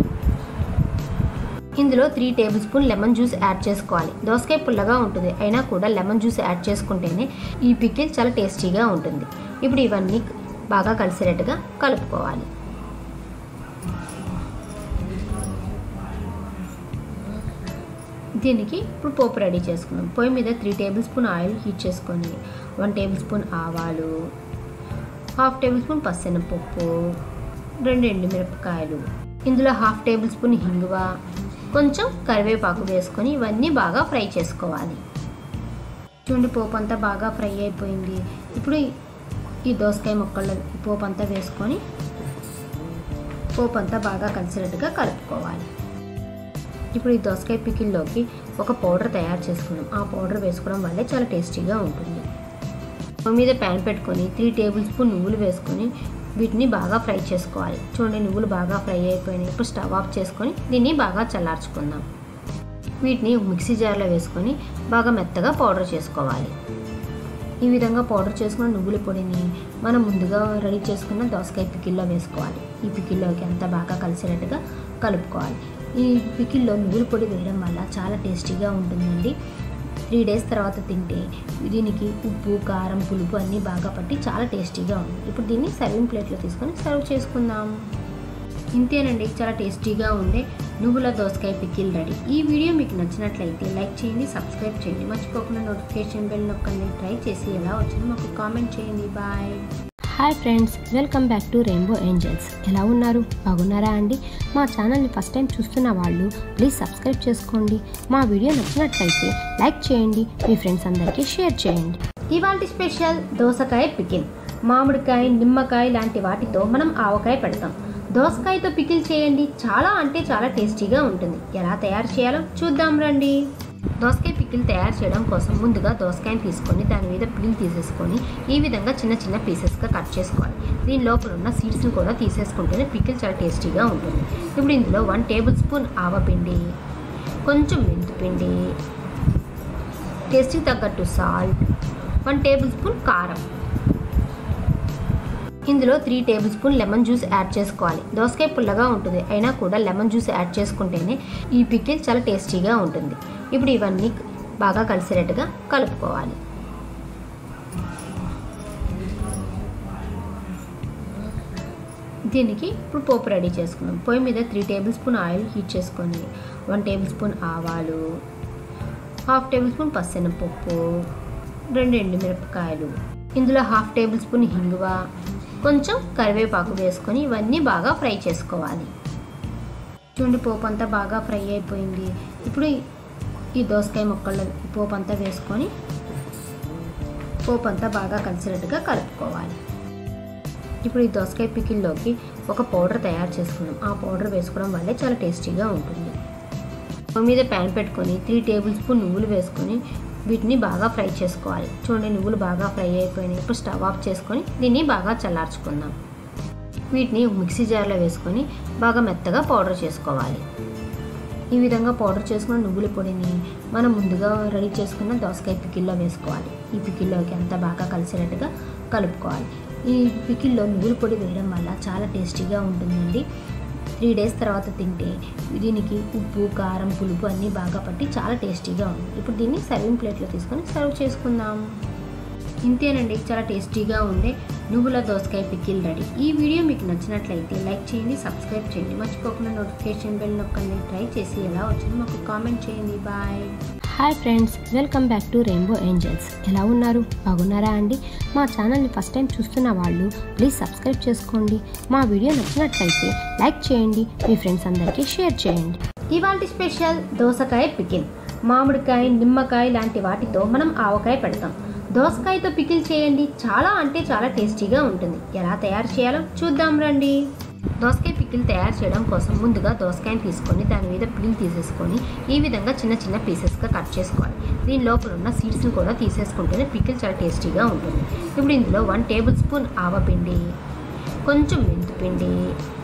ఇందులో three tablespoon lemon juice add చేసుకోవాలి దోసకాయ పుల్లగా ఉంటుంది అయినా కూడా లెమన్ జ్యూస్ యాడ్ చేసుకుంటేనే ఈ పికిల్ చాలా టేస్టీగా ఉంటుంది ఇప్పుడు ఇవన్నీ బాగా కలిసేటట్టుగా కలుపుకోవాలి దీనికి ఇప్పుడు పోపు రెడీ చేసుకుందాం పొయ్యి మీద three tablespoon oil heat చేసుకొని వన్ టేబుల్ స్పూన్ ఆవాలు హాఫ్ టేబుల్ స్పూన్ పచ్చెనపప్పు రెండు ఎండుమిరపకాయలు ఇందులో హాఫ్ టేబుల్ స్పూన్ హింగువ కొంచెం కరివేపాకు వేసుకొని ఇవన్నీ బాగా ఫ్రై చేసుకోవాలి చూడండి పోపు అంతా బాగా ఫ్రై అయిపోయింది ఇప్పుడు ఈ దోసకాయ ముక్కల్లో ఈ పోపు అంతా వేసుకొని పోపు అంతా బాగా కలిసినట్టుగా కలుపుకోవాలి ఇప్పుడు ఈ దోసకాయ పికిల్లోకి ఒక పౌడర్ తయారు చేసుకున్నాం ఆ పౌడర్ వేసుకోవడం వల్లే చాలా టేస్టీగా ఉంటుంది స్టవ్ మీద ప్యాన్ పెట్టుకొని త్రీ టేబుల్ స్పూన్ నువ్వులు వేసుకొని వీటిని బాగా ఫ్రై చేసుకోవాలి చూడండి నువ్వులు బాగా ఫ్రై అయిపోయినాయి ఇప్పుడు స్టవ్ ఆఫ్ చేసుకొని దీన్ని బాగా చల్లార్చుకుందాం వీటిని మిక్సీ జార్లో వేసుకొని బాగా మెత్తగా పౌడర్ చేసుకోవాలి ఈ విధంగా పౌడర్ చేసుకున్న నువ్వుల పొడిని మనం ముందుగా రెడీ చేసుకున్న దోసకాయ పికిల్లో వేసుకోవాలి ఈ పికిల్లోకి అంతా బాగా కలిసేటట్టుగా కలుపుకోవాలి ఈ పికిల్లో నువ్వుల పొడి వేయడం వల్ల చాలా టేస్టీగా ఉంటుందండి త్రీ డేస్ తర్వాత తింటే దీనికి ఉప్పు కారం పులుపు అన్నీ బాగా పట్టి చాలా టేస్టీగా ఉంది ఇప్పుడు దీన్ని సర్వింగ్ ప్లేట్లో తీసుకొని సర్వ్ చేసుకుందాం ఇంతేనండి చాలా టేస్టీగా ఉండే నువ్వుల దోసకాయ పికిల్ రెడీ ఈ వీడియో మీకు నచ్చినట్లయితే లైక్ చేయండి సబ్స్క్రైబ్ చేయండి మర్చిపోకుండా నోటిఫికేషన్ బెల్ నొక్కండి ట్రై చేసి ఎలా వచ్చిందో మాకు కామెంట్ చేయండి bye hi friends welcome back to rainbow angels ఎలా ఉన్నారు బాగున్నారా అండి మా ఛానల్ని ఫస్ట్ టైం చూస్తున్న వాళ్ళు ప్లీజ్ సబ్స్క్రైబ్ చేసుకోండి మా వీడియో నచ్చినట్లయితే లైక్ చేయండి మీ ఫ్రెండ్స్ అందరికీ షేర్ చేయండి ఇవాళ స్పెషల్ దోసకాయ పికిల్ మామిడికాయ నిమ్మకాయ లాంటి వాటితో మనం ఆవకాయ పెడతాం దోసకాయతో పికిల్ చేయండి చాలా అంటే చాలా టేస్టీగా ఉంటుంది ఎలా తయారు చేయాలో చూద్దాం రండి దోసకాయ పికిల్ తయారు చేయడం కోసం ముందుగా దోసకాయని తీసుకొని దాని మీద పీల్ తీసేసుకొని ఈ విధంగా చిన్న చిన్న పీసెస్గా కట్ చేసుకోవాలి దీని లోపల ఉన్న సీడ్స్ని కూడా తీసేసుకుంటేనే పికిల్ చాలా టేస్టీగా ఉంటుంది ఇప్పుడు ఇందులో వన్ టేబుల్ స్పూన్ ఆవపిండి కొంచెం మెంతిపిండి టేస్ట్కి తగ్గట్టు సాల్ట్ వన్ టేబుల్ స్పూన్ కారం ఇందులో three tablespoon lemon juice add చేసుకోవాలి దోసకాయ పుల్లగా ఉంటుంది అయినా కూడా లెమన్ జ్యూస్ యాడ్ చేసుకుంటేనే ఈ పికిల్ చాలా టేస్టీగా ఉంటుంది ఇప్పుడు ఇవన్నీ బాగా కలిసేటట్టుగా కలుపుకోవాలి దీనికి ఇప్పుడు పోపు రెడీ చేసుకుందాం పొయ్యి మీద three tablespoon oil heat చేసుకొని వన్ టేబుల్ స్పూన్ ఆవాలు హాఫ్ టేబుల్ స్పూన్ పచ్చెనపప్పు రెండు ఎండుమిరపకాయలు ఇందులో హాఫ్ టేబుల్ స్పూన్ హింగువ కొంచెం కరివేపాకు వేసుకొని ఇవన్నీ బాగా ఫ్రై చేసుకోవాలి చూడండి పోపు అంతా బాగా ఫ్రై అయిపోయింది ఇప్పుడు ఈ దోసకాయ ముక్కల్లో పోపు అంతా వేసుకొని పోపు అంతా బాగా కలిసినట్టుగా కలుపుకోవాలి ఇప్పుడు ఈ దోసకాయ పికిల్లోకి ఒక పౌడర్ తయారు చేసుకున్నాం ఆ పౌడర్ వేసుకోవడం వల్లే చాలా టేస్టీగా ఉంటుంది స్టవ్ మీద ప్యాన్ పెట్టుకొని త్రీ టేబుల్ స్పూన్ నువ్వులు వేసుకొని వీటిని బాగా ఫ్రై చేసుకోవాలి చూడండి నువ్వులు బాగా ఫ్రై అయిపోయినాయి ఇప్పుడు స్టవ్ ఆఫ్ చేసుకొని దీన్ని బాగా చల్లార్చుకుందాం వీటిని మిక్సీ జార్లో వేసుకొని బాగా మెత్తగా పౌడర్ చేసుకోవాలి ఈ విధంగా పౌడర్ చేసుకున్న నువ్వుల పొడిని మనం ముందుగా రెడీ చేసుకున్న దోసకాయ పికిల్లో వేసుకోవాలి ఈ పికిల్లోకి అంతా బాగా కలిసేటట్టుగా కలుపుకోవాలి ఈ పికిల్లో నువ్వుల పొడి వేయడం వల్ల చాలా టేస్టీగా ఉంటుందండి త్రీ డేస్ తర్వాత తింటే దీనికి ఉప్పు కారం పులుపు అన్నీ బాగా పట్టి చాలా టేస్టీగా ఉంది ఇప్పుడు దీన్ని సర్వింగ్ ప్లేట్లో తీసుకొని సర్వ్ చేసుకుందాం ఇంతేనండి చాలా టేస్టీగా ఉండే నువ్వుల దోసకాయ పికిల్ రెడీ ఈ వీడియో మీకు నచ్చినట్లయితే లైక్ చేయండి సబ్స్క్రైబ్ చేయండి మర్చిపోకుండా నోటిఫికేషన్ బెల్ నొక్కండి ట్రై చేసి ఎలా వచ్చిందో మాకు కామెంట్ చేయండి bye hi friends welcome back to rainbow angels ఎలా ఉన్నారు బాగున్నారా అండి మా ఛానల్ని ఫస్ట్ టైం చూస్తున్న వాళ్ళు ప్లీజ్ సబ్స్క్రైబ్ చేసుకోండి మా వీడియో నచ్చినట్లయితే లైక్ చేయండి మీ ఫ్రెండ్స్ అందరికీ షేర్ చేయండి ఇవాళ స్పెషల్ దోసకాయ పికిల్ మామిడికాయ నిమ్మకాయ లాంటి వాటితో మనం ఆవకాయ పెడతాం దోసకాయతో పికిల్ చేయండి చాలా అంటే చాలా టేస్టీగా ఉంటుంది ఎలా తయారు చేయాలో చూద్దాం రండి దోసకాయ పికిల్ తయారు చేయడం కోసం ముందుగా దోసకాయని తీసుకొని దాని మీద పీల్ తీసేసుకొని ఈ విధంగా చిన్న చిన్న పీసెస్గా కట్ చేసుకోవాలి దీని లోపల ఉన్న సీడ్స్ని కూడా తీసేసుకుంటేనే పికిల్ చాలా టేస్టీగా ఉంటుంది ఇప్పుడు ఇందులో వన్ టేబుల్ స్పూన్ ఆవపిండి కొంచెం మెంతిపిండి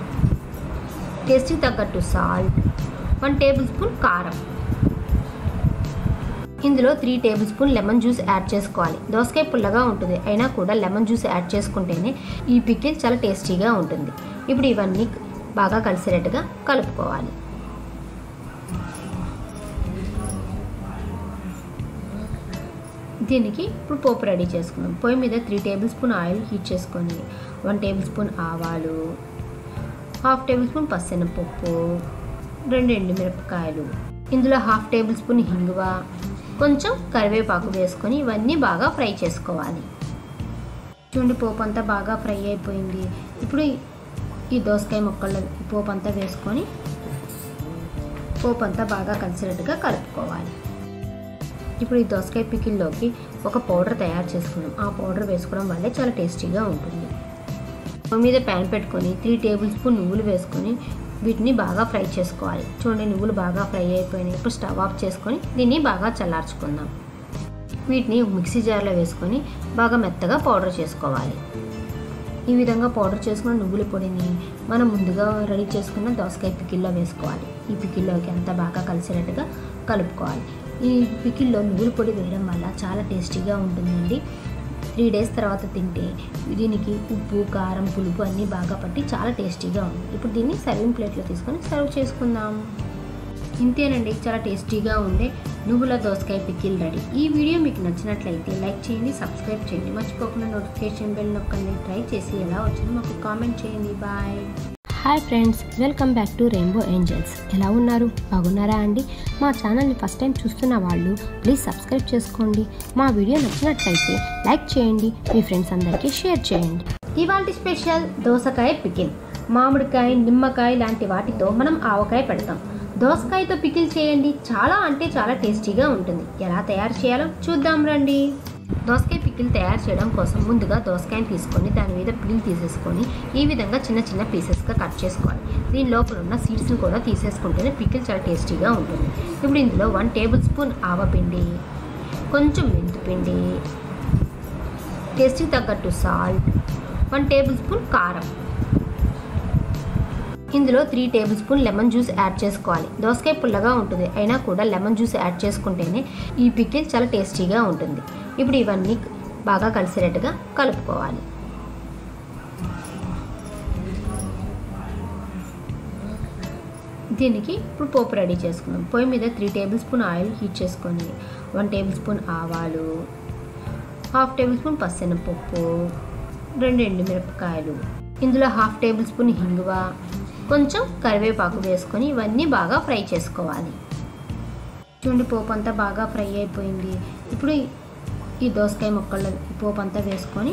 టేస్ట్కి తగ్గట్టు సాల్ట్ వన్ టేబుల్ స్పూన్ కారం ఇందులో three tablespoon lemon juice add చేసుకోవాలి దోసకాయ పుల్లగా ఉంటుంది అయినా కూడా లెమన్ జ్యూస్ యాడ్ చేసుకుంటేనే ఈ పికిల్ చాలా టేస్టీగా ఉంటుంది ఇప్పుడు ఇవన్నీ బాగా కలిసేటట్టుగా కలుపుకోవాలి దీనికి ఇప్పుడు పోపు రెడీ చేసుకుందాం పొయ్యి మీద three tablespoon oil heat చేసుకొని వన్ టేబుల్ స్పూన్ ఆవాలు హాఫ్ టేబుల్ స్పూన్ పచ్చెనపప్పు రెండు ఎండుమిరపకాయలు ఇందులో హాఫ్ టేబుల్ స్పూన్ హింగువ కొంచెం కరివేపాకు వేసుకొని ఇవన్నీ బాగా ఫ్రై చేసుకోవాలి చూడండి పోపు అంతా బాగా ఫ్రై అయిపోయింది ఇప్పుడు ఈ దోసకాయ ముక్కల్లో పోపు అంతా వేసుకొని పోపు అంతా బాగా కలిసినట్టుగా కలుపుకోవాలి ఇప్పుడు ఈ దోసకాయ పికిల్లోకి ఒక పౌడర్ తయారు చేసుకున్నాం ఆ పౌడర్ వేసుకోవడం వల్లే చాలా టేస్టీగా ఉంటుంది స్టవ్ మీద ప్యాన్ పెట్టుకొని త్రీ టేబుల్ స్పూన్ నువ్వులు వేసుకొని వీటిని బాగా ఫ్రై చేసుకోవాలి చూడండి నువ్వులు బాగా ఫ్రై అయిపోయినాయి ఇప్పుడు స్టవ్ ఆఫ్ చేసుకొని దీన్ని బాగా చల్లార్చుకుందాం వీటిని మిక్సీ జార్లో వేసుకొని బాగా మెత్తగా పౌడర్ చేసుకోవాలి ఈ విధంగా పౌడర్ చేసుకున్న నువ్వుల పొడిని మనం ముందుగా రెడీ చేసుకున్న దోసకాయ పికిల్లో వేసుకోవాలి ఈ పికిల్లోకి అంతా బాగా కలిసేటట్టుగా కలుపుకోవాలి ఈ పికిల్లో నువ్వుల పొడి వేయడం వల్ల చాలా టేస్టీగా ఉంటుందండి త్రీ డేస్ తర్వాత తింటే దీనికి ఉప్పు కారం పులుపు అన్నీ బాగా పట్టి చాలా టేస్టీగా ఉంది ఇప్పుడు దీన్ని సర్వింగ్ ప్లేట్లో తీసుకొని సర్వ్ చేసుకుందాం ఇంతేనండి చాలా టేస్టీగా ఉండే నువ్వుల దోసకాయ పికిల్ రెడీ ఈ వీడియో మీకు నచ్చినట్లయితే లైక్ చేయండి సబ్స్క్రైబ్ చేయండి మర్చిపోకుండా నోటిఫికేషన్ బెల్ నొక్కండి ట్రై చేసి ఎలా వచ్చిందో మాకు కామెంట్ చేయండి bye hi friends welcome back to rainbow angels ఎలా ఉన్నారు బాగున్నారా అండి మా ఛానల్ని ఫస్ట్ టైం చూస్తున్న వాళ్ళు ప్లీజ్ సబ్స్క్రైబ్ చేసుకోండి మా వీడియో నచ్చినట్లయితే లైక్ చేయండి మీ ఫ్రెండ్స్ అందరికీ షేర్ చేయండి ఇవాళ స్పెషల్ దోసకాయ పికిల్ మామిడికాయ నిమ్మకాయ లాంటి వాటితో మనం ఆవకాయ పెడతాం దోసకాయతో పికిల్ చేయండి చాలా అంటే చాలా టేస్టీగా ఉంటుంది ఎలా తయారు చేయాలో చూద్దాం రండి దోసకాయ పికిల్ తయారు చేయడం కోసం ముందుగా దోసకాయని తీసుకొని దాని మీద పిల్ తీసేసుకొని ఈ విధంగా చిన్న చిన్న పీసెస్గా కట్ చేసుకోవాలి దీని లోపల ఉన్న సీడ్స్ని కూడా తీసేసుకుంటేనే పికిల్ చాలా టేస్టీగా ఉంటుంది ఇప్పుడు ఇందులో వన్ టేబుల్ స్పూన్ ఆవపిండి కొంచెం మెంతిపిండి టేస్ట్కి తగ్గట్టు సాల్ట్ వన్ టేబుల్ స్పూన్ కారం ఇందులో three tablespoon lemon juice add చేసుకోవాలి దోసకాయ పుల్లగా ఉంటుంది అయినా కూడా లెమన్ జ్యూస్ యాడ్ చేసుకుంటేనే ఈ పికిల్ చాలా టేస్టీగా ఉంటుంది ఇప్పుడు ఇవన్నీ బాగా కలిసేటట్టుగా కలుపుకోవాలి దీనికి ఇప్పుడు పోపు రెడీ చేసుకుందాం పొయ్యి మీద three tablespoon oil heat చేసుకొని వన్ టేబుల్ స్పూన్ ఆవాలు హాఫ్ టేబుల్ స్పూన్ పచ్చెనపప్పు రెండు ఎండుమిరపకాయలు ఇందులో హాఫ్ టేబుల్ స్పూన్ హింగువ కొంచెం కరివేపాకు వేసుకొని ఇవన్నీ బాగా ఫ్రై చేసుకోవాలి చూడండి పోపు అంతా బాగా ఫ్రై అయిపోయింది ఇప్పుడు ఈ దోసకాయ ముక్కల్లో ఈ పోపు అంతా వేసుకొని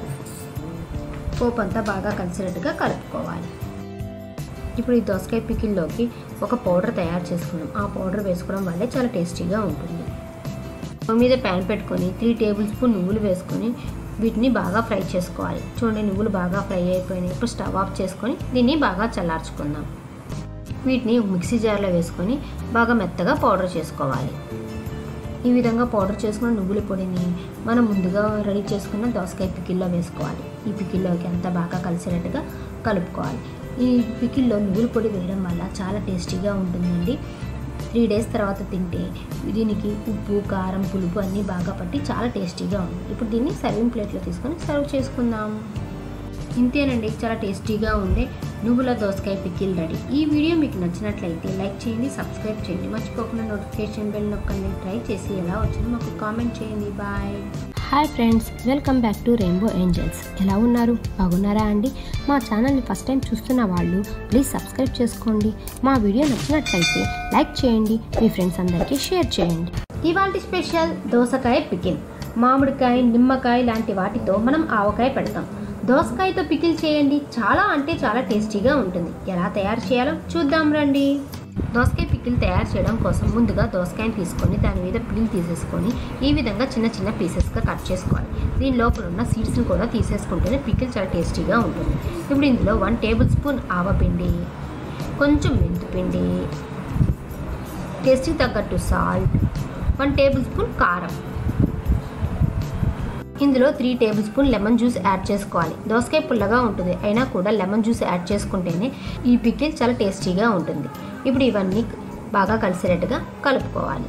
పోపు అంతా బాగా కలిసినట్టుగా కలుపుకోవాలి ఇప్పుడు ఈ దోసకాయ పికిల్లోకి ఒక పౌడర్ తయారు చేసుకున్నాం ఆ పౌడర్ వేసుకోవడం వల్లే చాలా టేస్టీగా ఉంటుంది స్టవ్ మీద ప్యాన్ పెట్టుకొని త్రీ టేబుల్ స్పూన్ నువ్వులు వేసుకొని వీటిని బాగా ఫ్రై చేసుకోవాలి చూడండి నువ్వులు బాగా ఫ్రై అయిపోయినాయి ఇప్పుడు స్టవ్ ఆఫ్ చేసుకొని దీన్ని బాగా చల్లార్చుకుందాం వీటిని మిక్సీ జార్లో వేసుకొని బాగా మెత్తగా పౌడర్ చేసుకోవాలి ఈ విధంగా పౌడర్ చేసుకున్న నువ్వుల పొడిని మనం ముందుగా రెడీ చేసుకున్న దోసకాయ పికిల్లో వేసుకోవాలి ఈ పికిల్లోకి అంతా బాగా కలిసేటట్టుగా కలుపుకోవాలి ఈ పికిల్లో నువ్వుల పొడి వేయడం వల్ల చాలా టేస్టీగా ఉంటుందండి త్రీ డేస్ తర్వాత తింటే దీనికి ఉప్పు కారం పులుపు అన్నీ బాగా పట్టి చాలా టేస్టీగా ఉంది ఇప్పుడు దీన్ని సర్వింగ్ ప్లేట్లో తీసుకొని సర్వ్ చేసుకుందాం ఇంతేనండి చాలా టేస్టీగా ఉండే నువ్వుల దోసకాయ పికిల్ రెడీ ఈ వీడియో మీకు నచ్చినట్లయితే లైక్ చేయండి సబ్స్క్రైబ్ చేయండి మర్చిపోకుండా నోటిఫికేషన్ బెల్ నొక్కండి ట్రై చేసి ఎలా వచ్చిందో మాకు కామెంట్ చేయండి bye hi friends welcome back to rainbow angels ఎలా ఉన్నారు బాగున్నారా అండి మా ఛానల్ని ఫస్ట్ టైం చూస్తున్న వాళ్ళు ప్లీజ్ సబ్స్క్రైబ్ చేసుకోండి మా వీడియో నచ్చినట్లయితే లైక్ చేయండి మీ ఫ్రెండ్స్ అందరికీ షేర్ చేయండి ఇవాళ స్పెషల్ దోసకాయ పికిల్ మామిడికాయ నిమ్మకాయ లాంటి వాటితో మనం ఆవకాయ పెడతాం దోసకాయతో పికిల్ చేయండి చాలా అంటే చాలా టేస్టీగా ఉంటుంది ఎలా తయారు చేయాలో చూద్దాం రండి దోసకాయ పికిల్ తయారు చేయడం కోసం ముందుగా దోసకాయని తీసుకొని దాని మీద పిల్ తీసేసుకొని ఈ విధంగా చిన్న చిన్న పీసెస్గా కట్ చేసుకోవాలి దీని లోపల ఉన్న సీడ్స్ని కూడా తీసేసుకుంటేనే పికిల్ చాలా టేస్టీగా ఉంటుంది ఇప్పుడు ఇందులో వన్ టేబుల్ స్పూన్ ఆవపిండి కొంచెం మెంతిపిండి టేస్ట్కి తగ్గట్టు సాల్ట్ వన్ టేబుల్ స్పూన్ కారం ఇందులో three tablespoon lemon juice add చేసుకోవాలి దోసకాయ పుల్లగా ఉంటుంది అయినా కూడా లెమన్ జ్యూస్ యాడ్ చేసుకుంటేనే ఈ పికిల్ చాలా టేస్టీగా ఉంటుంది ఇప్పుడు ఇవన్నీ బాగా కలిసేటట్టుగా కలుపుకోవాలి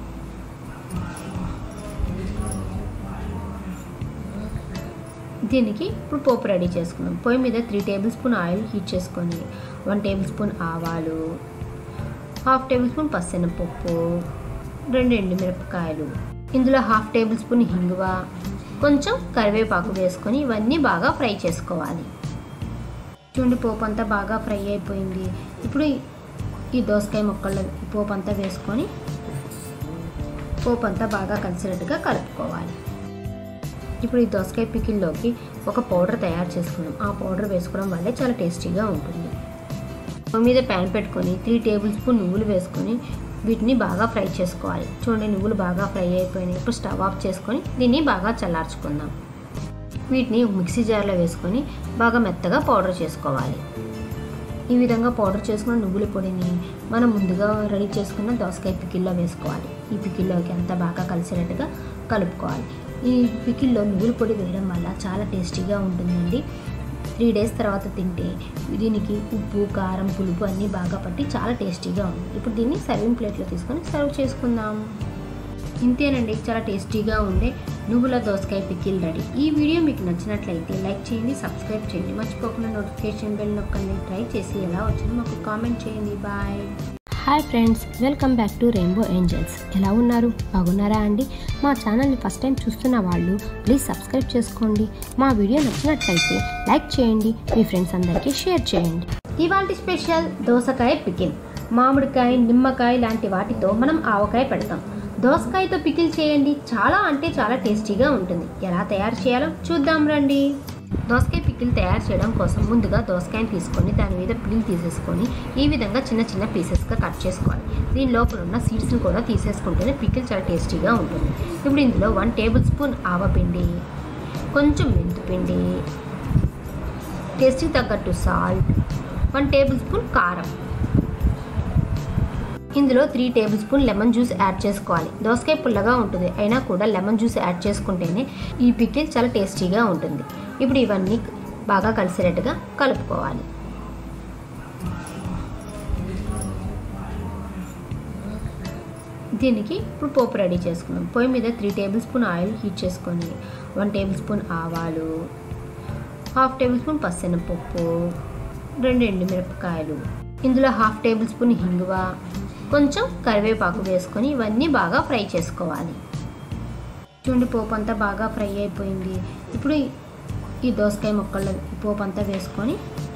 దీనికి ఇప్పుడు పోపు రెడీ చేసుకుందాం పొయ్యి మీద three tablespoon oil heat చేసుకొని వన్ టేబుల్ స్పూన్ ఆవాలు హాఫ్ టేబుల్ స్పూన్ పచ్చెనపప్పు రెండు ఎండుమిరపకాయలు ఇందులో హాఫ్ టేబుల్ స్పూన్ హింగువ కొంచెం కరివేపాకు వేసుకొని ఇవన్నీ బాగా ఫ్రై చేసుకోవాలి చూడండి పోపు అంతా బాగా ఫ్రై అయిపోయింది ఇప్పుడు ఈ దోసకాయ ముక్కల్లో ఈ పోపు అంతా వేసుకొని పోపు అంతా బాగా కలిసినట్టుగా కలుపుకోవాలి ఇప్పుడు ఈ దోసకాయ పికిల్లోకి ఒక పౌడర్ తయారు చేసుకున్నాం ఆ పౌడర్ వేసుకోవడం వల్లే చాలా టేస్టీగా ఉంటుంది స్టవ్ మీద ప్యాన్ పెట్టుకొని త్రీ టేబుల్ స్పూన్ నువ్వులు వేసుకొని వీటిని బాగా ఫ్రై చేసుకోవాలి చూడండి నువ్వులు బాగా ఫ్రై అయిపోయినాయి ఇప్పుడు స్టవ్ ఆఫ్ చేసుకొని దీన్ని బాగా చల్లార్చుకుందాం వీటిని మిక్సీ జార్లో వేసుకొని బాగా మెత్తగా పౌడర్ చేసుకోవాలి ఈ విధంగా పౌడర్ చేసుకున్న నువ్వుల పొడిని మనం ముందుగా రెడీ చేసుకున్న దోసకాయ పికిల్లో వేసుకోవాలి ఈ పికిల్లోకి అంతా బాగా కలిసేటట్టుగా కలుపుకోవాలి ఈ పికిల్లో నువ్వుల పొడి వేయడం వల్ల చాలా టేస్టీగా ఉంటుందండి త్రీ డేస్ తర్వాత తింటే దీనికి ఉప్పు కారం పులుపు అన్నీ బాగా పట్టి చాలా టేస్టీగా ఉంది ఇప్పుడు దీన్ని సర్వింగ్ ప్లేట్లో తీసుకొని సర్వ్ చేసుకుందాం ఇంతేనండి చాలా టేస్టీగా ఉండే నువ్వుల దోసకాయ పికిల్ రెడీ ఈ వీడియో మీకు నచ్చినట్లయితే లైక్ చేయండి సబ్స్క్రైబ్ చేయండి మర్చిపోకుండా నోటిఫికేషన్ బెల్ నొక్కండి ట్రై చేసి ఎలా వచ్చిందో మాకు కామెంట్ చేయండి bye hi friends welcome back to rainbow angels ఎలా ఉన్నారు బాగున్నారా అండి మా ఛానల్ని ఫస్ట్ టైం చూస్తున్న వాళ్ళు ప్లీజ్ సబ్స్క్రైబ్ చేసుకోండి మా వీడియో నచ్చినట్లయితే లైక్ చేయండి మీ ఫ్రెండ్స్ అందరికీ షేర్ చేయండి ఇవాళ స్పెషల్ దోసకాయ పికిల్ మామిడికాయ నిమ్మకాయ లాంటి వాటితో మనం ఆవకాయ పెడతాం దోసకాయతో పికిల్ చేయండి చాలా అంటే చాలా టేస్టీగా ఉంటుంది ఎలా తయారు చేయాలో చూద్దాం రండి దోసకాయ పికిల్ తయారు చేయడం కోసం ముందుగా దోసకాయని తీసుకొని దాని మీద పిల్ తీసేసుకొని ఈ విధంగా చిన్న చిన్న పీసెస్గా కట్ చేసుకోవాలి దీని లోపల ఉన్న సీడ్స్ని కూడా తీసేసుకుంటేనే పికిల్ చాలా టేస్టీగా ఉంటుంది ఇప్పుడు ఇందులో వన్ టేబుల్ స్పూన్ ఆవపిండి కొంచెం మెంతిపిండి టేస్ట్కి తగ్గట్టు సాల్ట్ వన్ టేబుల్ స్పూన్ కారం ఇందులో three tablespoon lemon juice add చేసుకోవాలి దోసకాయ పుల్లగా ఉంటుంది అయినా కూడా లెమన్ జ్యూస్ యాడ్ చేసుకుంటేనే ఈ పికిల్ చాలా టేస్టీగా ఉంటుంది ఇప్పుడు ఇవన్నీ బాగా కలిసేటట్టుగా కలుపుకోవాలి దీనికి ఇప్పుడు పోపు రెడీ చేసుకుందాం పొయ్యి మీద three tablespoon oil heat చేసుకొని వన్ టేబుల్ స్పూన్ ఆవాలు హాఫ్ టేబుల్ స్పూన్ పచ్చెనపప్పు రెండు ఎండుమిరపకాయలు ఇందులో హాఫ్ టేబుల్ స్పూన్ హింగువ కొంచెం కరివేపాకు వేసుకొని ఇవన్నీ బాగా ఫ్రై చేసుకోవాలి చూడండి పోపు అంతా బాగా ఫ్రై అయిపోయింది ఇప్పుడు ఈ దోసకాయ ముక్కల్లో ఈ పోపు అంతా వేసుకొని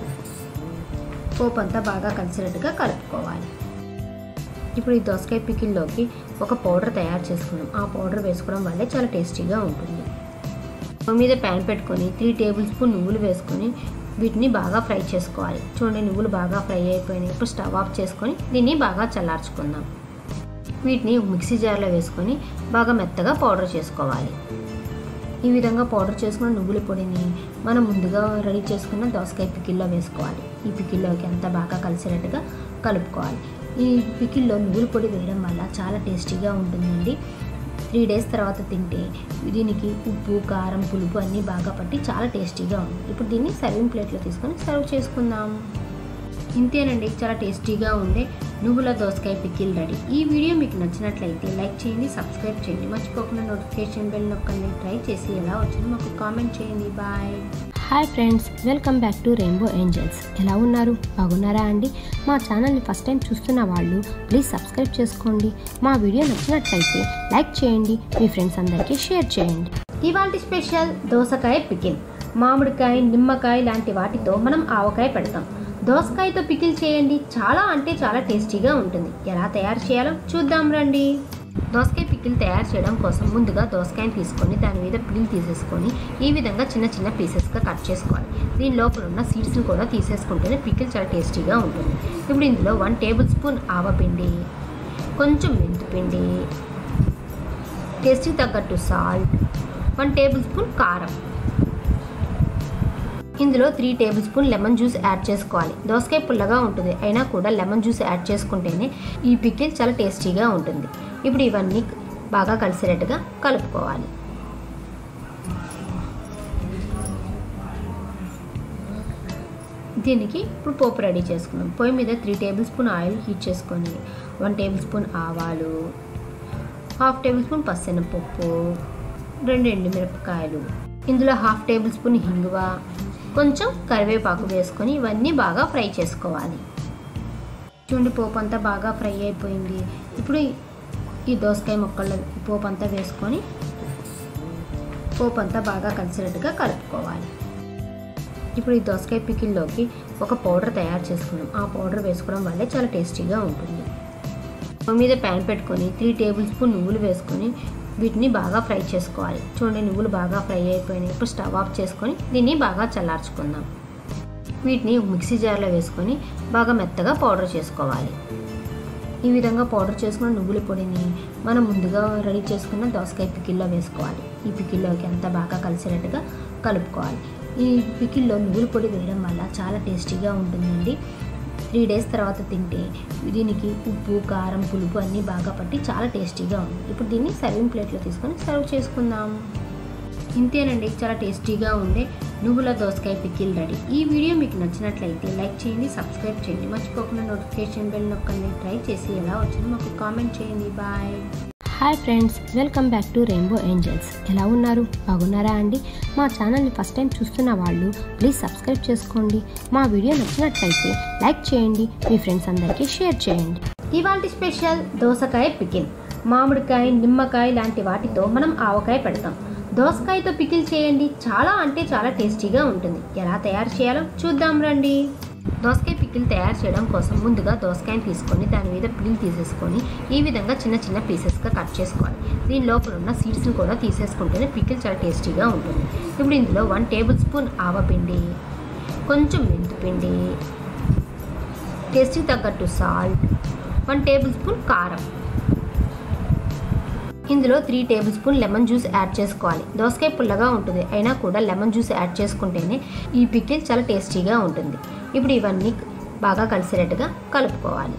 పోపు అంతా బాగా కలిసినట్టుగా కలుపుకోవాలి ఇప్పుడు ఈ దోసకాయ పికిల్లోకి ఒక పౌడర్ తయారు చేసుకున్నాం ఆ పౌడర్ వేసుకోవడం వల్లే చాలా టేస్టీగా ఉంటుంది స్టవ్ మీద ప్యాన్ పెట్టుకొని త్రీ టేబుల్ స్పూన్ నువ్వులు వేసుకొని వీటిని బాగా ఫ్రై చేసుకోవాలి చూడండి నువ్వులు బాగా ఫ్రై అయిపోయినాయి ఇప్పుడు స్టవ్ ఆఫ్ చేసుకొని దీన్ని బాగా చల్లార్చుకుందాం వీటిని మిక్సీ జార్లో వేసుకొని బాగా మెత్తగా పౌడర్ చేసుకోవాలి ఈ విధంగా పౌడర్ చేసుకున్న నువ్వుల పొడిని మనం ముందుగా రెడీ చేసుకున్న దోసకాయ పికిల్లో వేసుకోవాలి ఈ పికిల్లోకి అంతా బాగా కలిసేటట్టుగా కలుపుకోవాలి ఈ పికిల్లో నువ్వుల పొడి వేయడం వల్ల చాలా టేస్టీగా ఉంటుందండి త్రీ డేస్ తర్వాత తింటే దీనికి ఉప్పు కారం పులుపు అన్నీ బాగా పట్టి చాలా టేస్టీగా ఉంది ఇప్పుడు దీన్ని సర్వింగ్ ప్లేట్లో తీసుకొని సర్వ్ చేసుకుందాం ఇంతేనండి చాలా టేస్టీగా ఉండే నువ్వుల దోసకాయ పికిల్ రెడీ ఈ వీడియో మీకు నచ్చినట్లయితే లైక్ చేయండి సబ్స్క్రైబ్ చేయండి మర్చిపోకుండా నోటిఫికేషన్ బెల్ నొక్కండి ట్రై చేసి ఎలా వచ్చిందో మాకు కామెంట్ చేయండి bye hi friends welcome back to rainbow angels ఎలా ఉన్నారు బాగున్నారా అండి మా ఛానల్ని ఫస్ట్ టైం చూస్తున్న వాళ్ళు ప్లీజ్ సబ్స్క్రైబ్ చేసుకోండి మా వీడియో నచ్చినట్లయితే లైక్ చేయండి మీ ఫ్రెండ్స్ అందరికీ షేర్ చేయండి ఇవాళ స్పెషల్ దోసకాయ పికిల్ మామిడికాయ నిమ్మకాయ లాంటి వాటితో మనం ఆవకాయ పెడతాం దోసకాయతో పికిల్ చేయండి చాలా అంటే చాలా టేస్టీగా ఉంటుంది ఎలా తయారు చేయాలో చూద్దాం రండి దోసకాయ పికిల్ తయారు చేయడం కోసం ముందుగా దోసకాయని తీసుకొని దాని మీద పిల్ తీసేసుకొని ఈ విధంగా చిన్న చిన్న పీసెస్గా కట్ చేసుకోవాలి దీని లోపల ఉన్న సీడ్స్ని కూడా తీసేసుకుంటేనే పికిల్ చాలా టేస్టీగా ఉంటుంది ఇప్పుడు ఇందులో వన్ టేబుల్ స్పూన్ ఆవపిండి కొంచెం మెంతిపిండి టేస్ట్కి తగ్గట్టు సాల్ట్ వన్ టేబుల్ స్పూన్ కారం ఇందులో three tablespoon lemon juice add చేసుకోవాలి దోసకాయ పుల్లగా ఉంటుంది అయినా కూడా లెమన్ జ్యూస్ యాడ్ చేసుకుంటేనే ఈ పికిల్ చాలా టేస్టీగా ఉంటుంది ఇప్పుడు ఇవన్నీ బాగా కలిసేటట్టుగా కలుపుకోవాలి దీనికి ఇప్పుడు పోపు రెడీ చేసుకుందాం పొయ్యి మీద three tablespoon oil heat చేసుకొని వన్ టేబుల్ స్పూన్ ఆవాలు హాఫ్ టేబుల్ స్పూన్ పచ్చెనపప్పు రెండు ఎండుమిరపకాయలు ఇందులో హాఫ్ టేబుల్ స్పూన్ హింగువ కొంచెం కరివేపాకు వేసుకొని ఇవన్నీ బాగా ఫ్రై చేసుకోవాలి చూడండి పోపు అంతా బాగా ఫ్రై అయిపోయింది ఇప్పుడు ఈ దోసకాయ ముక్కల్లో ఈ పోపు అంతా వేసుకొని పోపు అంతా బాగా కలిసినట్టుగా కలుపుకోవాలి ఇప్పుడు ఈ దోసకాయ పికిల్లోకి ఒక పౌడర్ తయారు చేసుకున్నాం ఆ పౌడర్ వేసుకోవడం వల్లే చాలా టేస్టీగా ఉంటుంది స్టవ్ మీద ప్యాన్ పెట్టుకొని త్రీ టేబుల్ స్పూన్ నువ్వులు వేసుకొని వీటిని బాగా ఫ్రై చేసుకోవాలి చూడండి నువ్వులు బాగా ఫ్రై అయిపోయినాయి ఇప్పుడు స్టవ్ ఆఫ్ చేసుకొని దీన్ని బాగా చల్లార్చుకుందాం వీటిని మిక్సీ జార్లో వేసుకొని బాగా మెత్తగా పౌడర్ చేసుకోవాలి ఈ విధంగా పౌడర్ చేసుకున్న నువ్వుల పొడిని మనం ముందుగా రెడీ చేసుకున్న దోసకాయ పికిల్లో వేసుకోవాలి ఈ పికిల్లోకి అంతా బాగా కలిసేటట్టుగా కలుపుకోవాలి ఈ పికిల్లో నువ్వుల పొడి వేయడం వల్ల చాలా టేస్టీగా ఉంటుందండి త్రీ డేస్ తర్వాత తింటే దీనికి ఉప్పు కారం పులుపు అన్నీ బాగా పట్టి చాలా టేస్టీగా ఉంది ఇప్పుడు దీన్ని సర్వింగ్ ప్లేట్లో తీసుకొని సర్వ్ చేసుకుందాం ఇంతేనండి చాలా టేస్టీగా ఉండే నువ్వుల దోసకాయ పికిల్ రెడీ ఈ వీడియో మీకు నచ్చినట్లయితే లైక్ చేయండి సబ్స్క్రైబ్ చేయండి మర్చిపోకుండా నోటిఫికేషన్ బెల్ నొక్కండి ట్రై చేసి ఎలా వచ్చిందో మాకు కామెంట్ చేయండి bye hi friends welcome back to rainbow angels ఎలా ఉన్నారు బాగున్నారా అండి మా ఛానల్ని ఫస్ట్ టైం చూస్తున్న వాళ్ళు ప్లీజ్ సబ్స్క్రైబ్ చేసుకోండి మా వీడియో నచ్చినట్లయితే లైక్ చేయండి మీ ఫ్రెండ్స్ అందరికీ షేర్ చేయండి ఇవాళ స్పెషల్ దోసకాయ పికిల్ మామిడికాయ నిమ్మకాయ లాంటి వాటితో మనం ఆవకాయ పెడతాం దోసకాయతో పికిల్ చేయండి చాలా అంటే చాలా టేస్టీగా ఉంటుంది ఎలా తయారు చేయాలో చూద్దాం రండి దోసకాయ పికిల్ తయారు చేయడం కోసం ముందుగా దోసకాయని తీసుకొని దాని మీద పిల్ తీసేసుకొని ఈ విధంగా చిన్న చిన్న పీసెస్గా కట్ చేసుకోవాలి దీని లోపల ఉన్న సీడ్స్ని కూడా తీసేసుకుంటేనే పికిల్ చాలా టేస్టీగా ఉంటుంది ఇప్పుడు ఇందులో వన్ టేబుల్ స్పూన్ ఆవపిండి కొంచెం మెంతిపిండి టేస్ట్కి తగ్గట్టు సాల్ట్ వన్ టేబుల్ స్పూన్ కారం ఇందులో three tablespoon lemon juice add చేసుకోవాలి దోసకాయ పుల్లగా ఉంటుంది అయినా కూడా లెమన్ జ్యూస్ యాడ్ చేసుకుంటేనే ఈ పికిల్ చాలా టేస్టీగా ఉంటుంది ఇప్పుడు ఇవన్నీ బాగా కలిసేటట్టుగా కలుపుకోవాలి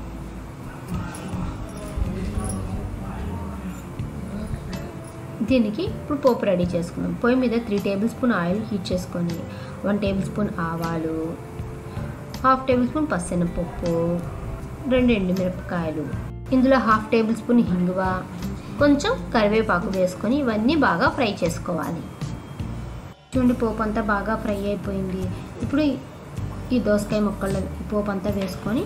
దీనికి ఇప్పుడు పోపు రెడీ చేసుకుందాం పొయ్యి మీద three tablespoon oil heat చేసుకొని వన్ టేబుల్ స్పూన్ ఆవాలు హాఫ్ టేబుల్ స్పూన్ పచ్చెనపప్పు రెండు ఎండుమిరపకాయలు ఇందులో హాఫ్ టేబుల్ స్పూన్ హింగువ కొంచెం కరివేపాకు వేసుకొని ఇవన్నీ బాగా ఫ్రై చేసుకోవాలి చూడండి పోపు అంతా బాగా ఫ్రై అయిపోయింది ఇప్పుడు ఈ దోసకాయ ముక్కల్లో ఈ పోపు అంతా వేసుకొని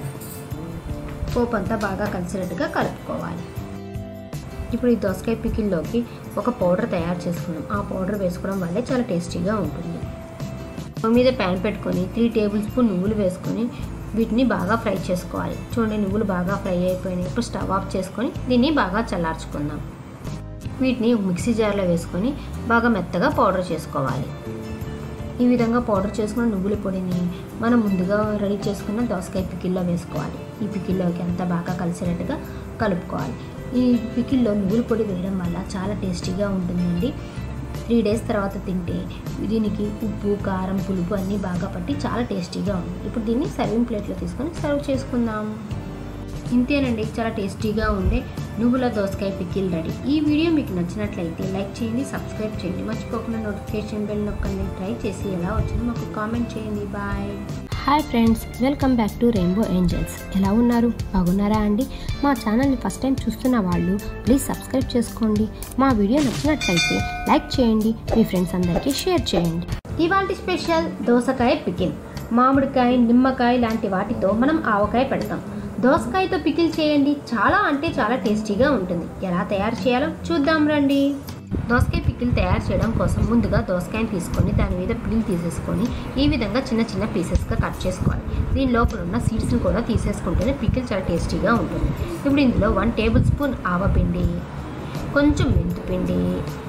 పోపు అంతా బాగా కలిసినట్టుగా కలుపుకోవాలి ఇప్పుడు ఈ దోసకాయ పికిల్లోకి ఒక పౌడర్ తయారు చేసుకున్నాం ఆ పౌడర్ వేసుకోవడం వల్లే చాలా టేస్టీగా ఉంటుంది స్టవ్ మీద ప్యాన్ పెట్టుకొని త్రీ టేబుల్ స్పూన్ నువ్వులు వేసుకొని వీటిని బాగా ఫ్రై చేసుకోవాలి చూడండి నువ్వులు బాగా ఫ్రై అయిపోయినాయి ఇప్పుడు స్టవ్ ఆఫ్ చేసుకొని దీన్ని బాగా చల్లార్చుకుందాం వీటిని మిక్సీ జార్లో వేసుకొని బాగా మెత్తగా పౌడర్ చేసుకోవాలి ఈ విధంగా పౌడర్ చేసుకున్న నువ్వుల పొడిని మనం ముందుగా రెడీ చేసుకున్న దోసకాయ పికిల్లో వేసుకోవాలి ఈ పికిల్లోకి అంతా బాగా కలిసేటట్టుగా కలుపుకోవాలి ఈ పికిల్లో నువ్వుల పొడి వేయడం వల్ల చాలా టేస్టీగా ఉంటుందండి త్రీ డేస్ తర్వాత తింటే దీనికి ఉప్పు కారం పులుపు అన్నీ బాగా పట్టి చాలా టేస్టీగా ఉంది ఇప్పుడు దీన్ని సర్వింగ్ ప్లేట్లో తీసుకొని సర్వ్ చేసుకుందాం ఇంతేనండి చాలా టేస్టీగా ఉండే నువ్వుల దోసకాయ పికిల్ రెడీ ఈ వీడియో మీకు నచ్చినట్లయితే లైక్ చేయండి సబ్స్క్రైబ్ చేయండి మర్చిపోకుండా నోటిఫికేషన్ బెల్ నొక్కండి ట్రై చేసి ఎలా వచ్చిందో మాకు కామెంట్ చేయండి bye hi friends welcome back to rainbow angels ఎలా ఉన్నారు బాగున్నారా అండి మా ఛానల్ని ఫస్ట్ టైం చూస్తున్న వాళ్ళు ప్లీజ్ సబ్స్క్రైబ్ చేసుకోండి మా వీడియో నచ్చినట్లయితే లైక్ చేయండి మీ ఫ్రెండ్స్ అందరికీ షేర్ చేయండి ఇవాళ స్పెషల్ దోసకాయ పికిల్ మామిడికాయ నిమ్మకాయ లాంటి వాటితో మనం ఆవకాయ పెడతాం దోసకాయతో పికిల్ చేయండి చాలా అంటే చాలా టేస్టీగా ఉంటుంది ఎలా తయారు చేయాలో చూద్దాం రండి దోసకాయ పికిల్ తయారు చేయడం కోసం ముందుగా దోసకాయని తీసుకొని దాని మీద పిల్ తీసేసుకొని ఈ విధంగా చిన్న చిన్న పీసెస్గా కట్ చేసుకోవాలి దీని లోపల ఉన్న సీడ్స్ని కూడా తీసేసుకుంటేనే పికిల్ చాలా టేస్టీగా ఉంటుంది ఇప్పుడు ఇందులో వన్ టేబుల్ స్పూన్ ఆవపిండి కొంచెం మెంతిపిండి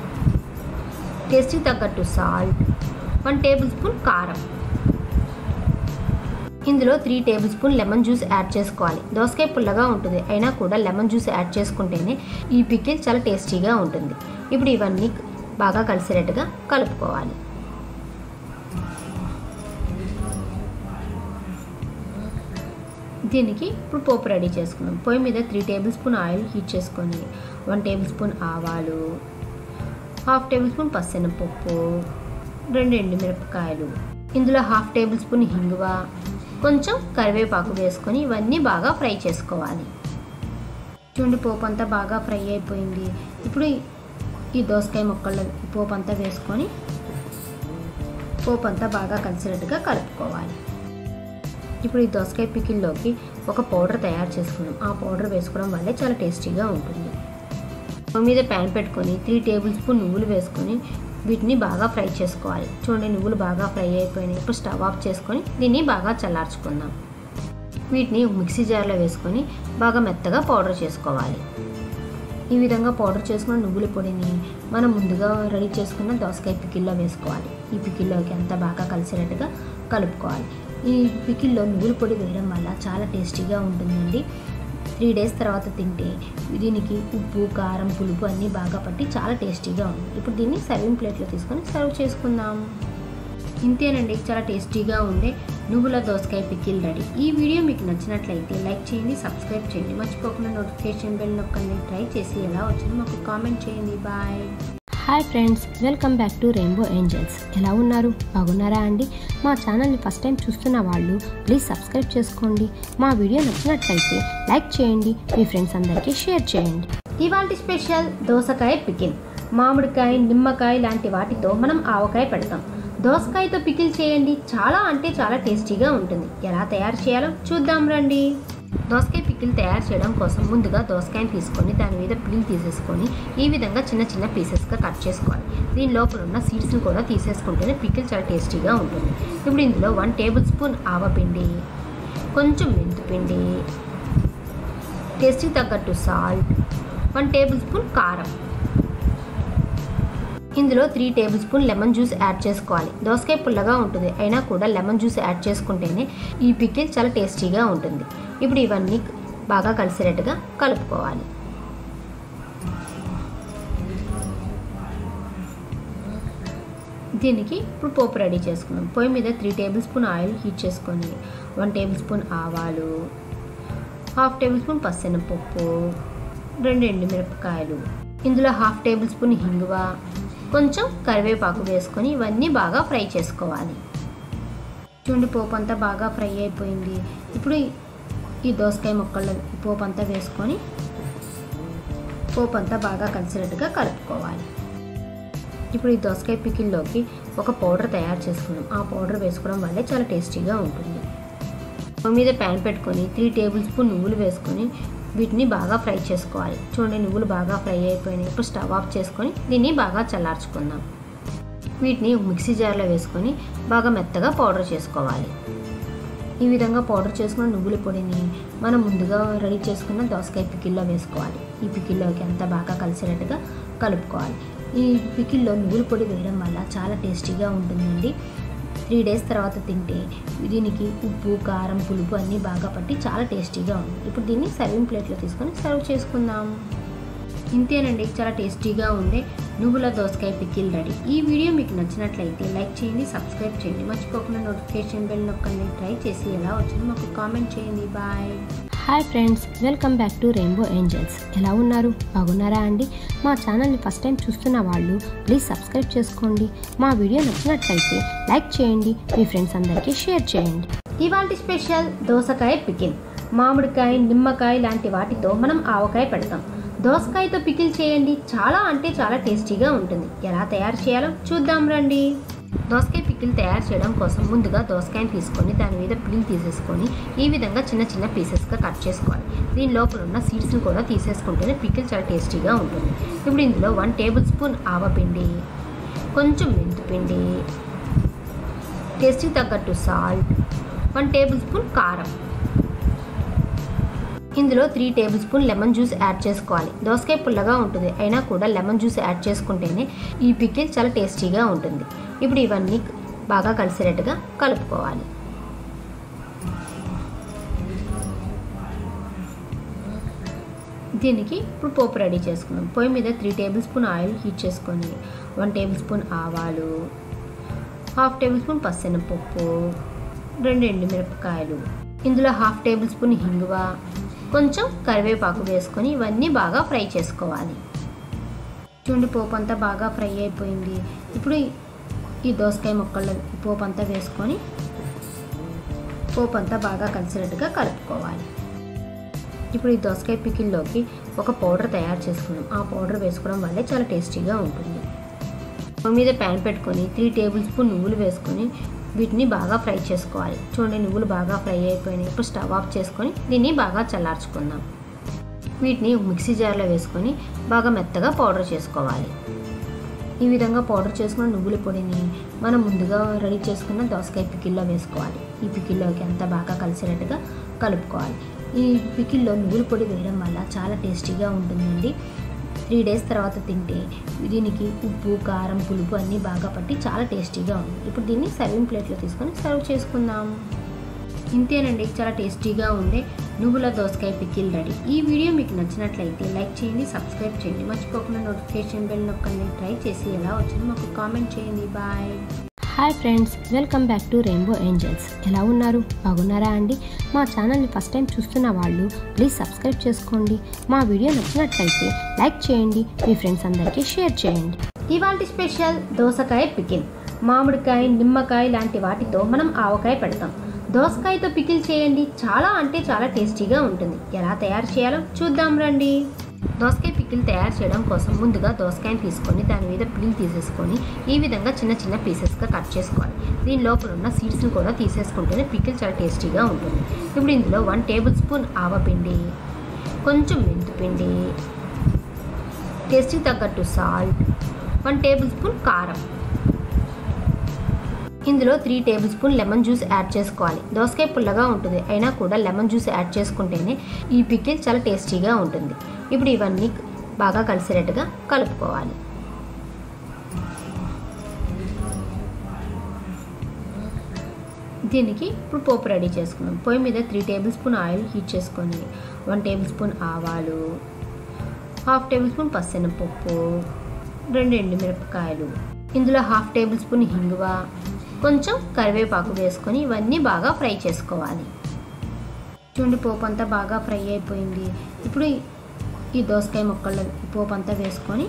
టేస్ట్కి తగ్గట్టు సాల్ట్ వన్ టేబుల్ స్పూన్ కారం ఇందులో three tablespoon lemon juice add చేసుకోవాలి దోసకాయ పుల్లగా ఉంటుంది అయినా కూడా లెమన్ జ్యూస్ యాడ్ చేసుకుంటేనే ఈ పికిల్ చాలా టేస్టీగా ఉంటుంది ఇప్పుడు ఇవన్నీ బాగా కలిసేటట్టుగా కలుపుకోవాలి దీనికి ఇప్పుడు పోపు రెడీ చేసుకుందాం పొయ్యి మీద three tablespoon oil heat చేసుకొని వన్ టేబుల్ స్పూన్ ఆవాలు హాఫ్ టేబుల్ స్పూన్ పచ్చెనపప్పు రెండు ఎండుమిరపకాయలు ఇందులో హాఫ్ టేబుల్ స్పూన్ హింగువ కొంచెం కరివేపాకు వేసుకొని ఇవన్నీ బాగా ఫ్రై చేసుకోవాలి చూడండి పోపు అంతా బాగా ఫ్రై అయిపోయింది ఇప్పుడు ఈ దోసకాయ ముక్కల్లో ఈ పోపు అంతా వేసుకొని పోపు అంతా బాగా కలిసినట్టుగా కలుపుకోవాలి ఇప్పుడు ఈ దోసకాయ పికిల్లోకి ఒక పౌడర్ తయారు చేసుకున్నాం ఆ పౌడర్ వేసుకోవడం వల్లే చాలా టేస్టీగా ఉంటుంది స్టవ్ మీద ప్యాన్ పెట్టుకొని త్రీ టేబుల్ స్పూన్ నువ్వులు వేసుకొని వీటిని బాగా ఫ్రై చేసుకోవాలి చూడండి నువ్వులు బాగా ఫ్రై అయిపోయినాయి ఇప్పుడు స్టవ్ ఆఫ్ చేసుకొని దీన్ని బాగా చల్లార్చుకుందాం వీటిని మిక్సీ జార్లో వేసుకొని బాగా మెత్తగా పౌడర్ చేసుకోవాలి ఈ విధంగా పౌడర్ చేసుకున్న నువ్వుల పొడిని మనం ముందుగా రెడీ చేసుకున్న దోసకాయ పికిల్లో వేసుకోవాలి ఈ పికిల్లోకి అంతా బాగా కలిసేటట్టుగా కలుపుకోవాలి ఈ పికిల్లో నువ్వుల పొడి వేయడం వల్ల చాలా టేస్టీగా ఉంటుందండి త్రీ డేస్ తర్వాత తింటే దీనికి ఉప్పు కారం పులుపు అన్నీ బాగా పట్టి చాలా టేస్టీగా ఉంది ఇప్పుడు దీన్ని సర్వింగ్ ప్లేట్లో తీసుకొని సర్వ్ చేసుకుందాం ఇంతేనండి చాలా టేస్టీగా ఉండే నువ్వుల దోసకాయ పికిల్ రెడీ ఈ వీడియో మీకు నచ్చినట్లయితే లైక్ చేయండి సబ్స్క్రైబ్ చేయండి మర్చిపోకుండా నోటిఫికేషన్ బెల్ నొక్కండి ట్రై చేసి ఎలా వచ్చిందో మాకు కామెంట్ చేయండి bye hi friends welcome back to rainbow angels ఎలా ఉన్నారు బాగున్నారా అండి మా ఛానల్ని ఫస్ట్ టైం చూస్తున్న వాళ్ళు ప్లీజ్ సబ్స్క్రైబ్ చేసుకోండి మా వీడియో నచ్చినట్లయితే లైక్ చేయండి మీ ఫ్రెండ్స్ అందరికీ షేర్ చేయండి ఇవాళ స్పెషల్ దోసకాయ పికిల్ మామిడికాయ నిమ్మకాయ లాంటి వాటితో మనం ఆవకాయ పెడతాం దోసకాయతో పికిల్ చేయండి చాలా అంటే చాలా టేస్టీగా ఉంటుంది ఎలా తయారు చేయాలో చూద్దాం రండి దోసకాయ పికిల్ తయారు చేయడం కోసం ముందుగా దోసకాయని తీసుకొని దాని మీద పీల్ తీసేసుకొని ఈ విధంగా చిన్న చిన్న పీసెస్గా కట్ చేసుకోవాలి దీని లోపల ఉన్న సీడ్స్ని కూడా తీసేసుకుంటేనే పికిల్ చాలా టేస్టీగా ఉంటుంది ఇప్పుడు ఇందులో వన్ టేబుల్ స్పూన్ ఆవపిండి కొంచెం మెంతిపిండి టేస్ట్కి తగ్గట్టు సాల్ట్ వన్ టేబుల్ స్పూన్ కారం ఇందులో three tablespoon lemon juice add చేసుకోవాలి దోసకాయ పుల్లగా ఉంటుంది అయినా కూడా లెమన్ జ్యూస్ యాడ్ చేసుకుంటేనే ఈ పికిల్ చాలా టేస్టీగా ఉంటుంది ఇప్పుడు ఇవన్నీ బాగా కలిసేటట్టుగా కలుపుకోవాలి దీనికి ఇప్పుడు పోపు రెడీ చేసుకుందాం పొయ్యి మీద three tablespoon oil heat చేసుకొని వన్ టేబుల్ స్పూన్ ఆవాలు హాఫ్ టేబుల్ స్పూన్ పచ్చెనపప్పు రెండు ఎండుమిరపకాయలు ఇందులో హాఫ్ టేబుల్ స్పూన్ హింగువ కొంచెం కరివేపాకు వేసుకొని ఇవన్నీ బాగా ఫ్రై చేసుకోవాలి చూడండి పోపు అంతా బాగా ఫ్రై అయిపోయింది ఇప్పుడు ఈ దోసకాయ ముక్కల్లో ఈ పోపు అంతా వేసుకొని పోపు అంతా బాగా కలిసినట్టుగా కలుపుకోవాలి ఇప్పుడు ఈ దోసకాయ పికిల్లోకి ఒక పౌడర్ తయారు చేసుకున్నాం ఆ పౌడర్ వేసుకోవడం వల్లే చాలా టేస్టీగా ఉంటుంది స్టవ్ మీద ప్యాన్ పెట్టుకొని త్రీ టేబుల్ స్పూన్ నువ్వులు వేసుకొని వీటిని బాగా ఫ్రై చేసుకోవాలి చూడండి నువ్వులు బాగా ఫ్రై అయిపోయినాయి ఇప్పుడు స్టవ్ ఆఫ్ చేసుకొని దీన్ని బాగా చల్లార్చుకుందాం వీటిని మిక్సీ జార్లో వేసుకొని బాగా మెత్తగా పౌడర్ చేసుకోవాలి ఈ విధంగా పౌడర్ చేసుకున్న నువ్వుల పొడిని మనం ముందుగా రెడీ చేసుకున్న దోసకాయ పికిల్లో వేసుకోవాలి ఈ పికిల్లోకి అంతా బాగా కలిసేటట్టుగా కలుపుకోవాలి ఈ పికిల్లో నువ్వుల పొడి వేయడం వల్ల చాలా టేస్టీగా ఉంటుందండి త్రీ డేస్ తర్వాత తింటే దీనికి ఉప్పు కారం పులుపు అన్నీ బాగా పట్టి చాలా టేస్టీగా ఉంది ఇప్పుడు దీన్ని సర్వింగ్ ప్లేట్లో తీసుకొని సర్వ్ చేసుకుందాం ఇంతేనండి చాలా టేస్టీగా ఉండే నువ్వుల దోసకాయ పికిల్ రెడీ ఈ వీడియో మీకు నచ్చినట్లయితే లైక్ చేయండి సబ్స్క్రైబ్ చేయండి మర్చిపోకుండా నోటిఫికేషన్ బెల్ నొక్కండి ట్రై చేసి ఎలా వచ్చిందో మాకు కామెంట్ చేయండి bye hi friends welcome back to rainbow angels ఎలా ఉన్నారు బాగున్నారా అండి మా ఛానల్ని ఫస్ట్ టైం చూస్తున్న వాళ్ళు ప్లీజ్ సబ్స్క్రైబ్ చేసుకోండి మా వీడియో నచ్చినట్లయితే లైక్ చేయండి మీ ఫ్రెండ్స్ అందరికీ షేర్ చేయండి ఇవాళ స్పెషల్ దోసకాయ పికిల్ మామిడికాయ నిమ్మకాయ లాంటి వాటితో మనం ఆవకాయ పెడతాం దోసకాయతో పికిల్ చేయండి చాలా అంటే చాలా టేస్టీగా ఉంటుంది ఎలా తయారు చేయాలో చూద్దాం రండి దోసకాయ పికిల్ తయారు చేయడం కోసం ముందుగా దోసకాయని తీసుకొని దాని మీద పీల్ తీసేసుకొని ఈ విధంగా చిన్న చిన్న పీసెస్గా కట్ చేసుకోవాలి దీని లోపల ఉన్న సీడ్స్ని కూడా తీసేసుకుంటేనే పికిల్ చాలా టేస్టీగా ఉంటుంది ఇప్పుడు ఇందులో వన్ టేబుల్ స్పూన్ ఆవపిండి కొంచెం మెంతిపిండి టేస్ట్కి తగ్గట్టు సాల్ట్ వన్ టేబుల్ స్పూన్ కారం ఇందులో three tablespoon lemon juice add చేసుకోవాలి దోసకాయ పుల్లగా ఉంటుంది అయినా కూడా లెమన్ జ్యూస్ యాడ్ చేసుకుంటేనే ఈ పికిల్ చాలా టేస్టీగా ఉంటుంది ఇప్పుడు ఇవన్నీ బాగా కలిసేటట్టుగా కలుపుకోవాలి దీనికి ఇప్పుడు పోపు రెడీ చేసుకుందాం పొయ్యి మీద three tablespoon oil heat చేసుకొని వన్ టేబుల్ స్పూన్ ఆవాలు హాఫ్ టేబుల్ స్పూన్ పచ్చెనపప్పు రెండు ఎండుమిరపకాయలు ఇందులో హాఫ్ టేబుల్ స్పూన్ హింగువ కొంచెం కరివేపాకు వేసుకొని ఇవన్నీ బాగా ఫ్రై చేసుకోవాలి చూడండి పోపు అంతా బాగా ఫ్రై అయిపోయింది ఇప్పుడు ఈ దోసకాయ ముక్కల్లో ఈ పోపు అంతా వేసుకొని పోపు అంతా బాగా కలిసినట్టుగా కలుపుకోవాలి ఇప్పుడు ఈ దోసకాయ పికిల్లోకి ఒక పౌడర్ తయారు చేసుకున్నాం ఆ పౌడర్ వేసుకోవడం వల్లే చాలా టేస్టీగా ఉంటుంది స్టవ్ మీద ప్యాన్ పెట్టుకొని త్రీ టేబుల్ స్పూన్ నువ్వులు వేసుకొని వీటిని బాగా ఫ్రై చేసుకోవాలి చూడండి నువ్వులు బాగా ఫ్రై అయిపోయినాయి ఇప్పుడు స్టవ్ ఆఫ్ చేసుకొని దీన్ని బాగా చల్లార్చుకుందాం వీటిని మిక్సీ జార్లో వేసుకొని బాగా మెత్తగా పౌడర్ చేసుకోవాలి ఈ విధంగా పౌడర్ చేసుకున్న నువ్వుల పొడిని మనం ముందుగా రెడీ చేసుకున్న దోసకాయ పికిల్లో వేసుకోవాలి ఈ పికిల్లోకి అంతా బాగా కలిసేటట్టుగా కలుపుకోవాలి ఈ పికిల్లో నువ్వుల పొడి వేయడం వల్ల చాలా టేస్టీగా ఉంటుందండి త్రీ డేస్ తర్వాత తింటే దీనికి ఉప్పు కారం పులుపు అన్నీ బాగా పట్టి చాలా టేస్టీగా ఉంది ఇప్పుడు దీన్ని సర్వింగ్ ప్లేట్లో తీసుకొని సర్వ్ చేసుకుందాం ఇంతేనండి చాలా టేస్టీగా ఉండే నువ్వుల దోసకాయ పికిల్ రెడీ ఈ వీడియో మీకు నచ్చినట్లయితే లైక్ చేయండి సబ్స్క్రైబ్ చేయండి మర్చిపోకుండా నోటిఫికేషన్ బెల్ నొక్కండి ట్రై చేసి ఎలా వచ్చిందో మాకు కామెంట్ చేయండి bye hi friends welcome back to rainbow angels ఎలా ఉన్నారు బాగున్నారా అండి మా ఛానల్ని ఫస్ట్ టైం చూస్తున్న వాళ్ళు ప్లీజ్ సబ్స్క్రైబ్ చేసుకోండి మా వీడియో నచ్చినట్లయితే లైక్ చేయండి మీ ఫ్రెండ్స్ అందరికీ షేర్ చేయండి ఇవాళ స్పెషల్ దోసకాయ పికిల్ మామిడికాయ నిమ్మకాయ లాంటి వాటితో మనం ఆవకాయ పెడతాం దోసకాయతో పికిల్ చేయండి చాలా అంటే చాలా టేస్టీగా ఉంటుంది ఎలా తయారు చేయాలో చూద్దాం రండి దోసకాయ పికిల్ తయారు చేయడం కోసం ముందుగా దోసకాయని తీసుకొని దాని మీద పీల్ తీసేసుకొని ఈ విధంగా చిన్న చిన్న పీసెస్గా కట్ చేసుకోవాలి దీని లోపల ఉన్న సీడ్స్ని కూడా తీసేసుకుంటేనే పికిల్ చాలా టేస్టీగా ఉంటుంది ఇప్పుడు ఇందులో వన్ టేబుల్ స్పూన్ ఆవపిండి కొంచెం మెంతిపిండి టేస్ట్కి తగ్గట్టు సాల్ట్ వన్ టేబుల్ స్పూన్ కారం ఇందులో three tablespoon lemon juice add చేసుకోవాలి దోసకాయ పుల్లగా ఉంటుంది అయినా కూడా లెమన్ జ్యూస్ యాడ్ చేసుకుంటేనే ఈ పికిల్ చాలా టేస్టీగా ఉంటుంది ఇప్పుడు ఇవన్నీ బాగా కలిసేటట్టుగా కలుపుకోవాలి దీనికి ఇప్పుడు పోపు రెడీ చేసుకుందాం పొయ్యి మీద three tablespoon oil heat చేసుకొని వన్ టేబుల్ స్పూన్ ఆవాలు హాఫ్ టేబుల్ స్పూన్ పచ్చెనపప్పు రెండు ఎండుమిరపకాయలు ఇందులో హాఫ్ టేబుల్ స్పూన్ హింగువ కొంచెం కరివేపాకు వేసుకొని ఇవన్నీ బాగా ఫ్రై చేసుకోవాలి చూడండి పోపు అంతా బాగా ఫ్రై అయిపోయింది ఇప్పుడు ఈ దోసకాయ ముక్కల్లో ఈ పోపు అంతా వేసుకొని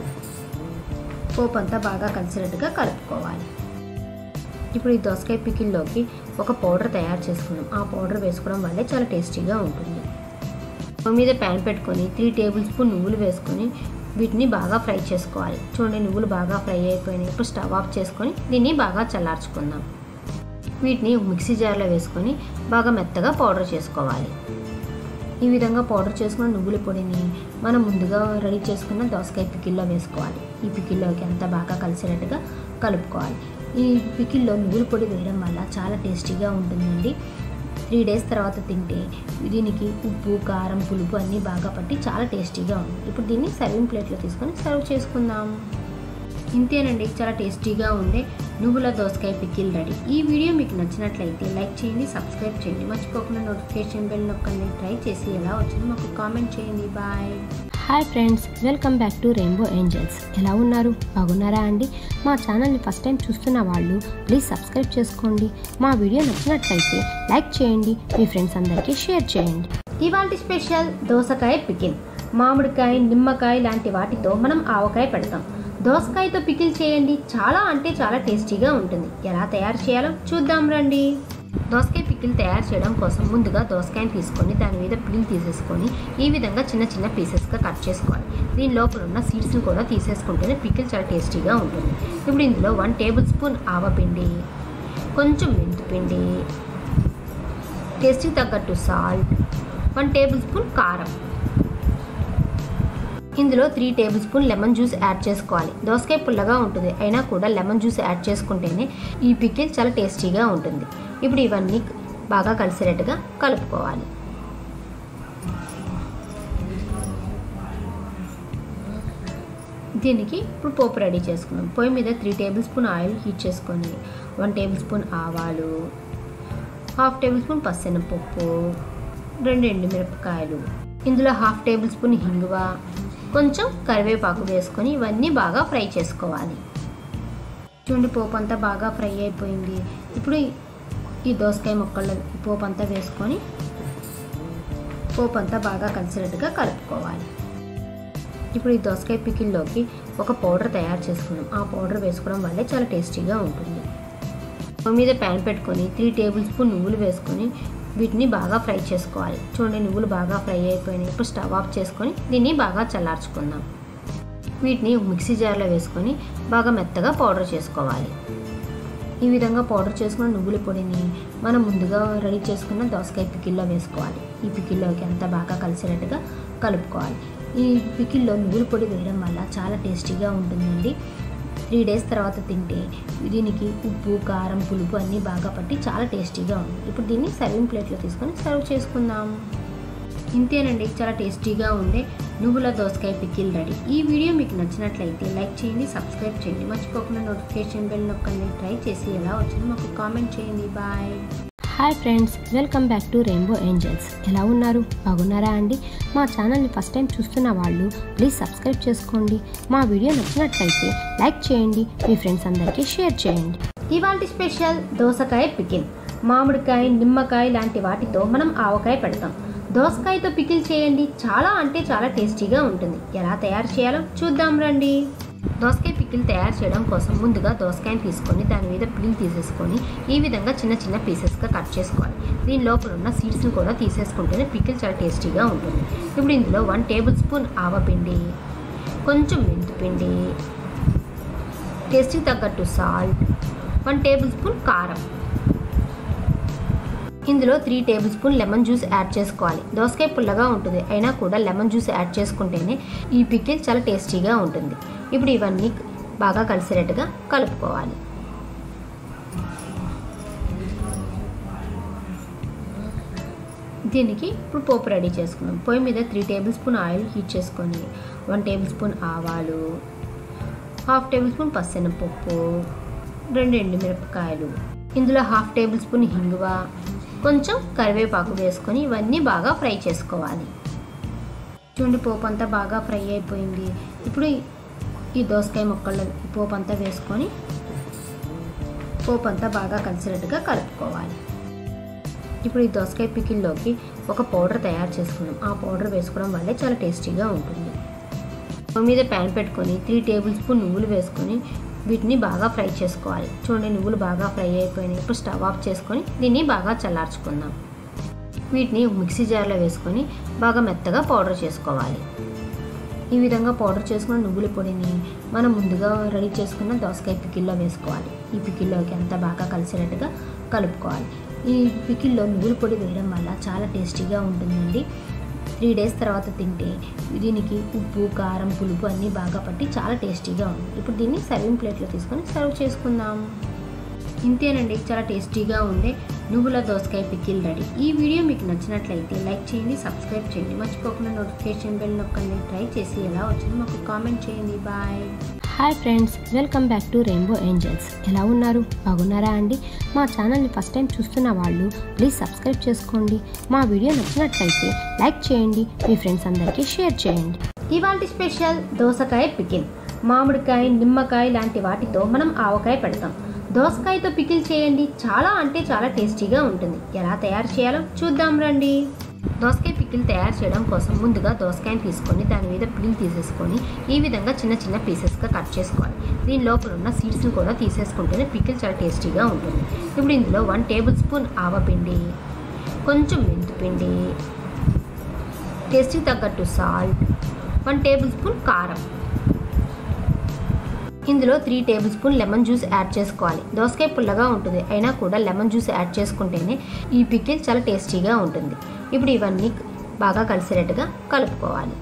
పోపు అంతా బాగా కలిసినట్టుగా కలుపుకోవాలి ఇప్పుడు ఈ దోసకాయ పికిల్లోకి ఒక పౌడర్ తయారు చేసుకున్నాం ఆ పౌడర్ వేసుకోవడం వల్లే చాలా టేస్టీగా ఉంటుంది స్టవ్ మీద ప్యాన్ పెట్టుకొని త్రీ టేబుల్ స్పూన్ నువ్వులు వేసుకొని వీటిని బాగా ఫ్రై చేసుకోవాలి చూడండి నువ్వులు బాగా ఫ్రై అయిపోయినాయి ఇప్పుడు స్టవ్ ఆఫ్ చేసుకొని దీన్ని బాగా చల్లార్చుకుందాం వీటిని మిక్సీ జార్లో వేసుకొని బాగా మెత్తగా పౌడర్ చేసుకోవాలి ఈ విధంగా పౌడర్ చేసుకున్న నువ్వుల పొడిని మనం ముందుగా రెడీ చేసుకున్న దోసకాయ పికిల్లో వేసుకోవాలి ఈ పికిల్లోకి అంతా బాగా కలిసేటట్టుగా కలుపుకోవాలి ఈ పికిల్లో నువ్వుల పొడి వేయడం వల్ల చాలా టేస్టీగా ఉంటుందండి త్రీ డేస్ తర్వాత తింటే దీనికి ఉప్పు కారం పులుపు అన్నీ బాగా పట్టి చాలా టేస్టీగా ఉంది ఇప్పుడు దీన్ని సర్వింగ్ ప్లేట్లో తీసుకొని సర్వ్ చేసుకుందాం ఇంతేనండి చాలా టేస్టీగా ఉండే నువ్వుల దోసకాయ పికిల్ రెడీ ఈ వీడియో మీకు నచ్చినట్లయితే లైక్ చేయండి సబ్స్క్రైబ్ చేయండి మర్చిపోకుండా నోటిఫికేషన్ బెల్ నొక్కండి ట్రై చేసి ఎలా వచ్చిందో మాకు కామెంట్ చేయండి bye hi friends welcome back to rainbow angels ఎలా ఉన్నారు బాగున్నారా అండి మా ఛానల్ని ఫస్ట్ టైం చూస్తున్న వాళ్ళు ప్లీజ్ సబ్స్క్రైబ్ చేసుకోండి మా వీడియో నచ్చినట్లయితే లైక్ చేయండి మీ ఫ్రెండ్స్ అందరికీ షేర్ చేయండి ఇవాళ స్పెషల్ దోసకాయ పికిల్ మామిడికాయ నిమ్మకాయ లాంటి వాటితో మనం ఆవకాయ పెడతాం దోసకాయతో పికిల్ చేయండి చాలా అంటే చాలా టేస్టీగా ఉంటుంది ఎలా తయారు చేయాలో చూద్దాం రండి దోసకాయ పికిల్ తయారు చేయడం కోసం ముందుగా దోసకాయని తీసుకొని దాని మీద పీల్ తీసేసుకొని ఈ విధంగా చిన్న చిన్న పీసెస్గా కట్ చేసుకోవాలి దీని లోపల ఉన్న సీడ్స్ని కూడా తీసేసుకుంటేనే పికిల్ చాలా టేస్టీగా ఉంటుంది ఇప్పుడు ఇందులో వన్ టేబుల్ స్పూన్ ఆవపిండి కొంచెం మెంతిపిండి టేస్ట్కి తగ్గట్టు సాల్ట్ వన్ టేబుల్ స్పూన్ కారం ఇందులో three tablespoon lemon juice add చేసుకోవాలి దోసకాయ పుల్లగా ఉంటుంది అయినా కూడా లెమన్ జ్యూస్ యాడ్ చేసుకుంటేనే ఈ పికిల్ చాలా టేస్టీగా ఉంటుంది ఇప్పుడు ఇవన్నీ బాగా కలిసేటట్టుగా కలుపుకోవాలి దీనికి ఇప్పుడు పోపు రెడీ చేసుకుందాం పొయ్యి మీద three tablespoon oil heat చేసుకొని వన్ టేబుల్ స్పూన్ ఆవాలు హాఫ్ టేబుల్ స్పూన్ పచ్చెనపప్పు రెండు ఎండుమిరపకాయలు ఇందులో హాఫ్ టేబుల్ స్పూన్ హింగువ కొంచెం కరివేపాకు వేసుకొని ఇవన్నీ బాగా ఫ్రై చేసుకోవాలి చూడండి పోపు అంతా బాగా ఫ్రై అయిపోయింది ఇప్పుడు ఈ దోసకాయ ముక్కల్లో ఈ పోపు అంతా వేసుకొని పోపు అంతా బాగా కలిసినట్టుగా కలుపుకోవాలి ఇప్పుడు ఈ దోసకాయ పికిల్లోకి ఒక పౌడర్ తయారు చేసుకున్నాం ఆ పౌడర్ వేసుకోవడం వల్లే చాలా టేస్టీగా ఉంటుంది స్టవ్ మీద ప్యాన్ పెట్టుకొని త్రీ టేబుల్ స్పూన్ నువ్వులు వేసుకొని వీటిని బాగా ఫ్రై చేసుకోవాలి చూడండి నువ్వులు బాగా ఫ్రై అయిపోయినాయి ఇప్పుడు స్టవ్ ఆఫ్ చేసుకొని దీన్ని బాగా చల్లార్చుకుందాం వీటిని మిక్సీ జార్లో వేసుకొని బాగా మెత్తగా పౌడర్ చేసుకోవాలి ఈ విధంగా పౌడర్ చేసుకున్న నువ్వుల పొడిని మనం ముందుగా రెడీ చేసుకున్న దోసకాయ పికిల్లో వేసుకోవాలి ఈ పికిల్లోకి అంతా బాగా కలిసేటట్టుగా కలుపుకోవాలి ఈ పికిల్లో నువ్వుల పొడి వేయడం వల్ల చాలా టేస్టీగా ఉంటుందండి త్రీ డేస్ తర్వాత తింటే దీనికి ఉప్పు కారం పులుపు అన్నీ బాగా పట్టి చాలా టేస్టీగా ఉంది ఇప్పుడు దీన్ని సర్వింగ్ ప్లేట్లో తీసుకొని సర్వ్ చేసుకుందాం ఇంతేనండి చాలా టేస్టీగా ఉండే నువ్వుల దోసకాయ పికిల్ రెడీ ఈ వీడియో మీకు నచ్చినట్లయితే లైక్ చేయండి సబ్స్క్రైబ్ చేయండి మర్చిపోకుండా నోటిఫికేషన్ బెల్ నొక్కండి ట్రై చేసి ఎలా వచ్చిందో మాకు కామెంట్ చేయండి bye hi friends welcome back to rainbow angels ఎలా ఉన్నారు బాగున్నారా అండి మా ఛానల్ని ఫస్ట్ టైం చూస్తున్న వాళ్ళు ప్లీజ్ సబ్స్క్రైబ్ చేసుకోండి మా వీడియో నచ్చినట్లయితే లైక్ చేయండి మీ ఫ్రెండ్స్ అందరికీ షేర్ చేయండి ఇవాళ స్పెషల్ దోసకాయ పికిల్ మామిడికాయ నిమ్మకాయ లాంటి వాటితో మనం ఆవకాయ పెడతాం దోసకాయతో పికిల్ చేయండి చాలా అంటే చాలా టేస్టీగా ఉంటుంది ఎలా తయారు చేయాలో చూద్దాం రండి దోసకాయ పికిల్ తయారు చేయడం కోసం ముందుగా దోసకాయని తీసుకొని దాని మీద పిల్ తీసేసుకొని ఈ విధంగా చిన్న చిన్న పీసెస్గా కట్ చేసుకోవాలి దీని లోపల ఉన్న సీడ్స్ని కూడా తీసేసుకుంటేనే పికిల్ చాలా టేస్టీగా ఉంటుంది ఇప్పుడు ఇందులో వన్ టేబుల్ స్పూన్ ఆవపిండి కొంచెం మెంతిపిండి టేస్ట్కి తగ్గట్టు సాల్ట్ వన్ టేబుల్ స్పూన్ కారం ఇందులో three tablespoon lemon juice add చేసుకోవాలి దోసకాయ పుల్లగా ఉంటుంది అయినా కూడా లెమన్ జ్యూస్ యాడ్ చేసుకుంటేనే ఈ పికిల్ చాలా టేస్టీగా ఉంటుంది ఇప్పుడు ఇవన్నీ బాగా కలిసేటట్టుగా కలుపుకోవాలి దీనికి ఇప్పుడు పోపు రెడీ చేసుకుందాం పొయ్యి మీద three tablespoon oil heat చేసుకొని వన్ టేబుల్ స్పూన్ ఆవాలు హాఫ్ టేబుల్ స్పూన్ పచ్చెనపప్పు రెండు ఎండుమిరపకాయలు ఇందులో హాఫ్ టేబుల్ స్పూన్ హింగువ కొంచెం కరివేపాకు వేసుకొని ఇవన్నీ బాగా ఫ్రై చేసుకోవాలి చూడండి పోపు అంతా బాగా ఫ్రై అయిపోయింది ఇప్పుడు ఈ దోసకాయ ముక్కల్లో ఈ పోపు అంతా వేసుకొని పోపు అంతా బాగా కలిసినట్టుగా కలుపుకోవాలి ఇప్పుడు ఈ దోసకాయ పికిల్లోకి ఒక పౌడర్ తయారు చేసుకున్నాం ఆ పౌడర్ వేసుకోవడం వల్లే చాలా టేస్టీగా ఉంటుంది స్టవ్ మీద ప్యాన్ పెట్టుకొని త్రీ టేబుల్ స్పూన్ నువ్వులు వేసుకొని వీటిని బాగా ఫ్రై చేసుకోవాలి చూడండి నువ్వులు బాగా ఫ్రై అయిపోయినాయి ఇప్పుడు స్టవ్ ఆఫ్ చేసుకొని దీన్ని బాగా చల్లార్చుకుందాం వీటిని మిక్సీ జార్లో వేసుకొని బాగా మెత్తగా పౌడర్ చేసుకోవాలి ఈ విధంగా పౌడర్ చేసుకున్న నువ్వుల పొడిని మనం ముందుగా రెడీ చేసుకున్న దోసకాయ పికిల్లో వేసుకోవాలి ఈ పికిల్లోకి అంతా బాగా కలిసేటట్టుగా కలుపుకోవాలి ఈ పికిల్లో నువ్వుల పొడి వేయడం వల్ల చాలా టేస్టీగా ఉంటుందండి త్రీ డేస్ తర్వాత తింటే దీనికి ఉప్పు కారం పులుపు అన్నీ బాగా పట్టి చాలా టేస్టీగా ఉంది ఇప్పుడు దీన్ని సర్వింగ్ ప్లేట్లో తీసుకొని సర్వ్ చేసుకుందాం ఇంతేనండి చాలా టేస్టీగా ఉండే నువ్వుల దోసకాయ పికిల్ రెడీ ఈ వీడియో మీకు నచ్చినట్లయితే లైక్ చేయండి సబ్స్క్రైబ్ చేయండి మర్చిపోకుండా నోటిఫికేషన్ బెల్ నొక్కండి ట్రై చేసి ఎలా వచ్చిందో మాకు కామెంట్ చేయండి bye hi friends welcome back to rainbow angels ఎలా ఉన్నారు బాగున్నారా అండి మా ఛానల్ని ఫస్ట్ టైం చూస్తున్న వాళ్ళు ప్లీజ్ సబ్స్క్రైబ్ చేసుకోండి మా వీడియో నచ్చినట్లయితే లైక్ చేయండి మీ ఫ్రెండ్స్ అందరికీ షేర్ చేయండి ఇవాళ స్పెషల్ దోసకాయ పికిల్ మామిడికాయ నిమ్మకాయ లాంటి వాటితో మనం ఆవకాయ పెడతాం దోసకాయతో పికిల్ చేయండి చాలా అంటే చాలా టేస్టీగా ఉంటుంది ఎలా తయారు చేయాలో చూద్దాం రండి దోసకాయ పికిల్ తయారు చేయడం కోసం ముందుగా దోసకాయని తీసుకొని దాని మీద పిల్ తీసేసుకొని ఈ విధంగా చిన్న చిన్న పీసెస్గా కట్ చేసుకోవాలి దీని లోపల ఉన్న సీడ్స్ని కూడా తీసేసుకుంటేనే పికిల్ చాలా టేస్టీగా ఉంటుంది ఇప్పుడు ఇందులో వన్ టేబుల్ స్పూన్ ఆవపిండి కొంచెం మెంతిపిండి టేస్ట్కి తగ్గట్టు సాల్ట్ వన్ టేబుల్ స్పూన్ కారం ఇందులో three tablespoon lemon juice add చేసుకోవాలి దోసకాయ పుల్లగా ఉంటుంది అయినా కూడా లెమన్ జ్యూస్ యాడ్ చేసుకుంటేనే ఈ పికిల్ చాలా టేస్టీగా ఉంటుంది ఇప్పుడు ఇవన్నీ బాగా కలిసేటట్టుగా కలుపుకోవాలి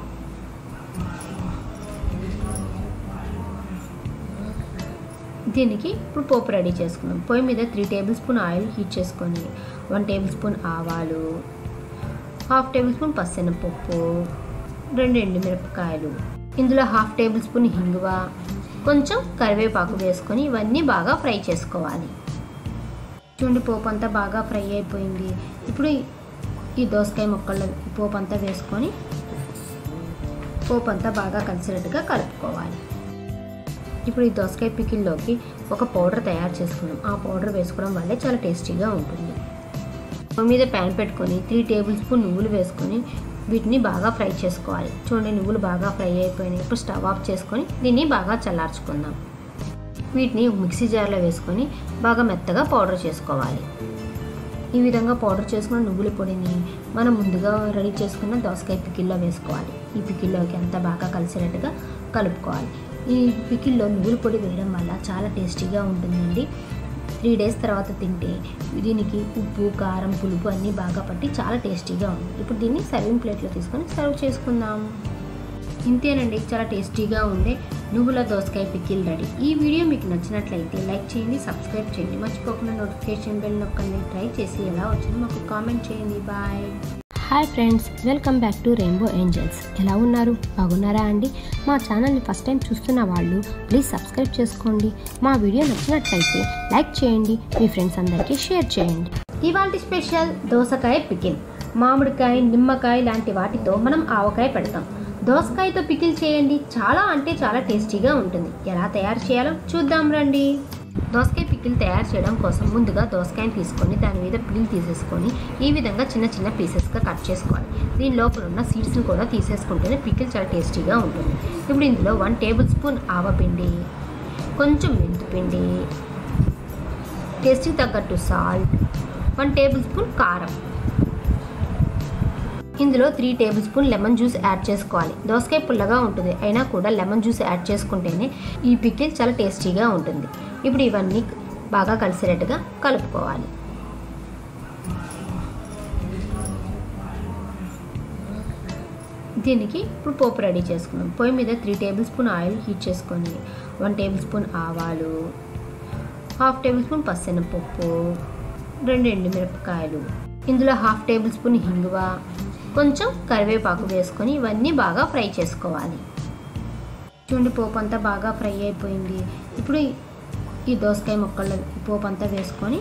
దీనికి ఇప్పుడు పోపు రెడీ చేసుకుందాం పొయ్యి మీద three tablespoon oil heat చేసుకొని వన్ టేబుల్ స్పూన్ ఆవాలు హాఫ్ టేబుల్ స్పూన్ పచ్చెనపప్పు రెండు ఎండుమిరపకాయలు ఇందులో హాఫ్ టేబుల్ స్పూన్ హింగువ కొంచెం కరివేపాకు వేసుకొని ఇవన్నీ బాగా ఫ్రై చేసుకోవాలి చూడండి పోపు అంతా బాగా ఫ్రై అయిపోయింది ఇప్పుడు ఈ దోసకాయ ముక్కల్లో ఈ పోపు అంతా వేసుకొని పోపు అంతా బాగా కలిసినట్టుగా కలుపుకోవాలి ఇప్పుడు ఈ దోసకాయ పికిల్లోకి ఒక పౌడర్ తయారు చేసుకున్నాం ఆ పౌడర్ వేసుకోవడం వల్లే చాలా టేస్టీగా ఉంటుంది స్టవ్ మీద ప్యాన్ పెట్టుకొని త్రీ టేబుల్ స్పూన్ నువ్వులు వేసుకొని వీటిని బాగా ఫ్రై చేసుకోవాలి చూడండి నువ్వులు బాగా ఫ్రై అయిపోయినాయి ఇప్పుడు స్టవ్ ఆఫ్ చేసుకొని దీన్ని బాగా చల్లార్చుకుందాం వీటిని మిక్సీ జార్లో వేసుకొని బాగా మెత్తగా పౌడర్ చేసుకోవాలి ఈ విధంగా పౌడర్ చేసుకున్న నువ్వుల పొడిని మనం ముందుగా రెడీ చేసుకున్న దోసకాయ పికిల్లో వేసుకోవాలి ఈ పికిల్లోకి అంతా బాగా కలిసేటట్టుగా కలుపుకోవాలి ఈ పికిల్లో నువ్వుల పొడి వేయడం వల్ల చాలా టేస్టీగా ఉంటుందండి త్రీ డేస్ తర్వాత తింటే దీనికి ఉప్పు కారం పులుపు అన్నీ బాగా పట్టి చాలా టేస్టీగా ఉంది ఇప్పుడు దీన్ని సర్వింగ్ ప్లేట్లో తీసుకొని సర్వ్ చేసుకుందాం ఇంతేనండి చాలా టేస్టీగా ఉండే నువ్వుల దోసకాయ పికిల్ రెడీ ఈ వీడియో మీకు నచ్చినట్లయితే లైక్ చేయండి సబ్స్క్రైబ్ చేయండి మర్చిపోకుండా నోటిఫికేషన్ బెల్ నొక్కండి ట్రై చేసి ఎలా వచ్చిందో మాకు కామెంట్ చేయండి bye hi friends welcome back to rainbow angels ఎలా ఉన్నారు బాగున్నారా అండి మా ఛానల్ని ఫస్ట్ టైం చూస్తున్న వాళ్ళు ప్లీజ్ సబ్స్క్రైబ్ చేసుకోండి మా వీడియో నచ్చినట్లయితే లైక్ చేయండి మీ ఫ్రెండ్స్ అందరికీ షేర్ చేయండి ఇవాళ స్పెషల్ దోసకాయ పికిల్ మామిడికాయ నిమ్మకాయ లాంటి వాటితో మనం ఆవకాయ పెడతాం దోసకాయతో పికిల్ చేయండి చాలా అంటే చాలా టేస్టీగా ఉంటుంది ఎలా తయారు చేయాలో చూద్దాం రండి దోసకాయ పికిల్ పికిల్ తయారు చేయడం కోసం ముందుగా దోసకాయని తీసుకొని దాని మీద పిల్ తీసేసుకొని ఈ విధంగా చిన్న చిన్న పీసెస్గా కట్ చేసుకోవాలి దీని లోపల ఉన్న సీడ్స్ని కూడా తీసేసుకుంటేనే పికిల్ చాలా టేస్టీగా ఉంటుంది ఇప్పుడు ఇందులో వన్ టేబుల్ స్పూన్ ఆవపిండి కొంచెం మెంతిపిండి టేస్ట్కి తగ్గట్టు సాల్ట్ వన్ టేబుల్ స్పూన్ కారం ఇందులో three tablespoon lemon juice add చేసుకోవాలి దోసకాయ పుల్లగా ఉంటుంది అయినా కూడా లెమన్ జ్యూస్ యాడ్ చేసుకుంటేనే ఈ పికిల్ చాలా టేస్టీగా ఉంటుంది ఇప్పుడు ఇవన్నీ బాగా కలిసేటట్టుగా కలుపుకోవాలి దీనికి ఇప్పుడు పోపు రెడీ చేసుకుందాం పొయ్యి మీద three tablespoon oil heat చేసుకొని వన్ టేబుల్ స్పూన్ ఆవాలు హాఫ్ టేబుల్ స్పూన్ పచ్చెనపప్పు రెండు ఎండుమిరపకాయలు ఇందులో హాఫ్ టేబుల్ స్పూన్ హింగువ కొంచెం కరివేపాకు వేసుకొని ఇవన్నీ బాగా ఫ్రై చేసుకోవాలి చూడండి పోపు అంతా బాగా ఫ్రై అయిపోయింది ఇప్పుడు ఈ దోసకాయ ముక్కల్లో ఈ పోపు అంతా వేసుకొని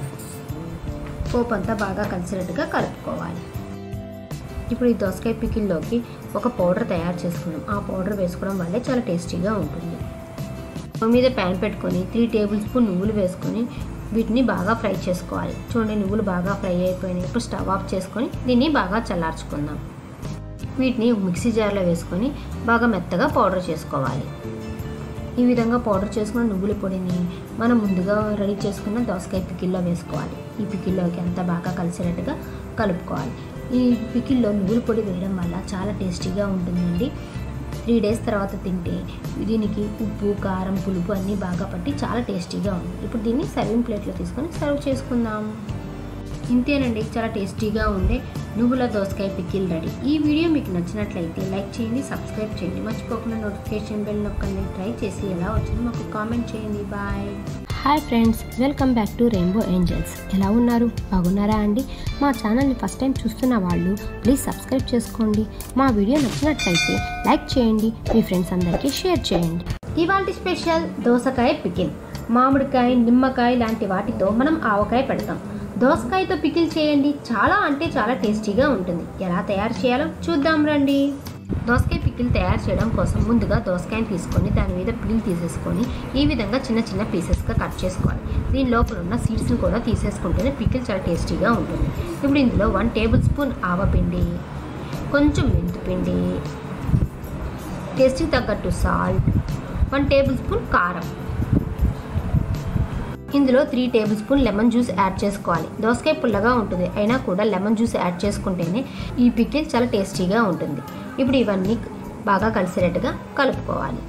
పోపు అంతా బాగా కలిసినట్టుగా కలుపుకోవాలి ఇప్పుడు ఈ దోసకాయ పికిల్లోకి ఒక పౌడర్ తయారు చేసుకున్నాం ఆ పౌడర్ వేసుకోవడం వల్లే చాలా టేస్టీగా ఉంటుంది స్టవ్ మీద ప్యాన్ పెట్టుకొని త్రీ టేబుల్ స్పూన్ నువ్వులు వేసుకొని వీటిని బాగా ఫ్రై చేసుకోవాలి చూడండి నువ్వులు బాగా ఫ్రై అయిపోయినాయి ఇప్పుడు స్టవ్ ఆఫ్ చేసుకొని దీన్ని బాగా చల్లార్చుకుందాం వీటిని మిక్సీ జార్లో వేసుకొని బాగా మెత్తగా పౌడర్ చేసుకోవాలి ఈ విధంగా పౌడర్ చేసుకున్న నువ్వుల పొడిని మనం ముందుగా రెడీ చేసుకున్న దోసకాయ పికిల్లో వేసుకోవాలి ఈ పికిల్లోకి అంతా బాగా కలిసేటట్టుగా కలుపుకోవాలి ఈ పికిల్లో నువ్వుల పొడి వేయడం వల్ల చాలా టేస్టీగా ఉంటుందండి త్రీ డేస్ తర్వాత తింటే దీనికి ఉప్పు కారం పులుపు అన్నీ బాగా పట్టి చాలా టేస్టీగా ఉంది ఇప్పుడు దీన్ని సర్వింగ్ ప్లేట్లో తీసుకొని సర్వ్ చేసుకుందాం ఇంతేనండి చాలా టేస్టీగా ఉండే నువ్వుల దోసకాయ పికిల్ రెడీ ఈ వీడియో మీకు నచ్చినట్లయితే లైక్ చేయండి సబ్స్క్రైబ్ చేయండి మర్చిపోకుండా నోటిఫికేషన్ బెల్ నొక్కండి ట్రై చేసి ఎలా వచ్చిందో మాకు కామెంట్ చేయండి bye hi friends welcome back to rainbow angels ఎలా ఉన్నారు బాగున్నారా అండి మా ఛానల్ని ఫస్ట్ టైం చూస్తున్న వాళ్ళు ప్లీజ్ సబ్స్క్రైబ్ చేసుకోండి మా వీడియో నచ్చినట్లయితే లైక్ చేయండి మీ ఫ్రెండ్స్ అందరికీ షేర్ చేయండి ఇవాళ స్పెషల్ దోసకాయ పికిల్ మామిడికాయ నిమ్మకాయ లాంటి వాటితో మనం ఆవకాయ పెడతాం దోసకాయతో పికిల్ చేయండి చాలా అంటే చాలా టేస్టీగా ఉంటుంది ఎలా తయారు చేయాలో చూద్దాం రండి దోసకాయ పికిల్ తయారు చేయడం కోసం ముందుగా దోసకాయని తీసుకొని దాని మీద పిల్ తీసేసుకొని ఈ విధంగా చిన్న చిన్న పీసెస్గా కట్ చేసుకోవాలి దీని లోపల ఉన్న సీడ్స్ని కూడా తీసేసుకుంటేనే పికిల్ చాలా టేస్టీగా ఉంటుంది ఇప్పుడు ఇందులో వన్ టేబుల్ స్పూన్ ఆవపిండి కొంచెం మెంతిపిండి టేస్ట్కి తగ్గట్టు సాల్ట్ వన్ టేబుల్ స్పూన్ కారం ఇందులో three tablespoon lemon juice add చేసుకోవాలి దోసకాయ పుల్లగా ఉంటుంది అయినా కూడా లెమన్ జ్యూస్ యాడ్ చేసుకుంటేనే ఈ పికిల్ చాలా టేస్టీగా ఉంటుంది ఇప్పుడు ఇవన్నీ బాగా కలిసేటట్టుగా కలుపుకోవాలి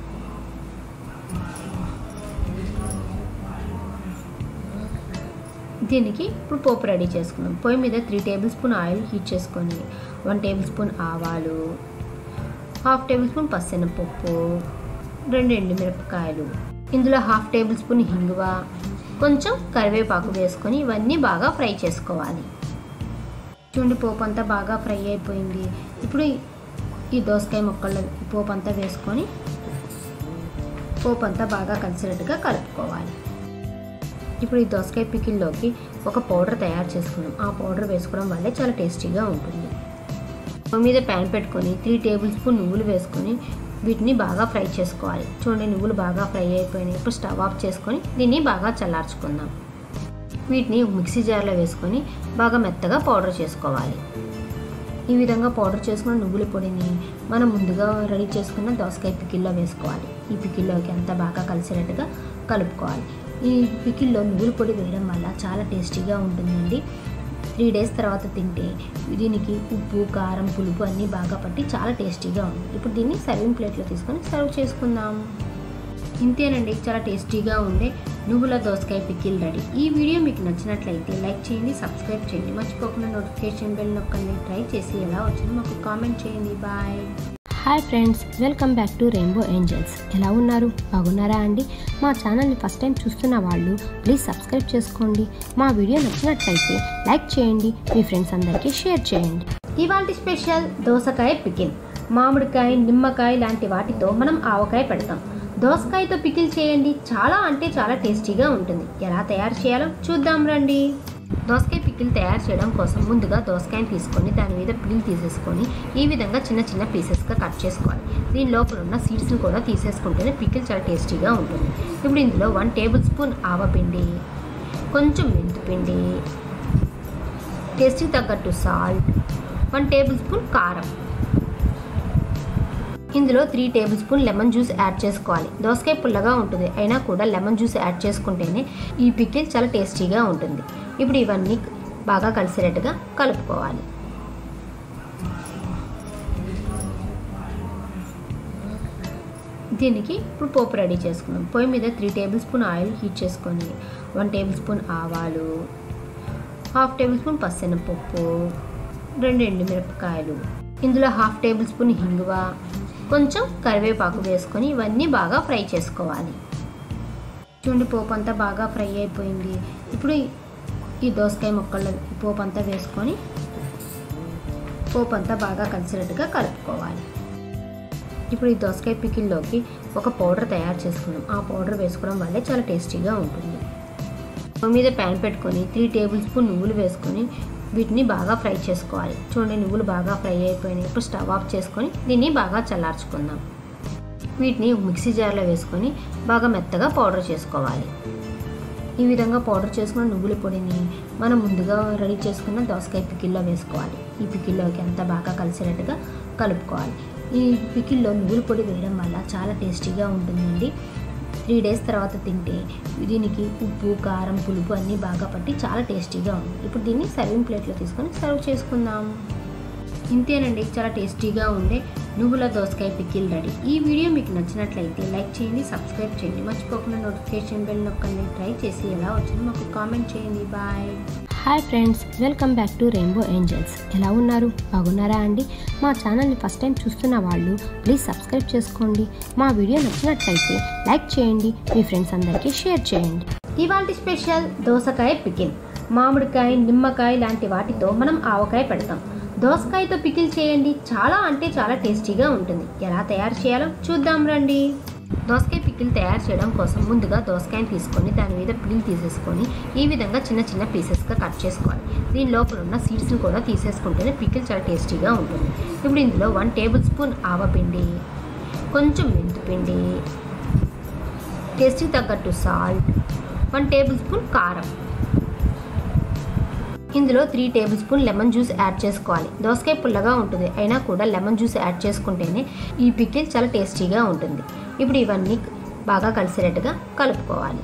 దీనికి ఇప్పుడు పోపు రెడీ చేసుకుందాం పొయ్యి మీద three tablespoon oil heat చేసుకొని వన్ టేబుల్ స్పూన్ ఆవాలు హాఫ్ టేబుల్ స్పూన్ పచ్చెనపప్పు రెండు ఎండుమిరపకాయలు ఇందులో హాఫ్ టేబుల్ స్పూన్ హింగువ కొంచెం కరివేపాకు వేసుకొని ఇవన్నీ బాగా ఫ్రై చేసుకోవాలి చూడండి పోపు అంతా బాగా ఫ్రై అయిపోయింది ఇప్పుడు ఈ దోసకాయ ముక్కల్లో ఈ పోపు అంతా వేసుకొని పోపు అంతా బాగా కలిసినట్టుగా కలుపుకోవాలి ఇప్పుడు ఈ దోసకాయ పికిల్లోకి ఒక పౌడర్ తయారు చేసుకున్నాం ఆ పౌడర్ వేసుకోవడం వల్లే చాలా టేస్టీగా ఉంటుంది స్టవ్ మీద ప్యాన్ పెట్టుకొని త్రీ టేబుల్ స్పూన్ నువ్వులు వేసుకొని వీటిని బాగా ఫ్రై చేసుకోవాలి చూడండి నువ్వులు బాగా ఫ్రై అయిపోయినాయి ఇప్పుడు స్టవ్ ఆఫ్ చేసుకొని దీన్ని బాగా చల్లార్చుకుందాం వీటిని మిక్సీ జార్లో వేసుకొని బాగా మెత్తగా పౌడర్ చేసుకోవాలి ఈ విధంగా పౌడర్ చేసుకున్న నువ్వుల పొడిని మనం ముందుగా రెడీ చేసుకున్న దోసకాయ పికిల్లో వేసుకోవాలి ఈ పికిల్లోకి అంతా బాగా కలిసేటట్టుగా కలుపుకోవాలి ఈ పికిల్లో నువ్వుల పొడి వేయడం వల్ల చాలా టేస్టీగా ఉంటుందండి త్రీ డేస్ తర్వాత తింటే దీనికి ఉప్పు కారం పులుపు అన్నీ బాగా పట్టి చాలా టేస్టీగా ఉంది ఇప్పుడు దీన్ని సర్వింగ్ ప్లేట్లో తీసుకొని సర్వ్ చేసుకుందాం ఇంతేనండి చాలా టేస్టీగా ఉండే నువ్వుల దోసకాయ పికిల్ రెడీ ఈ వీడియో మీకు నచ్చినట్లయితే లైక్ చేయండి సబ్స్క్రైబ్ చేయండి మర్చిపోకుండా నోటిఫికేషన్ బెల్ నొక్కండి ట్రై చేసి ఎలా వచ్చిందో మాకు కామెంట్ చేయండి bye hi friends welcome back to rainbow angels ఎలా ఉన్నారు బాగున్నారా అండి మా ఛానల్ని ఫస్ట్ టైం చూస్తున్న వాళ్ళు ప్లీజ్ సబ్స్క్రైబ్ చేసుకోండి మా వీడియో నచ్చినట్లయితే లైక్ చేయండి మీ ఫ్రెండ్స్ అందరికీ షేర్ చేయండి ఇవాళ స్పెషల్ దోసకాయ పికిల్ మామిడికాయ నిమ్మకాయ లాంటి వాటితో మనం ఆవకాయ పెడతాం దోసకాయతో పికిల్ చేయండి చాలా అంటే చాలా టేస్టీగా ఉంటుంది ఎలా తయారు చేయాలో చూద్దాం రండి దోసకాయ పికిల్ తయారు చేయడం కోసం ముందుగా దోసకాయని తీసుకొని దాని మీద పిల్ తీసేసుకొని ఈ విధంగా చిన్న చిన్న పీసెస్గా కట్ చేసుకోవాలి దీని లోపల ఉన్న సీడ్స్ని కూడా తీసేసుకుంటేనే పికిల్ చాలా టేస్టీగా ఉంటుంది ఇప్పుడు ఇందులో వన్ టేబుల్ స్పూన్ ఆవపిండి కొంచెం మెంతిపిండి టేస్ట్కి తగ్గట్టు సాల్ట్ వన్ టేబుల్ స్పూన్ కారం ఇందులో three tablespoon lemon juice add చేసుకోవాలి దోసకాయ పుల్లగా ఉంటుంది అయినా కూడా లెమన్ జ్యూస్ యాడ్ చేసుకుంటేనే ఈ పికిల్ చాలా టేస్టీగా ఉంటుంది ఇప్పుడు ఇవన్నీ బాగా కలిసేటట్టుగా కలుపుకోవాలి దీనికి ఇప్పుడు పోపు రెడీ చేసుకుందాం పొయ్యి మీద three tablespoon oil heat చేసుకొని వన్ టేబుల్ స్పూన్ ఆవాలు హాఫ్ టేబుల్ స్పూన్ పచ్చెనపప్పు రెండు ఎండుమిరపకాయలు ఇందులో హాఫ్ టేబుల్ స్పూన్ హింగువ కొంచెం కరివేపాకు వేసుకొని ఇవన్నీ బాగా ఫ్రై చేసుకోవాలి చూడండి పోపు అంతా బాగా ఫ్రై అయిపోయింది ఇప్పుడు ఈ దోసకాయ ముక్కల్లో ఈ పోపు అంతా వేసుకొని పోపు అంతా బాగా కలిసినట్టుగా కలుపుకోవాలి ఇప్పుడు ఈ దోసకాయ పికిల్లోకి ఒక పౌడర్ తయారు చేసుకున్నాం ఆ పౌడర్ వేసుకోవడం వల్లే చాలా టేస్టీగా ఉంటుంది స్టవ్ మీద ప్యాన్ పెట్టుకొని త్రీ టేబుల్ స్పూన్ నువ్వులు వేసుకొని వీటిని బాగా ఫ్రై చేసుకోవాలి చూడండి నువ్వులు బాగా ఫ్రై అయిపోయినాయి ఇప్పుడు స్టవ్ ఆఫ్ చేసుకొని దీన్ని బాగా చల్లార్చుకుందాం వీటిని మిక్సీ జార్లో వేసుకొని బాగా మెత్తగా పౌడర్ చేసుకోవాలి ఈ విధంగా పౌడర్ చేసుకున్న నువ్వుల పొడిని మనం ముందుగా రెడీ చేసుకున్న దోసకాయ పికిల్లో వేసుకోవాలి ఈ పికిల్లోకి అంతా బాగా కలిసేటట్టుగా కలుపుకోవాలి ఈ పికిల్లో నువ్వుల పొడి వేయడం వల్ల చాలా టేస్టీగా ఉంటుందండి త్రీ డేస్ తర్వాత తింటే దీనికి ఉప్పు కారం పులుపు అన్నీ బాగా పట్టి చాలా టేస్టీగా ఉంది ఇప్పుడు దీన్ని సర్వింగ్ ప్లేట్లో తీసుకొని సర్వ్ చేసుకుందాం ఇంతేనండి చాలా టేస్టీగా ఉండే నువ్వుల దోసకాయ పికిల్ రెడీ ఈ వీడియో మీకు నచ్చినట్లయితే లైక్ చేయండి సబ్స్క్రైబ్ చేయండి మర్చిపోకుండా నోటిఫికేషన్ బెల్ నొక్కండి ట్రై చేసి ఎలా వచ్చిందో మాకు కామెంట్ చేయండి bye hi friends welcome back to rainbow angels ఎలా ఉన్నారు బాగున్నారా అండి మా ఛానల్ని ఫస్ట్ టైం చూస్తున్న వాళ్ళు ప్లీజ్ సబ్స్క్రైబ్ చేసుకోండి మా వీడియో నచ్చినట్లయితే లైక్ చేయండి మీ ఫ్రెండ్స్ అందరికీ షేర్ చేయండి ఇవాళ స్పెషల్ దోసకాయ పికిల్ మామిడికాయ నిమ్మకాయ లాంటి వాటితో మనం ఆవకాయ పెడతాం దోసకాయతో పికిల్ చేయండి చాలా అంటే చాలా టేస్టీగా ఉంటుంది ఎలా తయారు చేయాలో చూద్దాం రండి దోసకాయ పికిల్ తయారు చేయడం కోసం ముందుగా దోసకాయని తీసుకొని దాని మీద పిల్ తీసేసుకొని ఈ విధంగా చిన్న చిన్న పీసెస్గా కట్ చేసుకోవాలి దీని లోపల ఉన్న సీడ్స్ని కూడా తీసేసుకుంటేనే పికిల్ చాలా టేస్టీగా ఉంటుంది ఇప్పుడు ఇందులో వన్ టేబుల్ స్పూన్ ఆవపిండి కొంచెం మెంతిపిండి టేస్ట్కి తగ్గట్టు సాల్ట్ వన్ టేబుల్ స్పూన్ కారం ఇందులో three tablespoon lemon juice add చేసుకోవాలి దోసకాయ పుల్లగా ఉంటుంది అయినా కూడా లెమన్ జ్యూస్ యాడ్ చేసుకుంటేనే ఈ పికిల్ చాలా టేస్టీగా ఉంటుంది ఇప్పుడు ఇవన్నీ బాగా కలిసేటట్టుగా కలుపుకోవాలి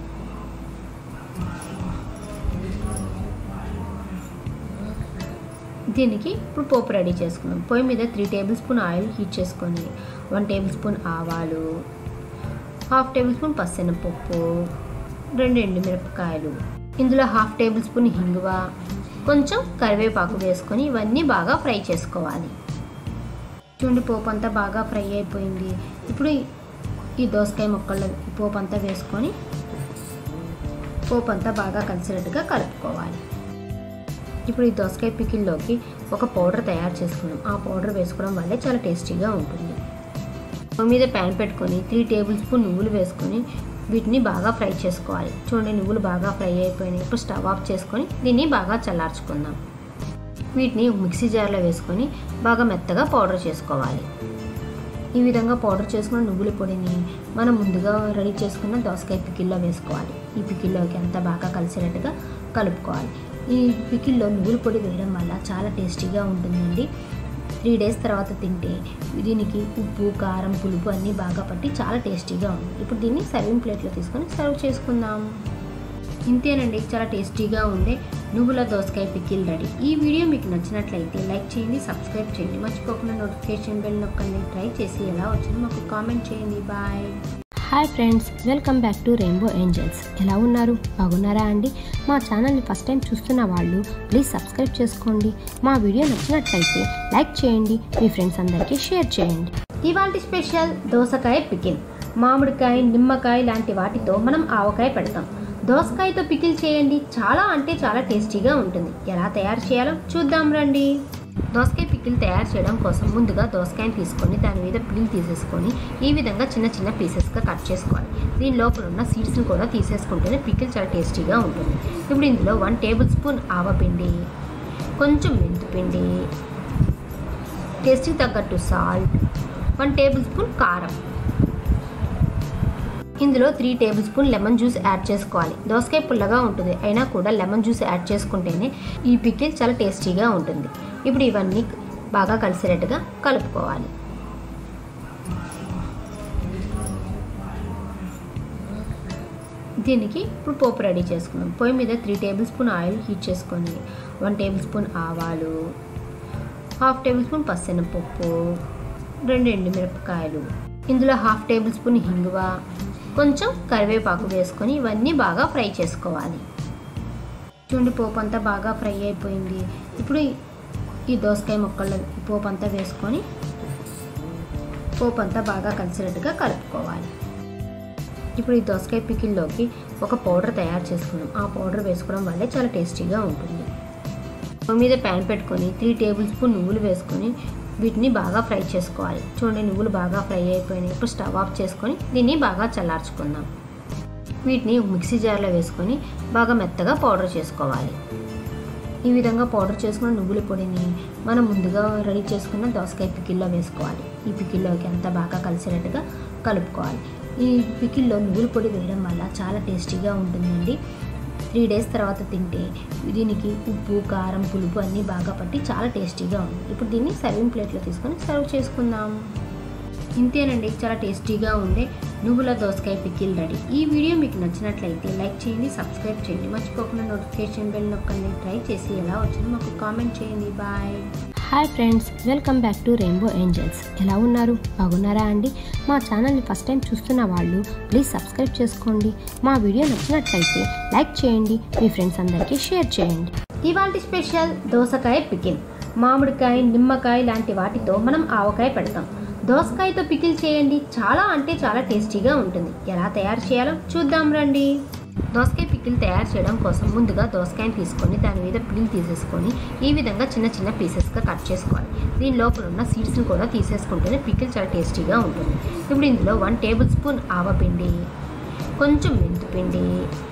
దీనికి ఇప్పుడు పోపు రెడీ చేసుకుందాం పొయ్యి మీద three tablespoon oil heat చేసుకొని వన్ టేబుల్ స్పూన్ ఆవాలు హాఫ్ టేబుల్ స్పూన్ పచ్చెనపప్పు రెండు ఎండుమిరపకాయలు ఇందులో హాఫ్ టేబుల్ స్పూన్ హింగువ కొంచెం కరివేపాకు వేసుకొని ఇవన్నీ బాగా ఫ్రై చేసుకోవాలి చూడండి పోపు అంతా బాగా ఫ్రై అయిపోయింది ఇప్పుడు ఈ దోసకాయ ముక్కల్లో ఈ పోపు అంతా వేసుకొని పోపు అంతా బాగా కలిసినట్టుగా కలుపుకోవాలి ఇప్పుడు ఈ దోసకాయ పికిల్లోకి ఒక పౌడర్ తయారు చేసుకున్నాం ఆ పౌడర్ వేసుకోవడం వల్లే చాలా టేస్టీగా ఉంటుంది స్టవ్ మీద ప్యాన్ పెట్టుకొని త్రీ టేబుల్ స్పూన్ నువ్వులు వేసుకొని వీటిని బాగా ఫ్రై చేసుకోవాలి చూడండి నువ్వులు బాగా ఫ్రై అయిపోయినాయి ఇప్పుడు స్టవ్ ఆఫ్ చేసుకొని దీన్ని బాగా చల్లార్చుకుందాం వీటిని మిక్సీ జార్లో వేసుకొని బాగా మెత్తగా పౌడర్ చేసుకోవాలి ఈ విధంగా పౌడర్ చేసుకున్న నువ్వుల పొడిని మనం ముందుగా రెడీ చేసుకున్న దోసకాయ పికిల్లో వేసుకోవాలి ఈ పికిల్లోకి అంతా బాగా కలిసేటట్టుగా కలుపుకోవాలి ఈ పికిల్లో నువ్వుల పొడి వేయడం వల్ల చాలా టేస్టీగా ఉంటుందండి త్రీ డేస్ తర్వాత తింటే దీనికి ఉప్పు కారం పులుపు అన్నీ బాగా పట్టి చాలా టేస్టీగా ఉంది ఇప్పుడు దీన్ని సర్వింగ్ ప్లేట్లో తీసుకొని సర్వ్ చేసుకుందాం ఇంతేనండి చాలా టేస్టీగా ఉండే నువ్వుల దోసకాయ పికిల్ రెడీ ఈ వీడియో మీకు నచ్చినట్లయితే లైక్ చేయండి సబ్స్క్రైబ్ చేయండి మర్చిపోకుండా నోటిఫికేషన్ బెల్ నొక్కండి ట్రై చేసి ఎలా వచ్చిందో మాకు కామెంట్ చేయండి bye hi friends welcome back to rainbow angels ఎలా ఉన్నారు బాగున్నారా అండి మా ఛానల్ని ఫస్ట్ టైం చూస్తున్న వాళ్ళు ప్లీజ్ సబ్స్క్రైబ్ చేసుకోండి మా వీడియో నచ్చినట్లయితే లైక్ చేయండి మీ ఫ్రెండ్స్ అందరికీ షేర్ చేయండి ఇవాళ స్పెషల్ దోసకాయ పికిల్ మామిడికాయ నిమ్మకాయ లాంటి వాటితో మనం ఆవకాయ పెడతాం దోసకాయతో పికిల్ చేయండి చాలా అంటే చాలా టేస్టీగా ఉంటుంది ఎలా తయారు చేయాలో చూద్దాం రండి దోసకాయ పికిల్ తయారు చేయడం కోసం ముందుగా దోసకాయని తీసుకొని దాని మీద పిల్ తీసేసుకొని ఈ విధంగా చిన్న చిన్న పీసెస్గా కట్ చేసుకోవాలి దీని లోపల ఉన్న సీడ్స్ని కూడా తీసేసుకుంటేనే పికిల్ చాలా టేస్టీగా ఉంటుంది ఇప్పుడు ఇందులో వన్ టేబుల్ స్పూన్ ఆవపిండి కొంచెం మెంతిపిండి టేస్ట్కి తగ్గట్టు సాల్ట్ వన్ టేబుల్ స్పూన్ కారం ఇందులో three tablespoon lemon juice add చేసుకోవాలి దోసకాయ పుల్లగా ఉంటుంది అయినా కూడా లెమన్ జ్యూస్ యాడ్ చేసుకుంటేనే ఈ పికిల్ చాలా టేస్టీగా ఉంటుంది ఇప్పుడు ఇవన్నీ బాగా కలిసేటట్టుగా కలుపుకోవాలి దీనికి ఇప్పుడు పోపు రెడీ చేసుకుందాం పొయ్యి మీద three tablespoon oil heat చేసుకొని వన్ టేబుల్ స్పూన్ ఆవాలు హాఫ్ టేబుల్ స్పూన్ పచ్చెనపప్పు రెండు ఎండుమిరపకాయలు ఇందులో హాఫ్ టేబుల్ స్పూన్ హింగువ కొంచెం కరివేపాకు వేసుకొని ఇవన్నీ బాగా ఫ్రై చేసుకోవాలి చూడండి పోపు అంతా బాగా ఫ్రై అయిపోయింది ఇప్పుడు ఈ దోసకాయ ముక్కల్లో ఈ పోపు అంతా వేసుకొని పోపు అంతా బాగా కలిసినట్టుగా కలుపుకోవాలి ఇప్పుడు ఈ దోసకాయ పికిల్లోకి ఒక పౌడర్ తయారు చేసుకున్నాం ఆ పౌడర్ వేసుకోవడం వల్లే చాలా టేస్టీగా ఉంటుంది స్టవ్ మీద ప్యాన్ పెట్టుకొని త్రీ టేబుల్ స్పూన్ నువ్వులు వేసుకొని వీటిని బాగా ఫ్రై చేసుకోవాలి చూడండి నువ్వులు బాగా ఫ్రై అయిపోయినాయి ఇప్పుడు స్టవ్ ఆఫ్ చేసుకొని దీన్ని బాగా చల్లార్చుకుందాం వీటిని మిక్సీ జార్లో వేసుకొని బాగా మెత్తగా పౌడర్ చేసుకోవాలి ఈ విధంగా పౌడర్ చేసుకున్న నువ్వుల పొడిని మనం ముందుగా రెడీ చేసుకున్న దోసకాయ పికిల్లో వేసుకోవాలి ఈ పికిల్లోకి అంతా బాగా కలిసేటట్టుగా కలుపుకోవాలి ఈ పికిల్లో నువ్వుల పొడి వేయడం వల్ల చాలా టేస్టీగా ఉంటుందండి త్రీ డేస్ తర్వాత తింటే దీనికి ఉప్పు కారం పులుపు అన్నీ బాగా పట్టి చాలా టేస్టీగా ఉంది ఇప్పుడు దీన్ని సర్వింగ్ ప్లేట్లో తీసుకొని సర్వ్ చేసుకుందాం ఇంతేనండి చాలా టేస్టీగా ఉండే నువ్వుల దోసకాయ పికిల్ రెడీ ఈ వీడియో మీకు నచ్చినట్లయితే లైక్ చేయండి సబ్స్క్రైబ్ చేయండి మర్చిపోకుండా నోటిఫికేషన్ బెల్ నొక్కండి ట్రై చేసి ఎలా వచ్చిందో మాకు కామెంట్ చేయండి bye hi friends welcome back to rainbow angels ఎలా ఉన్నారు బాగున్నారా అండి మా ఛానల్ని ఫస్ట్ టైం చూస్తున్న వాళ్ళు ప్లీజ్ సబ్స్క్రైబ్ చేసుకోండి మా వీడియో నచ్చినట్లయితే లైక్ చేయండి మీ ఫ్రెండ్స్ అందరికీ షేర్ చేయండి ఇవాళ స్పెషల్ దోసకాయ పికిల్ మామిడికాయ నిమ్మకాయ లాంటి వాటితో మనం ఆవకాయ పెడతాం దోసకాయతో పికిల్ చేయండి చాలా అంటే చాలా టేస్టీగా ఉంటుంది ఎలా తయారు చేయాలో చూద్దాం రండి దోసకాయ పికిల్ తయారు చేయడం కోసం ముందుగా దోసకాయని తీసుకొని దాని మీద పిల్ తీసేసుకొని ఈ విధంగా చిన్న చిన్న పీసెస్గా కట్ చేసుకోవాలి దీని లోపల ఉన్న సీడ్స్ని కూడా తీసేసుకుంటేనే పికిల్ చాలా టేస్టీగా ఉంటుంది ఇప్పుడు ఇందులో వన్ టేబుల్ స్పూన్ ఆవపిండి కొంచెం మెంతిపిండి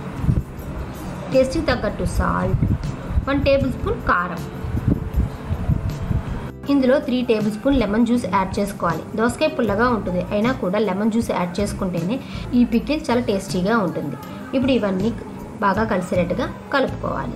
టేస్ట్కి తగ్గట్టు సాల్ట్ వన్ టేబుల్ స్పూన్ కారం ఇందులో three tablespoon lemon juice add చేసుకోవాలి దోసకాయ పుల్లగా ఉంటుంది అయినా కూడా లెమన్ జ్యూస్ యాడ్ చేసుకుంటేనే ఈ పికిల్ చాలా టేస్టీగా ఉంటుంది ఇప్పుడు ఇవన్నీ బాగా కలిసేటట్టుగా కలుపుకోవాలి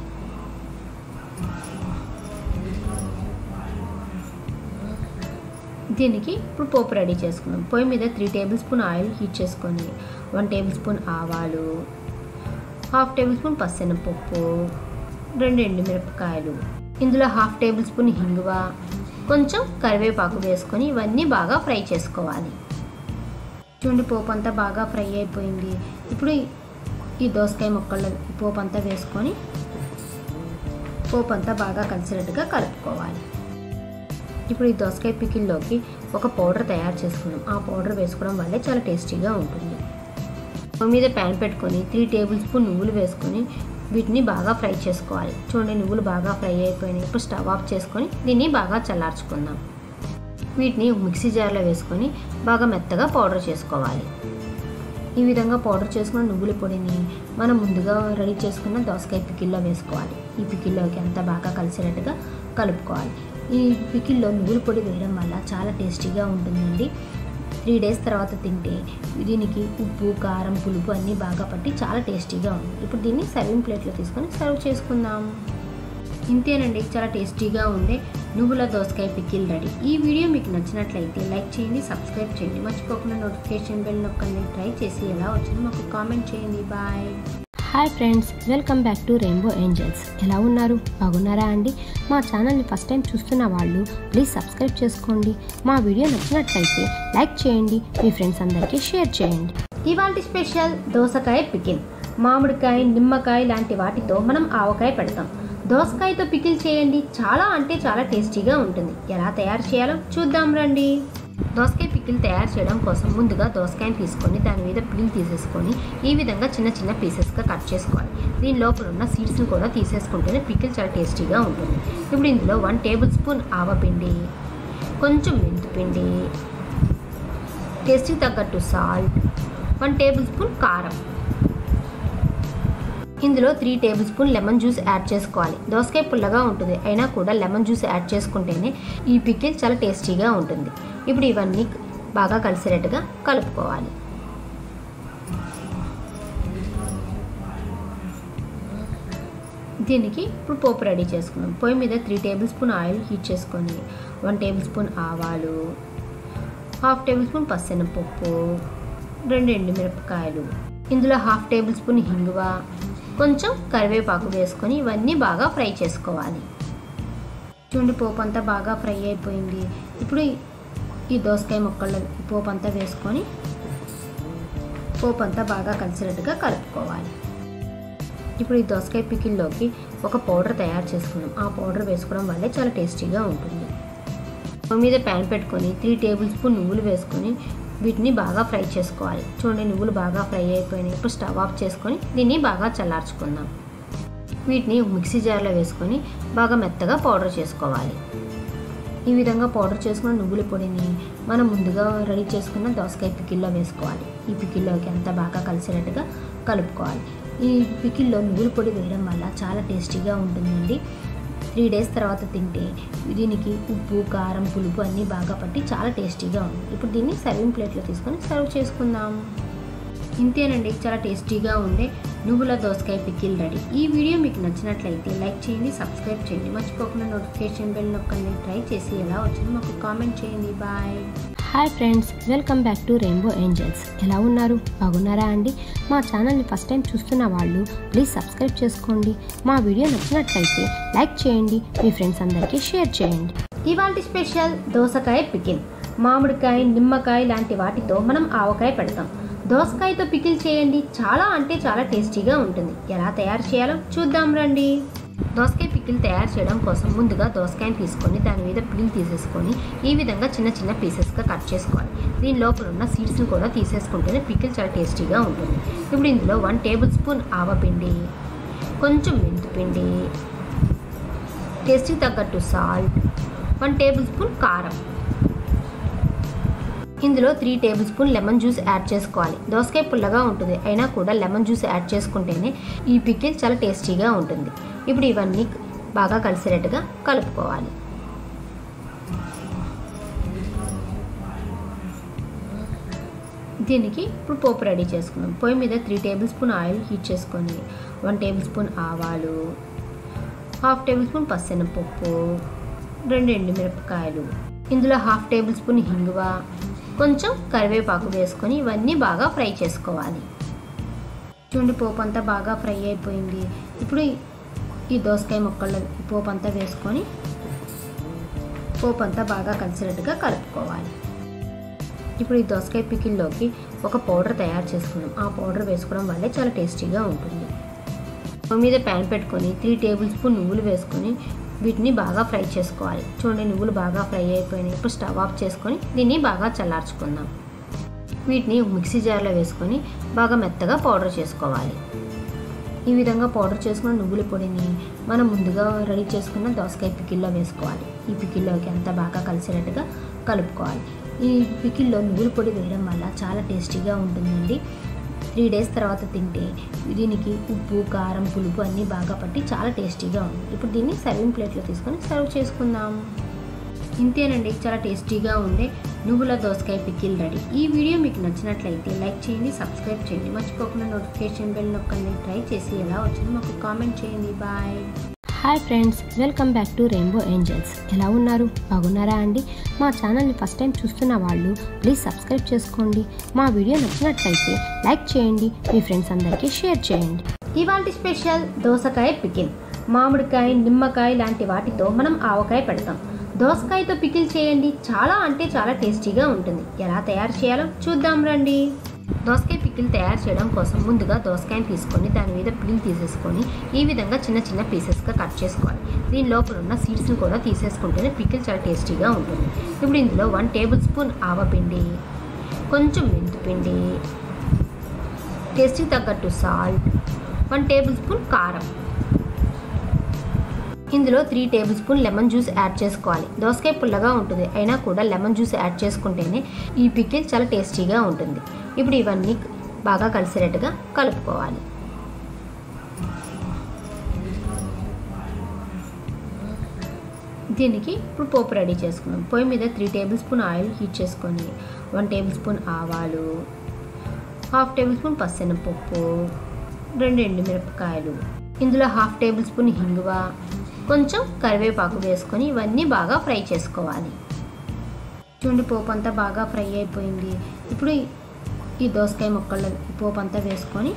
దీనికి ఇప్పుడు పోపు రెడీ చేసుకుందాం పొయ్యి మీద three tablespoon oil heat చేసుకొని వన్ టేబుల్ స్పూన్ ఆవాలు హాఫ్ టేబుల్ స్పూన్ పచ్చెనపప్పు రెండు ఎండుమిరపకాయలు ఇందులో హాఫ్ టేబుల్ స్పూన్ హింగువ కొంచెం కరివేపాకు వేసుకొని ఇవన్నీ బాగా ఫ్రై చేసుకోవాలి చూడండి పోపు అంతా బాగా ఫ్రై అయిపోయింది ఇప్పుడు ఈ దోసకాయ ముక్కల్లో ఈ పోపు అంతా వేసుకొని పోపు అంతా బాగా కలిసినట్టుగా కలుపుకోవాలి ఇప్పుడు ఈ దోసకాయ పికిల్లోకి ఒక పౌడర్ తయారు చేసుకున్నాం ఆ పౌడర్ వేసుకోవడం వల్లే చాలా టేస్టీగా ఉంటుంది స్టవ్ మీద ప్యాన్ పెట్టుకొని త్రీ టేబుల్ స్పూన్ నువ్వులు వేసుకొని వీటిని బాగా ఫ్రై చేసుకోవాలి చూడండి నువ్వులు బాగా ఫ్రై అయిపోయినాయి ఇప్పుడు స్టవ్ ఆఫ్ చేసుకొని దీన్ని బాగా చల్లార్చుకుందాం వీటిని మిక్సీ జార్లో వేసుకొని బాగా మెత్తగా పౌడర్ చేసుకోవాలి ఈ విధంగా పౌడర్ చేసుకున్న నువ్వుల పొడిని మనం ముందుగా రెడీ చేసుకున్న దోసకాయ పికిల్లో వేసుకోవాలి ఈ పికిల్లోకి అంతా బాగా కలిసేటట్టుగా కలుపుకోవాలి ఈ పికిల్లో నువ్వుల పొడి వేయడం వల్ల చాలా టేస్టీగా ఉంటుందండి త్రీ డేస్ తర్వాత తింటే దీనికి ఉప్పు కారం పులుపు అన్నీ బాగా పట్టి చాలా టేస్టీగా ఉంది ఇప్పుడు దీన్ని సర్వింగ్ ప్లేట్లో తీసుకొని సర్వ్ చేసుకుందాం ఇంతేనండి చాలా టేస్టీగా ఉండే నువ్వుల దోసకాయ పికిల్ రెడీ ఈ వీడియో మీకు నచ్చినట్లయితే లైక్ చేయండి సబ్స్క్రైబ్ చేయండి మర్చిపోకుండా నోటిఫికేషన్ బెల్ నొక్కండి ట్రై చేసి ఎలా వచ్చిందో మాకు కామెంట్ చేయండి bye hi friends welcome back to rainbow angels ఎలా ఉన్నారు బాగున్నారా అండి మా ఛానల్ని ఫస్ట్ టైం చూస్తున్న వాళ్ళు ప్లీజ్ సబ్స్క్రైబ్ చేసుకోండి మా వీడియో నచ్చినట్లయితే లైక్ చేయండి మీ ఫ్రెండ్స్ అందరికీ షేర్ చేయండి ఇవాళ స్పెషల్ దోసకాయ పికిల్ మామిడికాయ నిమ్మకాయ లాంటి వాటితో మనం ఆవకాయ పెడతాం దోసకాయతో పికిల్ చేయండి చాలా అంటే చాలా టేస్టీగా ఉంటుంది ఎలా తయారు చేయాలో చూద్దాం రండి దోసకాయ పికిల్ తయారు చేయడం కోసం ముందుగా దోసకాయని తీసుకొని దాని మీద పీల్ తీసేసుకొని ఈ విధంగా చిన్న చిన్న పీసెస్గా కట్ చేసుకోవాలి దీని లోపల ఉన్న సీడ్స్ని కూడా తీసేసుకుంటేనే పికిల్ చాలా టేస్టీగా ఉంటుంది ఇప్పుడు ఇందులో వన్ టేబుల్ స్పూన్ ఆవపిండి కొంచెం మెంతిపిండి టేస్ట్కి తగ్గట్టు సాల్ట్ వన్ టేబుల్ స్పూన్ కారం ఇందులో three tablespoon lemon juice add చేసుకోవాలి దోసకాయ పుల్లగా ఉంటుంది అయినా కూడా లెమన్ జ్యూస్ యాడ్ చేసుకుంటేనే ఈ పికిల్ చాలా టేస్టీగా ఉంటుంది ఇప్పుడు ఇవన్నీ బాగా కలిసేటట్టుగా కలుపుకోవాలి దీనికి ఇప్పుడు పోపు రెడీ చేసుకుందాం పొయ్యి మీద three tablespoon oil heat చేసుకొని వన్ టేబుల్ స్పూన్ ఆవాలు హాఫ్ టేబుల్ స్పూన్ పచ్చెనపప్పు రెండు ఎండుమిరపకాయలు ఇందులో హాఫ్ టేబుల్ స్పూన్ హింగువ కొంచెం కరివేపాకు వేసుకొని ఇవన్నీ బాగా ఫ్రై చేసుకోవాలి చూడండి పోపు అంతా బాగా ఫ్రై అయిపోయింది ఇప్పుడు ఈ దోసకాయ ముక్కల్లో ఈ పోపు అంతా వేసుకొని పోపు అంతా బాగా కలిసినట్టుగా కలుపుకోవాలి ఇప్పుడు ఈ దోసకాయ పికిల్లోకి ఒక పౌడర్ తయారు చేసుకున్నాం ఆ పౌడర్ వేసుకోవడం వల్లే చాలా టేస్టీగా ఉంటుంది స్టవ్ మీద ప్యాన్ పెట్టుకొని త్రీ టేబుల్ స్పూన్ నువ్వులు వేసుకొని వీటిని బాగా ఫ్రై చేసుకోవాలి చూడండి నువ్వులు బాగా ఫ్రై అయిపోయినాయి ఇప్పుడు స్టవ్ ఆఫ్ చేసుకొని దీన్ని బాగా చల్లార్చుకుందాం వీటిని మిక్సీ జార్లో వేసుకొని బాగా మెత్తగా పౌడర్ చేసుకోవాలి ఈ విధంగా పౌడర్ చేసుకున్న నువ్వుల పొడిని మనం ముందుగా రెడీ చేసుకున్న దోసకాయ పికిల్లో వేసుకోవాలి ఈ పికిల్లోకి అంతా బాగా కలిసేటట్టుగా కలుపుకోవాలి ఈ పికిల్లో నువ్వుల పొడి వేయడం వల్ల చాలా టేస్టీగా ఉంటుందండి త్రీ డేస్ తర్వాత తింటే దీనికి ఉప్పు కారం పులుపు అన్నీ బాగా పట్టి చాలా టేస్టీగా ఉంది ఇప్పుడు దీన్ని సర్వింగ్ ప్లేట్లో తీసుకొని సర్వ్ చేసుకుందాం ఇంతేనండి చాలా టేస్టీగా ఉండే నువ్వుల దోసకాయ పికిల్ రెడీ ఈ వీడియో మీకు నచ్చినట్లయితే లైక్ చేయండి సబ్స్క్రైబ్ చేయండి మర్చిపోకుండా నోటిఫికేషన్ బెల్ నొక్కండి ట్రై చేసి ఎలా వచ్చిందో మాకు కామెంట్ చేయండి bye hi friends welcome back to rainbow angels ఎలా ఉన్నారు బాగున్నారా అండి మా ఛానల్ని ఫస్ట్ టైం చూస్తున్న వాళ్ళు ప్లీజ్ సబ్స్క్రైబ్ చేసుకోండి మా వీడియో నచ్చినట్లయితే లైక్ చేయండి మీ ఫ్రెండ్స్ అందరికీ షేర్ చేయండి ఇవాళ స్పెషల్ దోసకాయ పికిల్ మామిడికాయ నిమ్మకాయ లాంటి వాటితో మనం ఆవకాయ పెడతాం దోసకాయతో పికిల్ చేయండి చాలా అంటే చాలా టేస్టీగా ఉంటుంది ఎలా తయారు చేయాలో చూద్దాం రండి దోసకాయ పికిల్ తయారు చేయడం కోసం ముందుగా దోసకాయని తీసుకొని దాని మీద పీల్ తీసేసుకొని ఈ విధంగా చిన్న చిన్న పీసెస్గా కట్ చేసుకోవాలి దీని లోపల ఉన్న సీడ్స్ని కూడా తీసేసుకుంటేనే పికిల్ చాలా టేస్టీగా ఉంటుంది ఇప్పుడు ఇందులో వన్ టేబుల్ స్పూన్ ఆవపిండి కొంచెం మెంతిపిండి టేస్ట్కి తగ్గట్టు సాల్ట్ వన్ టేబుల్ స్పూన్ కారం ఇందులో three tablespoon lemon juice add చేసుకోవాలి దోసకాయ పుల్లగా ఉంటుంది అయినా కూడా లెమన్ జ్యూస్ యాడ్ చేసుకుంటేనే ఈ పికిల్ చాలా టేస్టీగా ఉంటుంది ఇప్పుడు ఇవన్నీ బాగా కలిసేటట్టుగా కలుపుకోవాలి దీనికి ఇప్పుడు పోపు రెడీ చేసుకుందాం పొయ్యి మీద three tablespoon oil heat చేసుకొని వన్ టేబుల్ స్పూన్ ఆవాలు హాఫ్ టేబుల్ స్పూన్ పచ్చెనపప్పు రెండు ఎండుమిరపకాయలు ఇందులో హాఫ్ టేబుల్ స్పూన్ హింగువ కొంచెం కరివేపాకు వేసుకొని ఇవన్నీ బాగా ఫ్రై చేసుకోవాలి చూడండి పోపు అంతా బాగా ఫ్రై అయిపోయింది ఇప్పుడు ఈ దోసకాయ ముక్కల్లో ఈ పోపు అంతా వేసుకొని పోపు అంతా బాగా కలిసినట్టుగా కలుపుకోవాలి ఇప్పుడు ఈ దోసకాయ పికిల్లోకి ఒక పౌడర్ తయారు చేసుకున్నాం ఆ పౌడర్ వేసుకోవడం వల్లే చాలా టేస్టీగా ఉంటుంది స్టవ్ మీద ప్యాన్ పెట్టుకొని త్రీ టేబుల్ స్పూన్ నువ్వులు వేసుకొని వీటిని బాగా ఫ్రై చేసుకోవాలి చూడండి నువ్వులు బాగా ఫ్రై అయిపోయినాయి ఇప్పుడు స్టవ్ ఆఫ్ చేసుకొని దీన్ని బాగా చల్లార్చుకుందాం వీటిని మిక్సీ జార్లో వేసుకొని బాగా మెత్తగా పౌడర్ చేసుకోవాలి ఈ విధంగా పౌడర్ చేసుకున్న నువ్వుల పొడిని మనం ముందుగా రెడీ చేసుకున్న దోసకాయ పికిల్లో వేసుకోవాలి ఈ పికిల్లోకి అంతా బాగా కలిసేటట్టుగా కలుపుకోవాలి ఈ పికిల్లో నువ్వుల పొడి వేయడం వల్ల చాలా టేస్టీగా ఉంటుందండి త్రీ డేస్ తర్వాత తింటే దీనికి ఉప్పు కారం పులుపు అన్నీ బాగా పట్టి చాలా టేస్టీగా ఉంది ఇప్పుడు దీన్ని సర్వింగ్ ప్లేట్లో తీసుకొని సర్వ్ చేసుకుందాం ఇంతేనండి చాలా టేస్టీగా ఉండే నువ్వుల దోసకాయ పికిల్ రెడీ ఈ వీడియో మీకు నచ్చినట్లయితే లైక్ చేయండి సబ్స్క్రైబ్ చేయండి మర్చిపోకుండా నోటిఫికేషన్ బెల్ నొక్కండి ట్రై చేసి ఎలా వచ్చిందో మాకు కామెంట్ చేయండి bye hi friends welcome back to rainbow angels ఎలా ఉన్నారు బాగున్నారా అండి మా ఛానల్ని ఫస్ట్ టైం చూస్తున్న వాళ్ళు ప్లీజ్ సబ్స్క్రైబ్ చేసుకోండి మా వీడియో నచ్చినట్లయితే లైక్ చేయండి మీ ఫ్రెండ్స్ అందరికీ షేర్ చేయండి ఇవాళ స్పెషల్ దోసకాయ పికిల్ మామిడికాయ నిమ్మకాయ లాంటి వాటితో మనం ఆవకాయ పెడతాం దోసకాయతో పికిల్ చేయండి చాలా అంటే చాలా టేస్టీగా ఉంటుంది ఎలా తయారు చేయాలో చూద్దాం రండి దోసకాయ పికిల్ తయారు చేయడం కోసం ముందుగా దోసకాయని తీసుకొని దాని మీద పిల్ తీసేసుకొని ఈ విధంగా చిన్న చిన్న పీసెస్గా కట్ చేసుకోవాలి దీని లోపల ఉన్న సీడ్స్ని కూడా తీసేసుకుంటేనే పికిల్ చాలా టేస్టీగా ఉంటుంది ఇప్పుడు ఇందులో వన్ టేబుల్ స్పూన్ ఆవపిండి కొంచెం మెంతిపిండి టేస్ట్కి తగ్గట్టు సాల్ట్ వన్ టేబుల్ స్పూన్ కారం ఇందులో three tablespoon lemon juice add చేసుకోవాలి దోసకాయ పుల్లగా ఉంటుంది అయినా కూడా లెమన్ జ్యూస్ యాడ్ చేసుకుంటేనే ఈ పికిల్ చాలా టేస్టీగా ఉంటుంది ఇప్పుడు ఇవన్నీ బాగా కలిసేటట్టుగా కలుపుకోవాలి దీనికి ఇప్పుడు పోపు రెడీ చేసుకుందాం పొయ్యి మీద three tablespoon oil heat చేసుకొని వన్ టేబుల్ స్పూన్ ఆవాలు హాఫ్ టేబుల్ స్పూన్ పచ్చెనపప్పు రెండు ఎండుమిరపకాయలు ఇందులో హాఫ్ టేబుల్ స్పూన్ హింగువ కొంచెం కరివేపాకు వేసుకొని ఇవన్నీ బాగా ఫ్రై చేసుకోవాలి చూడండి పోపు అంతా బాగా ఫ్రై అయిపోయింది ఇప్పుడు ఈ దోసకాయ ముక్కల్లో ఈ పోపు అంతా వేసుకొని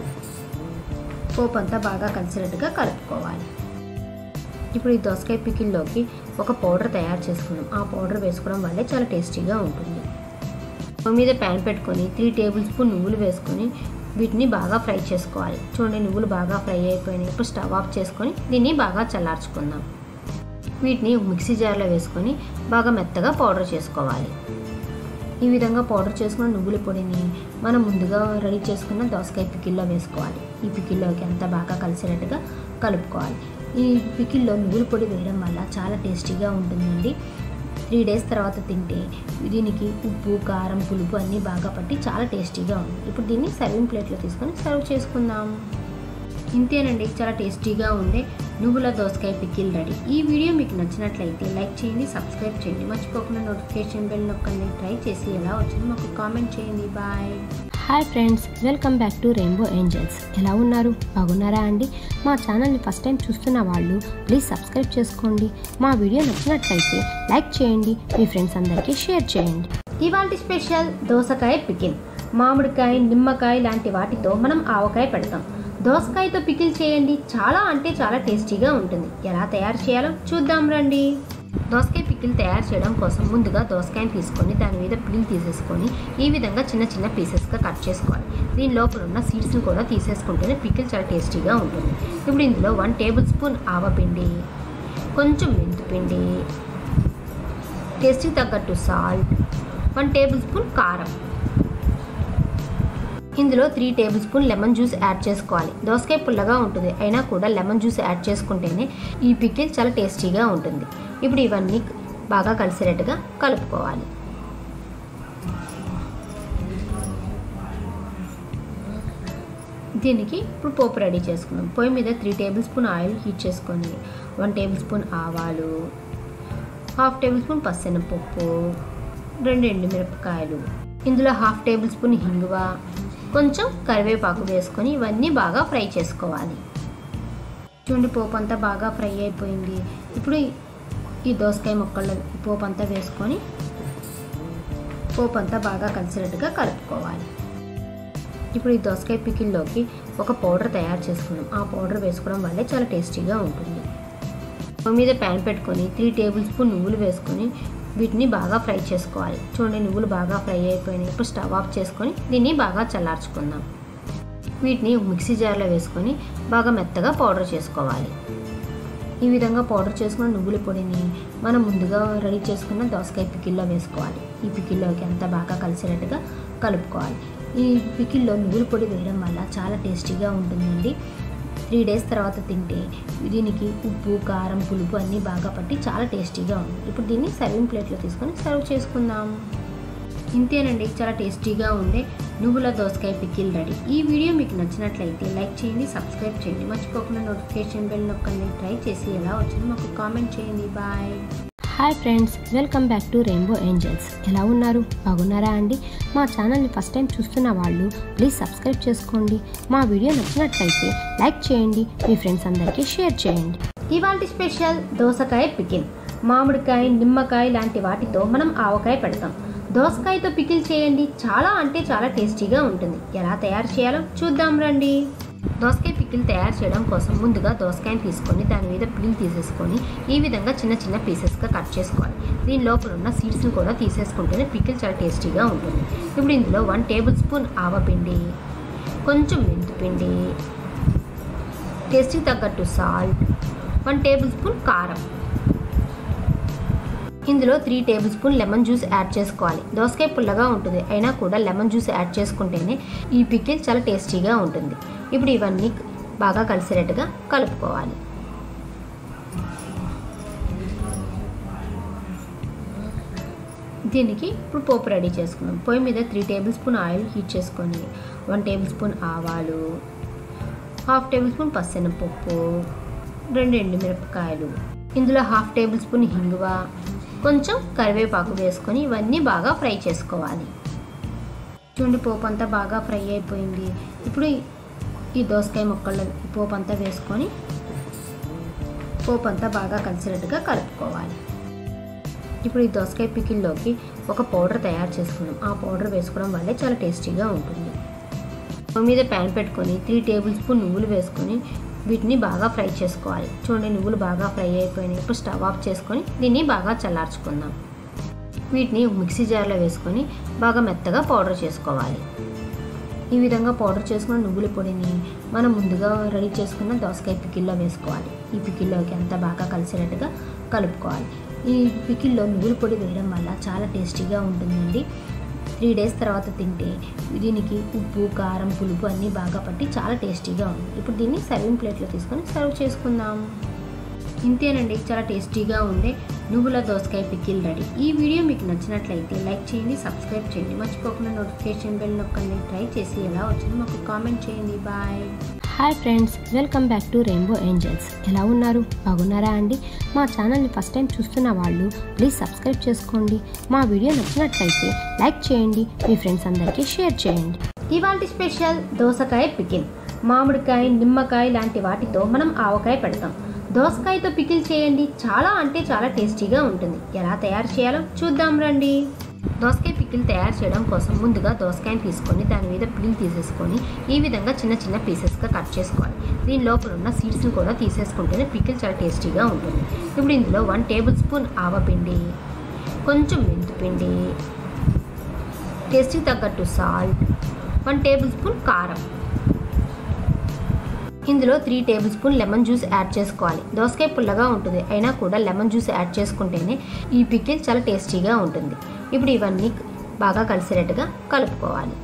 పోపు అంతా బాగా కలిసినట్టుగా కలుపుకోవాలి ఇప్పుడు ఈ దోసకాయ పికిల్లోకి ఒక పౌడర్ తయారు చేసుకున్నాం ఆ పౌడర్ వేసుకోవడం వల్లే చాలా టేస్టీగా ఉంటుంది స్టవ్ మీద ప్యాన్ పెట్టుకొని త్రీ టేబుల్ స్పూన్ నువ్వులు వేసుకొని వీటిని బాగా ఫ్రై చేసుకోవాలి చూడండి నువ్వులు బాగా ఫ్రై అయిపోయినాయి ఇప్పుడు స్టవ్ ఆఫ్ చేసుకొని దీన్ని బాగా చల్లార్చుకుందాం వీటిని మిక్సీ జార్లో వేసుకొని బాగా మెత్తగా పౌడర్ చేసుకోవాలి ఈ విధంగా పౌడర్ చేసుకున్న నువ్వుల పొడిని మనం ముందుగా రెడీ చేసుకున్న దోసకాయ పికిల్లో వేసుకోవాలి ఈ పికిల్లోకి అంతా బాగా కలిసేటట్టుగా కలుపుకోవాలి ఈ పికిల్లో నువ్వుల పొడి వేయడం వల్ల చాలా టేస్టీగా ఉంటుందండి త్రీ డేస్ తర్వాత తింటే దీనికి ఉప్పు కారం పులుపు అన్నీ బాగా పట్టి చాలా టేస్టీగా ఉంది ఇప్పుడు దీన్ని సర్వింగ్ ప్లేట్లో తీసుకొని సర్వ్ చేసుకుందాం ఇంతేనండి చాలా టేస్టీగా ఉండే నువ్వుల దోసకాయ పికిల్ రెడీ ఈ వీడియో మీకు నచ్చినట్లయితే లైక్ చేయండి సబ్స్క్రైబ్ చేయండి మర్చిపోకుండా నోటిఫికేషన్ బెల్ నొక్కండి ట్రై చేసి ఎలా వచ్చిందో మాకు కామెంట్ చేయండి bye hi friends welcome back to rainbow angels ఎలా ఉన్నారు బాగున్నారా అండి మా ఛానల్ని ఫస్ట్ టైం చూస్తున్న వాళ్ళు ప్లీజ్ సబ్స్క్రైబ్ చేసుకోండి మా వీడియో నచ్చినట్లయితే లైక్ చేయండి మీ ఫ్రెండ్స్ అందరికీ షేర్ చేయండి ఇవాళ స్పెషల్ దోసకాయ పికిల్ మామిడికాయ నిమ్మకాయ లాంటి వాటితో మనం ఆవకాయ పెడతాం దోసకాయతో పికిల్ చేయండి చాలా అంటే చాలా టేస్టీగా ఉంటుంది ఎలా తయారు చేయాలో చూద్దాం రండి దోసకాయ పికిల్ తయారు చేయడం కోసం ముందుగా దోసకాయని తీసుకొని దాని మీద పిల్ తీసేసుకొని ఈ విధంగా చిన్న చిన్న పీసెస్గా కట్ చేసుకోవాలి దీని లోపల ఉన్న సీడ్స్ని కూడా తీసేసుకుంటేనే పికిల్ చాలా టేస్టీగా ఉంటుంది ఇప్పుడు ఇందులో వన్ టేబుల్ స్పూన్ ఆవపిండి కొంచెం మెంతిపిండి టేస్ట్కి తగ్గట్టు సాల్ట్ వన్ టేబుల్ స్పూన్ కారం ఇందులో three tablespoon lemon juice add చేసుకోవాలి దోసకాయ పుల్లగా ఉంటుంది అయినా కూడా లెమన్ జ్యూస్ యాడ్ చేసుకుంటేనే ఈ పికిల్ చాలా టేస్టీగా ఉంటుంది ఇప్పుడు ఇవన్నీ బాగా కలిసేటట్టుగా కలుపుకోవాలి దీనికి ఇప్పుడు పోపు రెడీ చేసుకుందాం పొయ్యి మీద three tablespoon oil heat చేసుకొని వన్ టేబుల్ స్పూన్ ఆవాలు హాఫ్ టేబుల్ స్పూన్ పచ్చెనపప్పు రెండు ఎండుమిరపకాయలు ఇందులో హాఫ్ టేబుల్ స్పూన్ హింగువ కొంచెం కరివేపాకు వేసుకొని ఇవన్నీ బాగా ఫ్రై చేసుకోవాలి చూడండి పోపు అంతా బాగా ఫ్రై అయిపోయింది ఇప్పుడు ఈ దోసకాయ ముక్కల్లో ఈ పోపు అంతా వేసుకొని పోపు అంతా బాగా కలిసినట్టుగా కలుపుకోవాలి ఇప్పుడు ఈ దోసకాయ పికిల్లోకి ఒక పౌడర్ తయారు చేసుకున్నాం ఆ పౌడర్ వేసుకోవడం వల్లే చాలా టేస్టీగా ఉంటుంది స్టవ్ మీద ప్యాన్ పెట్టుకొని త్రీ టేబుల్ స్పూన్ నువ్వులు వేసుకొని వీటిని బాగా ఫ్రై చేసుకోవాలి చూడండి నువ్వులు బాగా ఫ్రై అయిపోయినాయి ఇప్పుడు స్టవ్ ఆఫ్ చేసుకొని దీన్ని బాగా చల్లార్చుకుందాం వీటిని మిక్సీ జార్లో వేసుకొని బాగా మెత్తగా పౌడర్ చేసుకోవాలి ఈ విధంగా పౌడర్ చేసుకున్న నువ్వుల పొడిని మనం ముందుగా రెడీ చేసుకున్న దోసకాయ పికిల్లో వేసుకోవాలి ఈ పికిల్లోకి అంతా బాగా కలిసేటట్టుగా కలుపుకోవాలి ఈ పికిల్లో నువ్వుల పొడి వేయడం వల్ల చాలా టేస్టీగా ఉంటుందండి త్రీ డేస్ తర్వాత తింటే దీనికి ఉప్పు కారం పులుపు అన్నీ బాగా పట్టి చాలా టేస్టీగా ఉంది ఇప్పుడు దీన్ని సర్వింగ్ ప్లేట్లో తీసుకొని సర్వ్ చేసుకుందాం ఇంతేనండి చాలా టేస్టీగా ఉండే నువ్వుల దోసకాయ పికిల్ రెడీ ఈ వీడియో మీకు నచ్చినట్లయితే లైక్ చేయండి సబ్స్క్రైబ్ చేయండి మర్చిపోకుండా నోటిఫికేషన్ బెల్ నొక్కండి ట్రై చేసి ఎలా వచ్చిందో మాకు కామెంట్ చేయండి bye hi friends welcome back to rainbow angels ఎలా ఉన్నారు బాగున్నారా అండి మా ఛానల్ని ఫస్ట్ టైం చూస్తున్న వాళ్ళు ప్లీజ్ సబ్స్క్రైబ్ చేసుకోండి మా వీడియో నచ్చినట్లయితే లైక్ చేయండి మీ ఫ్రెండ్స్ అందరికీ షేర్ చేయండి ఇవాళ స్పెషల్ దోసకాయ పికిల్ మామిడికాయ నిమ్మకాయ లాంటి వాటితో మనం ఆవకాయ పెడతాం దోసకాయతో పికిల్ చేయండి చాలా అంటే చాలా టేస్టీగా ఉంటుంది ఎలా తయారు చేయాలో చూద్దాం రండి దోసకాయ పికిల్ తయారు చేయడం కోసం ముందుగా దోసకాయని తీసుకొని దాని మీద పిల్ తీసేసుకొని ఈ విధంగా చిన్న చిన్న పీసెస్గా కట్ చేసుకోవాలి దీని లోపల ఉన్న సీడ్స్ని కూడా తీసేసుకుంటేనే పికిల్ చాలా టేస్టీగా ఉంటుంది ఇప్పుడు ఇందులో వన్ టేబుల్ స్పూన్ ఆవపిండి కొంచెం మెంతిపిండి టేస్ట్కి తగ్గట్టు సాల్ట్ వన్ టేబుల్ స్పూన్ కారం ఇందులో three tablespoon lemon juice add చేసుకోవాలి దోసకాయ పుల్లగా ఉంటుంది అయినా కూడా లెమన్ జ్యూస్ యాడ్ చేసుకుంటేనే ఈ పికిల్ చాలా టేస్టీగా ఉంటుంది ఇప్పుడు ఇవన్నీ బాగా కలిసేటట్టుగా కలుపుకోవాలి దీనికి ఇప్పుడు పోపు రెడీ చేసుకుందాం పొయ్యి మీద three tablespoon oil heat చేసుకొని వన్ టేబుల్ స్పూన్ ఆవాలు హాఫ్ టేబుల్ స్పూన్ పచ్చెనపప్పు రెండు ఎండుమిరపకాయలు ఇందులో హాఫ్ టేబుల్ స్పూన్ హింగువ కొంచెం కరివేపాకు వేసుకొని ఇవన్నీ బాగా ఫ్రై చేసుకోవాలి చూడండి పోపు అంతా బాగా ఫ్రై అయిపోయింది ఇప్పుడు ఈ దోసకాయ ముక్కల్లో ఈ పోపు అంతా వేసుకొని పోపు అంతా బాగా కలిసినట్టుగా కలుపుకోవాలి ఇప్పుడు ఈ దోసకాయ పికిల్లోకి ఒక పౌడర్ తయారు చేసుకున్నాం ఆ పౌడర్ వేసుకోవడం వల్లే చాలా టేస్టీగా ఉంటుంది స్టవ్ మీద ప్యాన్ పెట్టుకొని త్రీ టేబుల్ స్పూన్ నువ్వులు వేసుకొని వీటిని బాగా ఫ్రై చేసుకోవాలి చూడండి నువ్వులు బాగా ఫ్రై అయిపోయినాయి ఇప్పుడు స్టవ్ ఆఫ్ చేసుకొని దీన్ని బాగా చల్లార్చుకుందాం వీటిని మిక్సీ జార్లో వేసుకొని బాగా మెత్తగా పౌడర్ చేసుకోవాలి ఈ విధంగా పౌడర్ చేసుకున్న నువ్వుల పొడిని మనం ముందుగా రెడీ చేసుకున్న దోసకాయ పికిల్లో వేసుకోవాలి ఈ పికిల్లోకి అంతా బాగా కలిసేటట్టుగా కలుపుకోవాలి ఈ పికిల్లో నువ్వుల పొడి వేయడం వల్ల చాలా టేస్టీగా ఉంటుందండి త్రీ డేస్ తర్వాత తింటే దీనికి ఉప్పు కారం పులుపు అన్నీ బాగా పట్టి చాలా టేస్టీగా ఉంది ఇప్పుడు దీన్ని సర్వింగ్ ప్లేట్లో తీసుకొని సర్వ్ చేసుకుందాం ఇంతేనండి చాలా టేస్టీగా ఉండే నువ్వుల దోసకాయ పికిల్ రెడీ ఈ వీడియో మీకు నచ్చినట్లయితే లైక్ చేయండి సబ్స్క్రైబ్ చేయండి మర్చిపోకుండా నోటిఫికేషన్ బెల్ నొక్కండి ట్రై చేసి ఎలా వచ్చిందో మాకు కామెంట్ చేయండి bye hi friends welcome back to rainbow angels ఎలా ఉన్నారు బాగున్నారా అండి మా ఛానల్ని ఫస్ట్ టైం చూస్తున్న వాళ్ళు ప్లీజ్ సబ్స్క్రైబ్ చేసుకోండి మా వీడియో నచ్చినట్లయితే లైక్ చేయండి మీ ఫ్రెండ్స్ అందరికీ షేర్ చేయండి ఇవాళ స్పెషల్ దోసకాయ పికిల్ మామిడికాయ నిమ్మకాయ లాంటి వాటితో మనం ఆవకాయ పెడతాం దోసకాయతో పికిల్ చేయండి చాలా అంటే చాలా టేస్టీగా ఉంటుంది ఎలా తయారు చేయాలో చూద్దాం రండి దోసకాయ పికిల్ తయారు చేయడం కోసం ముందుగా దోసకాయని తీసుకొని దాని మీద పిల్ తీసేసుకొని ఈ విధంగా చిన్న చిన్న పీసెస్గా కట్ చేసుకోవాలి దీని లోపల ఉన్న సీడ్స్ని కూడా తీసేసుకుంటేనే పికిల్ చాలా టేస్టీగా ఉంటుంది ఇప్పుడు ఇందులో వన్ టేబుల్ స్పూన్ ఆవపిండి కొంచెం మెంతిపిండి టేస్ట్కి తగ్గట్టు సాల్ట్ వన్ టేబుల్ స్పూన్ కారం ఇందులో three tablespoon lemon juice add చేసుకోవాలి దోసకాయ పుల్లగా ఉంటుంది అయినా కూడా లెమన్ జ్యూస్ యాడ్ చేసుకుంటేనే ఈ పికిల్ చాలా టేస్టీగా ఉంటుంది ఇప్పుడు ఇవన్నీ బాగా కలిసేటట్టుగా కలుపుకోవాలి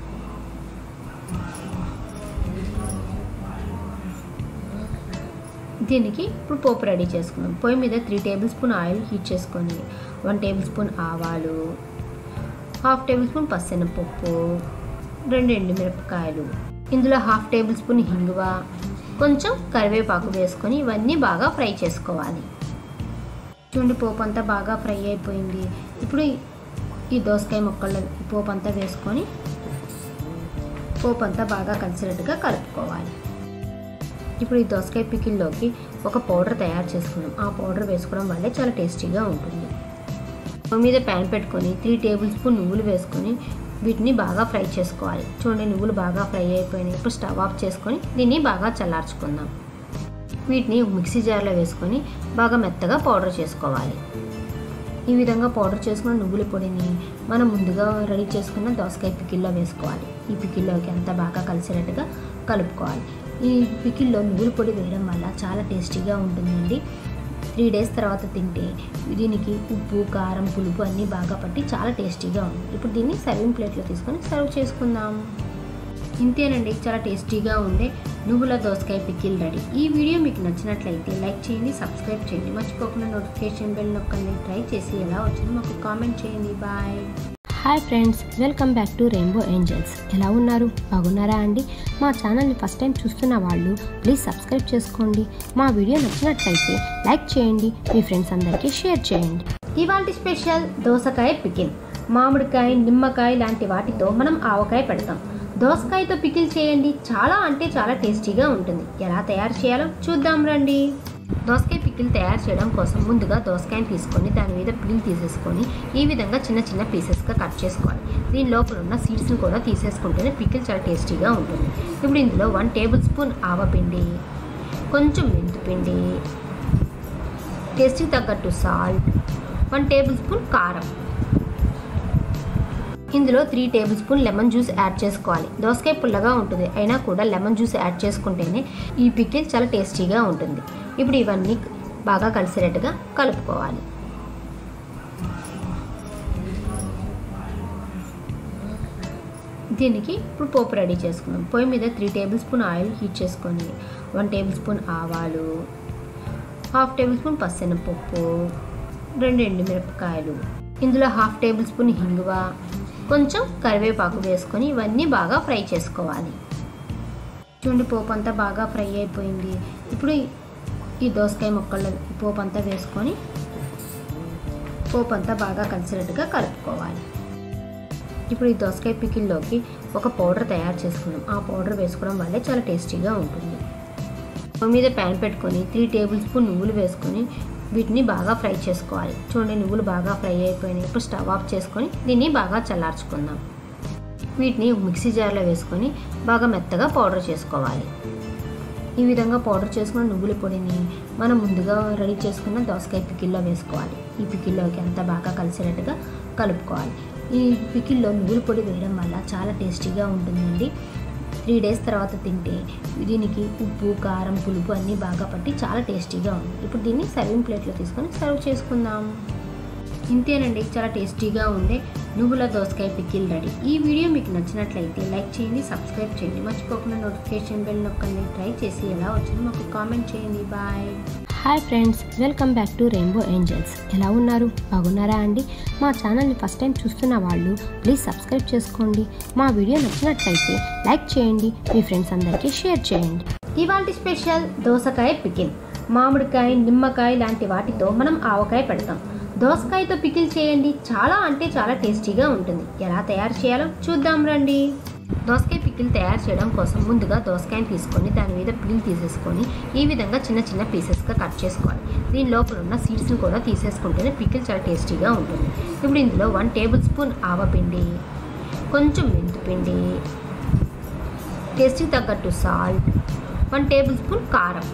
దీనికి ఇప్పుడు పోపు రెడీ చేసుకుందాం పొయ్యి మీద three tablespoon oil heat చేసుకొని వన్ టేబుల్ స్పూన్ ఆవాలు హాఫ్ టేబుల్ స్పూన్ పచ్చెనపప్పు రెండు ఎండుమిరపకాయలు ఇందులో హాఫ్ టేబుల్ స్పూన్ హింగువ కొంచెం కరివేపాకు వేసుకొని ఇవన్నీ బాగా ఫ్రై చేసుకోవాలి చూడండి పోపు అంతా బాగా ఫ్రై అయిపోయింది ఇప్పుడు ఈ దోసకాయ ముక్కల్లో ఈ పోపు అంతా వేసుకొని పోపు అంతా బాగా కలిసినట్టుగా కలుపుకోవాలి ఇప్పుడు ఈ దోసకాయ పికిల్లోకి ఒక పౌడర్ తయారు చేసుకున్నాం ఆ పౌడర్ వేసుకోవడం వల్లే చాలా టేస్టీగా ఉంటుంది స్టవ్ మీద ప్యాన్ పెట్టుకొని త్రీ టేబుల్ స్పూన్ నువ్వులు వేసుకొని వీటిని బాగా ఫ్రై చేసుకోవాలి చూడండి నువ్వులు బాగా ఫ్రై అయిపోయినాయి ఇప్పుడు స్టవ్ ఆఫ్ చేసుకొని దీన్ని బాగా చల్లార్చుకుందాం వీటిని మిక్సీ జార్లో వేసుకొని బాగా మెత్తగా పౌడర్ చేసుకోవాలి ఈ విధంగా పౌడర్ చేసుకున్న నువ్వుల పొడిని మనం ముందుగా రెడీ చేసుకున్న దోసకాయ పికిల్లో వేసుకోవాలి ఈ పికిల్లోకి అంతా బాగా కలిసేటట్టుగా కలుపుకోవాలి ఈ పికిల్లో నువ్వుల పొడి వేయడం వల్ల చాలా టేస్టీగా ఉంటుందండి త్రీ డేస్ తర్వాత తింటే దీనికి ఉప్పు కారం పులుపు అన్నీ బాగా పట్టి చాలా టేస్టీగా ఉంది ఇప్పుడు దీన్ని సర్వింగ్ ప్లేట్లో తీసుకొని సర్వ్ చేసుకుందాం ఇంతేనండి చాలా టేస్టీగా ఉండే నువ్వుల దోసకాయ పికిల్ రెడీ ఈ వీడియో మీకు నచ్చినట్లయితే లైక్ చేయండి సబ్స్క్రైబ్ చేయండి మర్చిపోకుండా నోటిఫికేషన్ బెల్ నొక్కండి ట్రై చేసి ఎలా వచ్చిందో మాకు కామెంట్ చేయండి bye hi friends welcome back to rainbow angels ఎలా ఉన్నారు బాగున్నారా అండి మా ఛానల్ని ఫస్ట్ టైం చూస్తున్న వాళ్ళు ప్లీజ్ సబ్స్క్రైబ్ చేసుకోండి మా వీడియో నచ్చినట్లయితే లైక్ చేయండి మీ ఫ్రెండ్స్ అందరికీ షేర్ చేయండి ఇవాళ స్పెషల్ దోసకాయ పికిల్ మామిడికాయ నిమ్మకాయ లాంటి వాటితో మనం ఆవకాయ పెడతాం దోసకాయతో పికిల్ చేయండి చాలా అంటే చాలా టేస్టీగా ఉంటుంది ఎలా తయారు చేయాలో చూద్దాం రండి దోసకాయ పికిల్ తయారు చేయడం కోసం ముందుగా దోసకాయని తీసుకొని దాని మీద పిల్ తీసేసుకొని ఈ విధంగా చిన్న చిన్న పీసెస్గా కట్ చేసుకోవాలి దీని లోపల ఉన్న సీడ్స్ని కూడా తీసేసుకుంటేనే పికిల్ చాలా టేస్టీగా ఉంటుంది ఇప్పుడు ఇందులో వన్ టేబుల్ స్పూన్ ఆవపిండి కొంచెం మెంతిపిండి టేస్ట్కి తగ్గట్టు సాల్ట్ వన్ టేబుల్ స్పూన్ కారం ఇందులో three tablespoon lemon juice add చేసుకోవాలి దోసకాయ పుల్లగా ఉంటుంది అయినా కూడా లెమన్ జ్యూస్ యాడ్ చేసుకుంటేనే ఈ పికిల్ చాలా టేస్టీగా ఉంటుంది ఇప్పుడు ఇవన్నీ బాగా కలిసేటట్టుగా కలుపుకోవాలి దీనికి ఇప్పుడు పోపు రెడీ చేసుకుందాం పొయ్యి మీద three tablespoon oil heat చేసుకొని వన్ టేబుల్ స్పూన్ ఆవాలు హాఫ్ టేబుల్ స్పూన్ పచ్చెనపప్పు రెండు ఎండుమిరపకాయలు ఇందులో హాఫ్ టేబుల్ స్పూన్ హింగువ కొంచెం కరివేపాకు వేసుకొని ఇవన్నీ బాగా ఫ్రై చేసుకోవాలి చూడండి పోపు అంతా బాగా ఫ్రై అయిపోయింది ఇప్పుడు ఈ దోసకాయ ముక్కల్లో ఈ పోపు అంతా వేసుకొని పోపు అంతా బాగా కలిసినట్టుగా కలుపుకోవాలి ఇప్పుడు ఈ దోసకాయ పికిల్లోకి ఒక పౌడర్ తయారు చేసుకున్నాం ఆ పౌడర్ వేసుకోవడం వల్లే చాలా టేస్టీగా ఉంటుంది స్టవ్ మీద ప్యాన్ పెట్టుకొని త్రీ టేబుల్ స్పూన్ నువ్వులు వేసుకొని వీటిని బాగా ఫ్రై చేసుకోవాలి చూడండి నువ్వులు బాగా ఫ్రై అయిపోయినాయి ఇప్పుడు స్టవ్ ఆఫ్ చేసుకొని దీన్ని బాగా చల్లార్చుకుందాం వీటిని మిక్సీ జార్లో వేసుకొని బాగా మెత్తగా పౌడర్ చేసుకోవాలి ఈ విధంగా పౌడర్ చేసుకున్న నువ్వుల పొడిని మనం ముందుగా రెడీ చేసుకున్న దోసకాయ పికిల్లో వేసుకోవాలి ఈ పికిల్లోకి అంతా బాగా కలిసేటట్టుగా కలుపుకోవాలి ఈ పికిల్లో నువ్వుల పొడి వేయడం వల్ల చాలా టేస్టీగా ఉంటుందండి త్రీ డేస్ తర్వాత తింటే దీనికి ఉప్పు కారం పులుపు అన్నీ బాగా పట్టి చాలా టేస్టీగా ఉంది ఇప్పుడు దీన్ని సర్వింగ్ ప్లేట్లో తీసుకొని సర్వ్ చేసుకుందాం ఇంతేనండి చాలా టేస్టీగా ఉండే నువ్వుల దోసకాయ పికిల్ రెడీ ఈ వీడియో మీకు నచ్చినట్లయితే లైక్ చేయండి సబ్స్క్రైబ్ చేయండి మర్చిపోకుండా నోటిఫికేషన్ బెల్ నొక్కండి ట్రై చేసి ఎలా వచ్చిందో మాకు కామెంట్ చేయండి bye hi friends welcome back to rainbow angels ఎలా ఉన్నారు బాగున్నారా అండి మా ఛానల్ని ఫస్ట్ టైం చూస్తున్న వాళ్ళు ప్లీజ్ సబ్స్క్రైబ్ చేసుకోండి మా వీడియో నచ్చినట్లయితే లైక్ చేయండి మీ ఫ్రెండ్స్ అందరికీ షేర్ చేయండి ఇవాళ స్పెషల్ దోసకాయ పికిల్ మామిడికాయ నిమ్మకాయ లాంటి వాటితో మనం ఆవకాయ పెడతాం దోసకాయతో పికిల్ చేయండి చాలా అంటే చాలా టేస్టీగా ఉంటుంది ఎలా తయారు చేయాలో చూద్దాం రండి దోసకాయ పికిల్ తయారు చేయడం కోసం ముందుగా దోసకాయని తీసుకొని దాని మీద పిల్ తీసేసుకొని ఈ విధంగా చిన్న చిన్న పీసెస్గా కట్ చేసుకోవాలి దీని లోపల ఉన్న సీడ్స్ని కూడా తీసేసుకుంటేనే పికిల్ చాలా టేస్టీగా ఉంటుంది ఇప్పుడు ఇందులో వన్ టేబుల్ స్పూన్ ఆవపిండి కొంచెం మెంతిపిండి టేస్ట్కి తగ్గట్టు సాల్ట్ వన్ టేబుల్ స్పూన్ కారం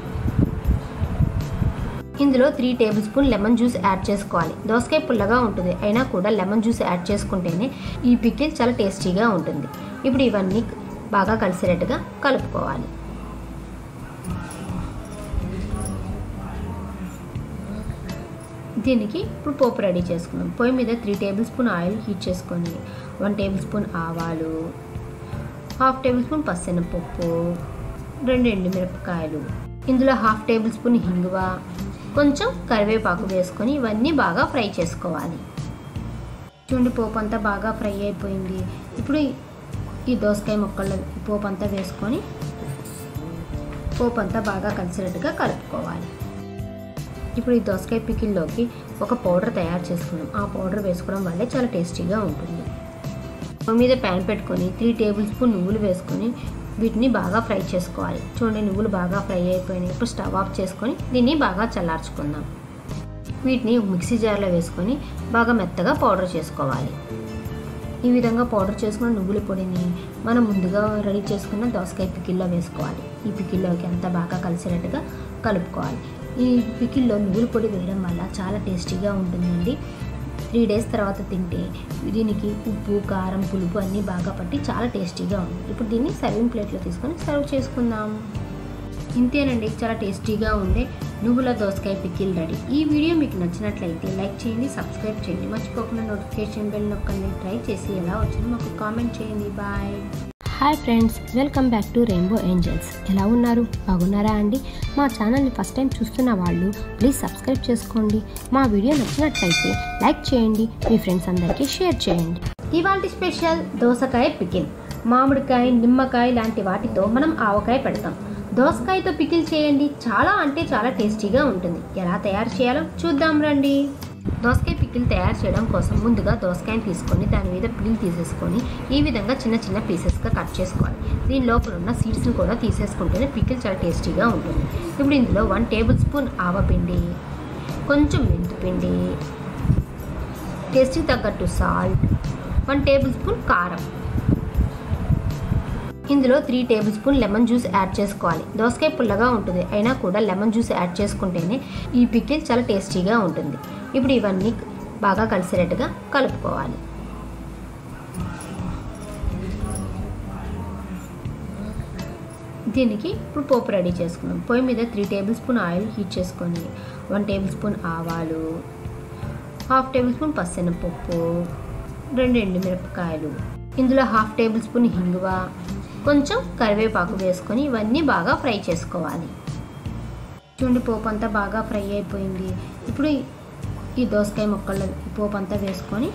ఇందులో three tablespoon lemon juice add చేసుకోవాలి దోసకాయ పుల్లగా ఉంటుంది అయినా కూడా లెమన్ జ్యూస్ యాడ్ చేసుకుంటేనే ఈ పికిల్ చాలా టేస్టీగా ఉంటుంది ఇప్పుడు ఇవన్నీ బాగా కలిసేటట్టుగా కలుపుకోవాలి దీనికి ఇప్పుడు పోపు రెడీ చేసుకుందాం పొయ్యి మీద three tablespoon oil heat చేసుకొని వన్ టేబుల్ స్పూన్ ఆవాలు హాఫ్ టేబుల్ స్పూన్ పచ్చెనపప్పు రెండు ఎండుమిరపకాయలు ఇందులో హాఫ్ టేబుల్ స్పూన్ హింగువ కొంచెం కరివేపాకు వేసుకొని ఇవన్నీ బాగా ఫ్రై చేసుకోవాలి చూడండి పోపు అంతా బాగా ఫ్రై అయిపోయింది ఇప్పుడు ఈ దోసకాయ ముక్కల్లో ఈ పోపు అంతా వేసుకొని పోపు అంతా బాగా కలిసినట్టుగా కలుపుకోవాలి ఇప్పుడు ఈ దోసకాయ పికిల్లోకి ఒక పౌడర్ తయారు చేసుకున్నాం ఆ పౌడర్ వేసుకోవడం వల్లే చాలా టేస్టీగా ఉంటుంది స్టవ్ మీద ప్యాన్ పెట్టుకొని త్రీ టేబుల్ స్పూన్ నువ్వులు వేసుకొని వీటిని బాగా ఫ్రై చేసుకోవాలి చూడండి నువ్వులు బాగా ఫ్రై అయిపోయినాయి ఇప్పుడు స్టవ్ ఆఫ్ చేసుకొని దీన్ని బాగా చల్లార్చుకుందాం వీటిని మిక్సీ జార్లో వేసుకొని బాగా మెత్తగా పౌడర్ చేసుకోవాలి ఈ విధంగా పౌడర్ చేసుకున్న నువ్వుల పొడిని మనం ముందుగా రెడీ చేసుకున్న దోసకాయ పికిల్లో వేసుకోవాలి ఈ పికిల్లోకి అంతా బాగా కలిసేటట్టుగా కలుపుకోవాలి ఈ పికిల్లో నువ్వుల పొడి వేయడం వల్ల చాలా టేస్టీగా ఉంటుందండి త్రీ డేస్ తర్వాత తింటే దీనికి ఉప్పు కారం పులుపు అన్నీ బాగా పట్టి చాలా టేస్టీగా ఉంది ఇప్పుడు దీన్ని సర్వింగ్ ప్లేట్లో తీసుకొని సర్వ్ చేసుకుందాం ఇంతేనండి చాలా టేస్టీగా ఉండే నువ్వుల దోసకాయ పికిల్ రెడీ ఈ వీడియో మీకు నచ్చినట్లయితే లైక్ చేయండి సబ్స్క్రైబ్ చేయండి మర్చిపోకుండా నోటిఫికేషన్ బెల్ నొక్కండి ట్రై చేసి ఎలా వచ్చిందో మాకు కామెంట్ చేయండి bye hi friends welcome back to rainbow angels ఎలా ఉన్నారు బాగున్నారా అండి మా ఛానల్ని ఫస్ట్ టైం చూస్తున్న వాళ్ళు ప్లీజ్ సబ్స్క్రైబ్ చేసుకోండి మా వీడియో నచ్చినట్లయితే లైక్ చేయండి మీ ఫ్రెండ్స్ అందరికీ షేర్ చేయండి ఇవాళ స్పెషల్ దోసకాయ పికిల్ మామిడికాయ నిమ్మకాయ లాంటి వాటితో మనం ఆవకాయ పెడతాం దోసకాయతో పికిల్ చేయండి చాలా అంటే చాలా టేస్టీగా ఉంటుంది ఎలా తయారు చేయాలో చూద్దాం రండి దోసకాయ పికిల్ తయారు చేయడం కోసం ముందుగా దోసకాయని తీసుకొని దాని మీద పిల్ తీసేసుకొని ఈ విధంగా చిన్న చిన్న పీసెస్గా కట్ చేసుకోవాలి దీని లోపల ఉన్న సీడ్స్ని కూడా తీసేసుకుంటేనే పికిల్ చాలా టేస్టీగా ఉంటుంది ఇప్పుడు ఇందులో వన్ టేబుల్ స్పూన్ ఆవపిండి కొంచెం మెంతిపిండి టేస్ట్కి తగ్గట్టు సాల్ట్ వన్ టేబుల్ స్పూన్ కారం ఇందులో three tablespoon lemon juice add చేసుకోవాలి దోసకాయ పుల్లగా ఉంటుంది అయినా కూడా లెమన్ జ్యూస్ యాడ్ చేసుకుంటేనే ఈ పికిల్ చాలా టేస్టీగా ఉంటుంది ఇప్పుడు ఇవన్నీ బాగా కలిసేటట్టుగా కలుపుకోవాలి దీనికి ఇప్పుడు పోపు రెడీ చేసుకుందాం పొయ్యి మీద three tablespoon oil heat చేసుకొని వన్ టేబుల్ స్పూన్ ఆవాలు హాఫ్ టేబుల్ స్పూన్ పచ్చెనపప్పు రెండు ఎండుమిరపకాయలు ఇందులో హాఫ్ టేబుల్ స్పూన్ హింగువ కొంచెం కరివేపాకు వేసుకొని ఇవన్నీ బాగా ఫ్రై చేసుకోవాలి చూడండి పోపు అంతా బాగా ఫ్రై అయిపోయింది ఇప్పుడు ఈ దోసకాయ ముక్కల్లో ఈ పోపు అంతా వేసుకొని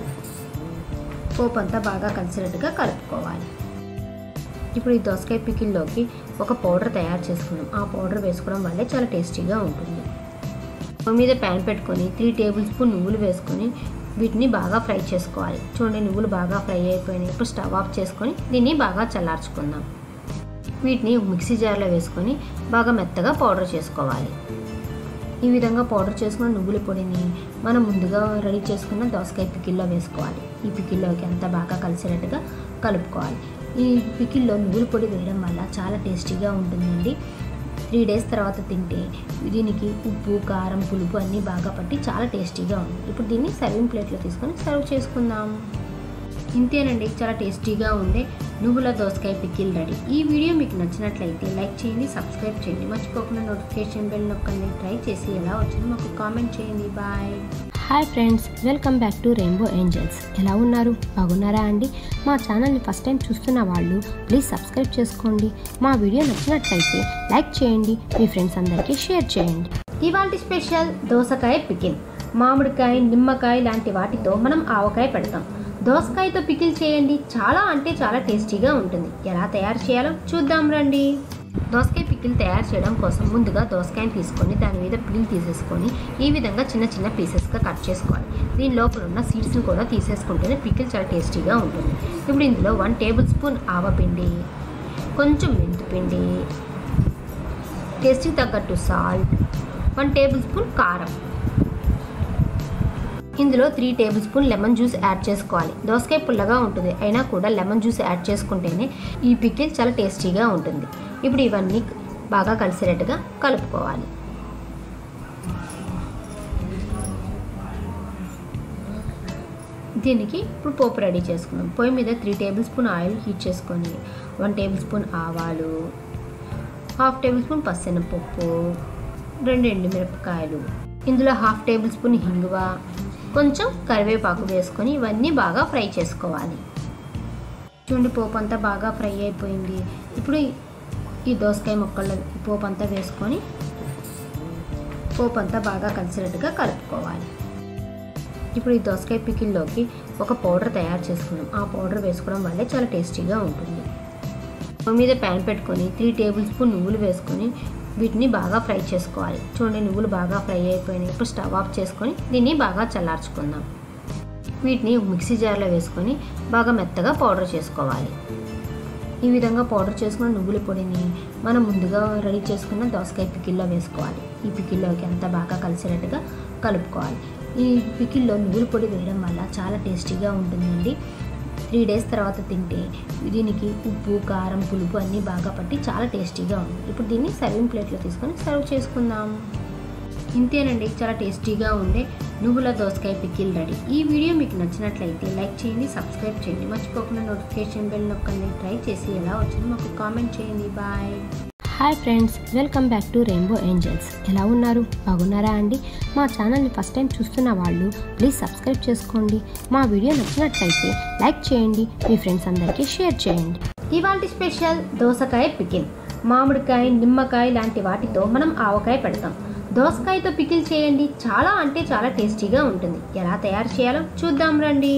పోపు అంతా బాగా కలిసినట్టుగా కలుపుకోవాలి ఇప్పుడు ఈ దోసకాయ పికిల్లోకి ఒక పౌడర్ తయారు చేసుకున్నాం ఆ పౌడర్ వేసుకోవడం వల్లే చాలా టేస్టీగా ఉంటుంది స్టవ్ మీద ప్యాన్ పెట్టుకొని త్రీ టేబుల్ స్పూన్ నువ్వులు వేసుకొని వీటిని బాగా ఫ్రై చేసుకోవాలి చూడండి నువ్వులు బాగా ఫ్రై అయిపోయినాయి ఇప్పుడు స్టవ్ ఆఫ్ చేసుకొని దీన్ని బాగా చల్లార్చుకుందాం వీటిని మిక్సీ జార్లో వేసుకొని బాగా మెత్తగా పౌడర్ చేసుకోవాలి ఈ విధంగా పౌడర్ చేసుకున్న నువ్వుల పొడిని మనం ముందుగా రెడీ చేసుకున్న దోసకాయ పికిల్లో వేసుకోవాలి ఈ పికిల్లోకి అంతా బాగా కలిసేటట్టుగా కలుపుకోవాలి ఈ పికిల్లో నువ్వుల పొడి వేయడం వల్ల చాలా టేస్టీగా ఉంటుందండి త్రీ డేస్ తర్వాత తింటే దీనికి ఉప్పు కారం పులుపు అన్నీ బాగా పట్టి చాలా టేస్టీగా ఉంది ఇప్పుడు దీన్ని సర్వింగ్ ప్లేట్లో తీసుకొని సర్వ్ చేసుకుందాం ఇంతేనండి చాలా టేస్టీగా ఉండే నువ్వుల దోసకాయ పికిల్ రెడీ ఈ వీడియో మీకు నచ్చినట్లయితే లైక్ చేయండి సబ్స్క్రైబ్ చేయండి మర్చిపోకుండా నోటిఫికేషన్ బెల్ నొక్కండి ట్రై చేసి ఎలా వచ్చిందో మాకు కామెంట్ చేయండి bye hi friends welcome back to rainbow angels ఎలా ఉన్నారు బాగున్నారా అండి మా ఛానల్ని ఫస్ట్ టైం చూస్తున్న వాళ్ళు ప్లీజ్ సబ్స్క్రైబ్ చేసుకోండి మా వీడియో నచ్చినట్లయితే లైక్ చేయండి మీ ఫ్రెండ్స్ అందరికీ షేర్ చేయండి ఇవాళ స్పెషల్ దోసకాయ పికిల్ మామిడికాయ నిమ్మకాయ లాంటి వాటితో మనం ఆవకాయ పెడతాం దోసకాయతో పికిల్ చేయండి చాలా అంటే చాలా టేస్టీగా ఉంటుంది ఎలా తయారు చేయాలో చూద్దాం రండి దోసకాయ పికిల్ తయారు చేయడం కోసం ముందుగా దోసకాయని తీసుకొని దాని మీద పిల్ తీసేసుకొని ఈ విధంగా చిన్న చిన్న పీసెస్గా కట్ చేసుకోవాలి దీని లోపల ఉన్న సీడ్స్ని కూడా తీసేసుకుంటేనే పికిల్ చాలా టేస్టీగా ఉంటుంది ఇప్పుడు ఇందులో వన్ టేబుల్ స్పూన్ ఆవపిండి కొంచెం మెంతిపిండి టేస్ట్కి తగ్గట్టు సాల్ట్ వన్ టేబుల్ స్పూన్ కారం ఇందులో three tablespoon lemon juice add చేసుకోవాలి దోసకాయ పుల్లగా ఉంటుంది అయినా కూడా లెమన్ జ్యూస్ యాడ్ చేసుకుంటేనే ఈ పికిల్ చాలా టేస్టీగా ఉంటుంది ఇప్పుడు ఇవన్నీ బాగా కలిసేటట్టుగా కలుపుకోవాలి దీనికి ఇప్పుడు పోపు రెడీ చేసుకుందాం పొయ్యి మీద three tablespoon oil heat చేసుకొని వన్ టేబుల్ స్పూన్ ఆవాలు హాఫ్ టేబుల్ స్పూన్ పచ్చెనపప్పు రెండు ఎండుమిరపకాయలు ఇందులో హాఫ్ టేబుల్ స్పూన్ హింగువ కొంచెం కరివేపాకు వేసుకొని ఇవన్నీ బాగా ఫ్రై చేసుకోవాలి చూడండి పోపు అంతా బాగా ఫ్రై అయిపోయింది ఇప్పుడు ఈ దోసకాయ ముక్కల్లో ఈ పోపు అంతా వేసుకొని పోపు అంతా బాగా కలిసినట్టుగా కలుపుకోవాలి ఇప్పుడు ఈ దోసకాయ పికిల్లోకి ఒక పౌడర్ తయారు చేసుకున్నాం ఆ పౌడర్ వేసుకోవడం వల్లే చాలా టేస్టీగా ఉంటుంది స్టవ్ మీద ప్యాన్ పెట్టుకొని త్రీ టేబుల్ స్పూన్ నువ్వులు వేసుకొని వీటిని బాగా ఫ్రై చేసుకోవాలి చూడండి నువ్వులు బాగా ఫ్రై అయిపోయినాయి ఇప్పుడు స్టవ్ ఆఫ్ చేసుకొని దీన్ని బాగా చల్లార్చుకుందాం వీటిని మిక్సీ జార్లో వేసుకొని బాగా మెత్తగా పౌడర్ చేసుకోవాలి ఈ విధంగా పౌడర్ చేసుకున్న నువ్వుల పొడిని మనం ముందుగా రెడీ చేసుకున్న దోసకాయ పికిల్లో వేసుకోవాలి ఈ పికిల్లోకి అంతా బాగా కలిసేటట్టుగా కలుపుకోవాలి ఈ పికిల్లో నువ్వుల పొడి వేయడం వల్ల చాలా టేస్టీగా ఉంటుందండి త్రీ డేస్ తర్వాత తింటే దీనికి ఉప్పు కారం పులుపు అన్నీ బాగా పట్టి చాలా టేస్టీగా ఉంది ఇప్పుడు దీన్ని సర్వింగ్ ప్లేట్లో తీసుకొని సర్వ్ చేసుకుందాం ఇంతేనండి చాలా టేస్టీగా ఉండే నువ్వుల దోసకాయ పికిల్ రెడీ ఈ వీడియో మీకు నచ్చినట్లయితే లైక్ చేయండి సబ్స్క్రైబ్ చేయండి మర్చిపోకుండా నోటిఫికేషన్ బెల్ నొక్కండి ట్రై చేసి ఎలా వచ్చిందో మాకు కామెంట్ చేయండి bye hi friends welcome back to rainbow angels ఎలా ఉన్నారు బాగున్నారా అండి మా ఛానల్ని ఫస్ట్ టైం చూస్తున్న వాళ్ళు ప్లీజ్ సబ్స్క్రైబ్ చేసుకోండి మా వీడియో నచ్చినట్లయితే లైక్ చేయండి మీ ఫ్రెండ్స్ అందరికీ షేర్ చేయండి ఇవాళ స్పెషల్ దోసకాయ పికిల్ మామిడికాయ నిమ్మకాయ లాంటి వాటితో మనం ఆవకాయ పెడతాం దోసకాయతో పికిల్ చేయండి చాలా అంటే చాలా టేస్టీగా ఉంటుంది ఎలా తయారు చేయాలో చూద్దాం రండి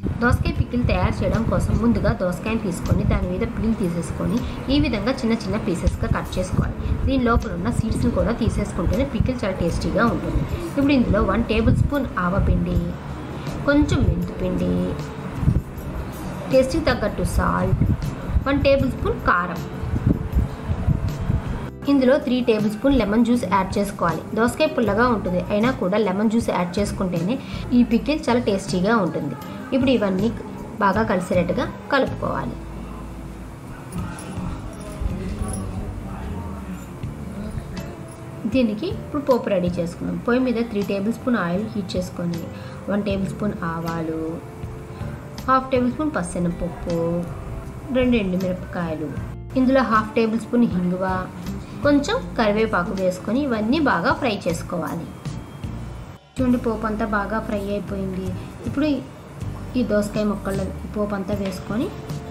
దోసకాయ పికిల్ తయారు చేయడం కోసం ముందుగా దోసకాయని తీసుకొని దాని మీద పిల్ తీసేసుకొని ఈ విధంగా చిన్న చిన్న పీసెస్గా కట్ చేసుకోవాలి దీని లోపల ఉన్న సీడ్స్ని కూడా తీసేసుకుంటేనే పికిల్ చాలా టేస్టీగా ఉంటుంది ఇప్పుడు ఇందులో వన్ టేబుల్ స్పూన్ ఆవపిండి కొంచెం మెంతిపిండి టేస్ట్కి తగ్గట్టు సాల్ట్ వన్ టేబుల్ స్పూన్ కారం ఇందులో three tablespoon lemon juice add చేసుకోవాలి దోసకాయ పుల్లగా ఉంటుంది అయినా కూడా లెమన్ జ్యూస్ యాడ్ చేసుకుంటేనే ఈ పికిల్ చాలా టేస్టీగా ఉంటుంది ఇప్పుడు ఇవన్నీ బాగా కలిసేటట్టుగా కలుపుకోవాలి దీనికి ఇప్పుడు పోపు రెడీ చేసుకుందాం పొయ్యి మీద three tablespoon oil heat చేసుకొని వన్ టేబుల్ స్పూన్ ఆవాలు హాఫ్ టేబుల్ స్పూన్ పచ్చెనపప్పు రెండు ఎండుమిరపకాయలు ఇందులో హాఫ్ టేబుల్ స్పూన్ హింగువ కొంచెం కరివేపాకు వేసుకొని ఇవన్నీ బాగా ఫ్రై చేసుకోవాలి చూడండి పోపు అంతా బాగా ఫ్రై అయిపోయింది ఇప్పుడు ఈ దోసకాయ ముక్కల్లో ఈ పోపు అంతా వేసుకొని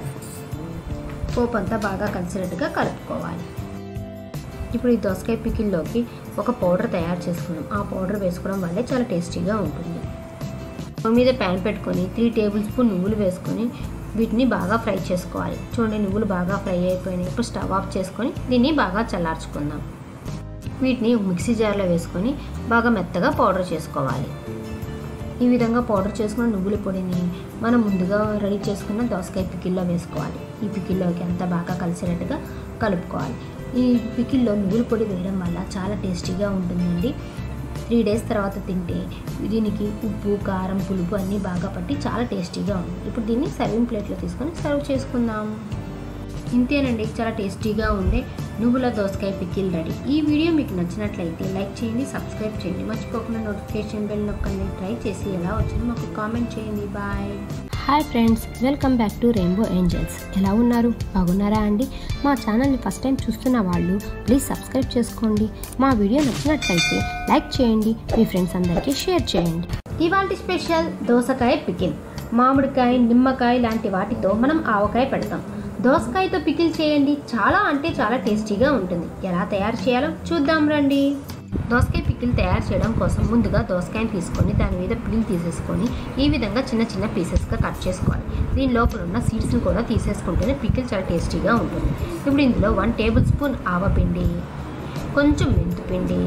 పోపు అంతా బాగా కలిసినట్టుగా కలుపుకోవాలి ఇప్పుడు ఈ దోసకాయ పికిల్లోకి ఒక పౌడర్ తయారు చేసుకున్నాం ఆ పౌడర్ వేసుకోవడం వల్లే చాలా టేస్టీగా ఉంటుంది స్టవ్ మీద ప్యాన్ పెట్టుకొని త్రీ టేబుల్ స్పూన్ నువ్వులు వేసుకొని వీటిని బాగా ఫ్రై చేసుకోవాలి చూడండి నువ్వులు బాగా ఫ్రై అయిపోయినాయి ఇప్పుడు స్టవ్ ఆఫ్ చేసుకొని దీన్ని బాగా చల్లార్చుకుందాం వీటిని మిక్సీ జార్లో వేసుకొని బాగా మెత్తగా పౌడర్ చేసుకోవాలి ఈ విధంగా పౌడర్ చేసుకున్న నువ్వుల పొడిని మనం ముందుగా రెడీ చేసుకున్న దోసకాయ పికిల్లో వేసుకోవాలి ఈ పికిల్లోకి అంతా బాగా కలిసేటట్టుగా కలుపుకోవాలి ఈ పికిల్లో నువ్వుల పొడి వేయడం వల్ల చాలా టేస్టీగా ఉంటుందండి త్రీ డేస్ తర్వాత తింటే దీనికి ఉప్పు కారం పులుపు అన్నీ బాగా పట్టి చాలా టేస్టీగా ఉంది ఇప్పుడు దీన్ని సర్వింగ్ ప్లేట్లో తీసుకొని సర్వ్ చేసుకుందాం ఇంతేనండి చాలా టేస్టీగా ఉండే నువ్వుల దోసకాయ పికిల్ రెడీ ఈ వీడియో మీకు నచ్చినట్లయితే లైక్ చేయండి సబ్స్క్రైబ్ చేయండి మర్చిపోకుండా నోటిఫికేషన్ బెల్ నొక్కండి ట్రై చేసి ఎలా వచ్చిందో మాకు కామెంట్ చేయండి bye hi friends welcome back to rainbow angels ఎలా ఉన్నారు బాగున్నారా అండి మా ఛానల్ని ఫస్ట్ టైం చూస్తున్న వాళ్ళు ప్లీజ్ సబ్స్క్రైబ్ చేసుకోండి మా వీడియో నచ్చినట్లయితే లైక్ చేయండి మీ ఫ్రెండ్స్ అందరికీ షేర్ చేయండి ఇవాళ స్పెషల్ దోసకాయ పికిల్ మామిడికాయ నిమ్మకాయ లాంటి వాటితో మనం ఆవకాయ పెడతాం దోసకాయతో పికిల్ చేయండి చాలా అంటే చాలా టేస్టీగా ఉంటుంది ఎలా తయారు చేయాలో చూద్దాం రండి దోసకాయ పికిల్ తయారు చేయడం కోసం ముందుగా దోసకాయని తీసుకొని దాని మీద పిల్ తీసేసుకొని ఈ విధంగా చిన్న చిన్న పీసెస్గా కట్ చేసుకోవాలి దీని లోపల ఉన్న సీడ్స్ని కూడా తీసేసుకుంటేనే పికిల్ చాలా టేస్టీగా ఉంటుంది ఇప్పుడు ఇందులో వన్ టేబుల్ స్పూన్ ఆవపిండి కొంచెం మెంతిపిండి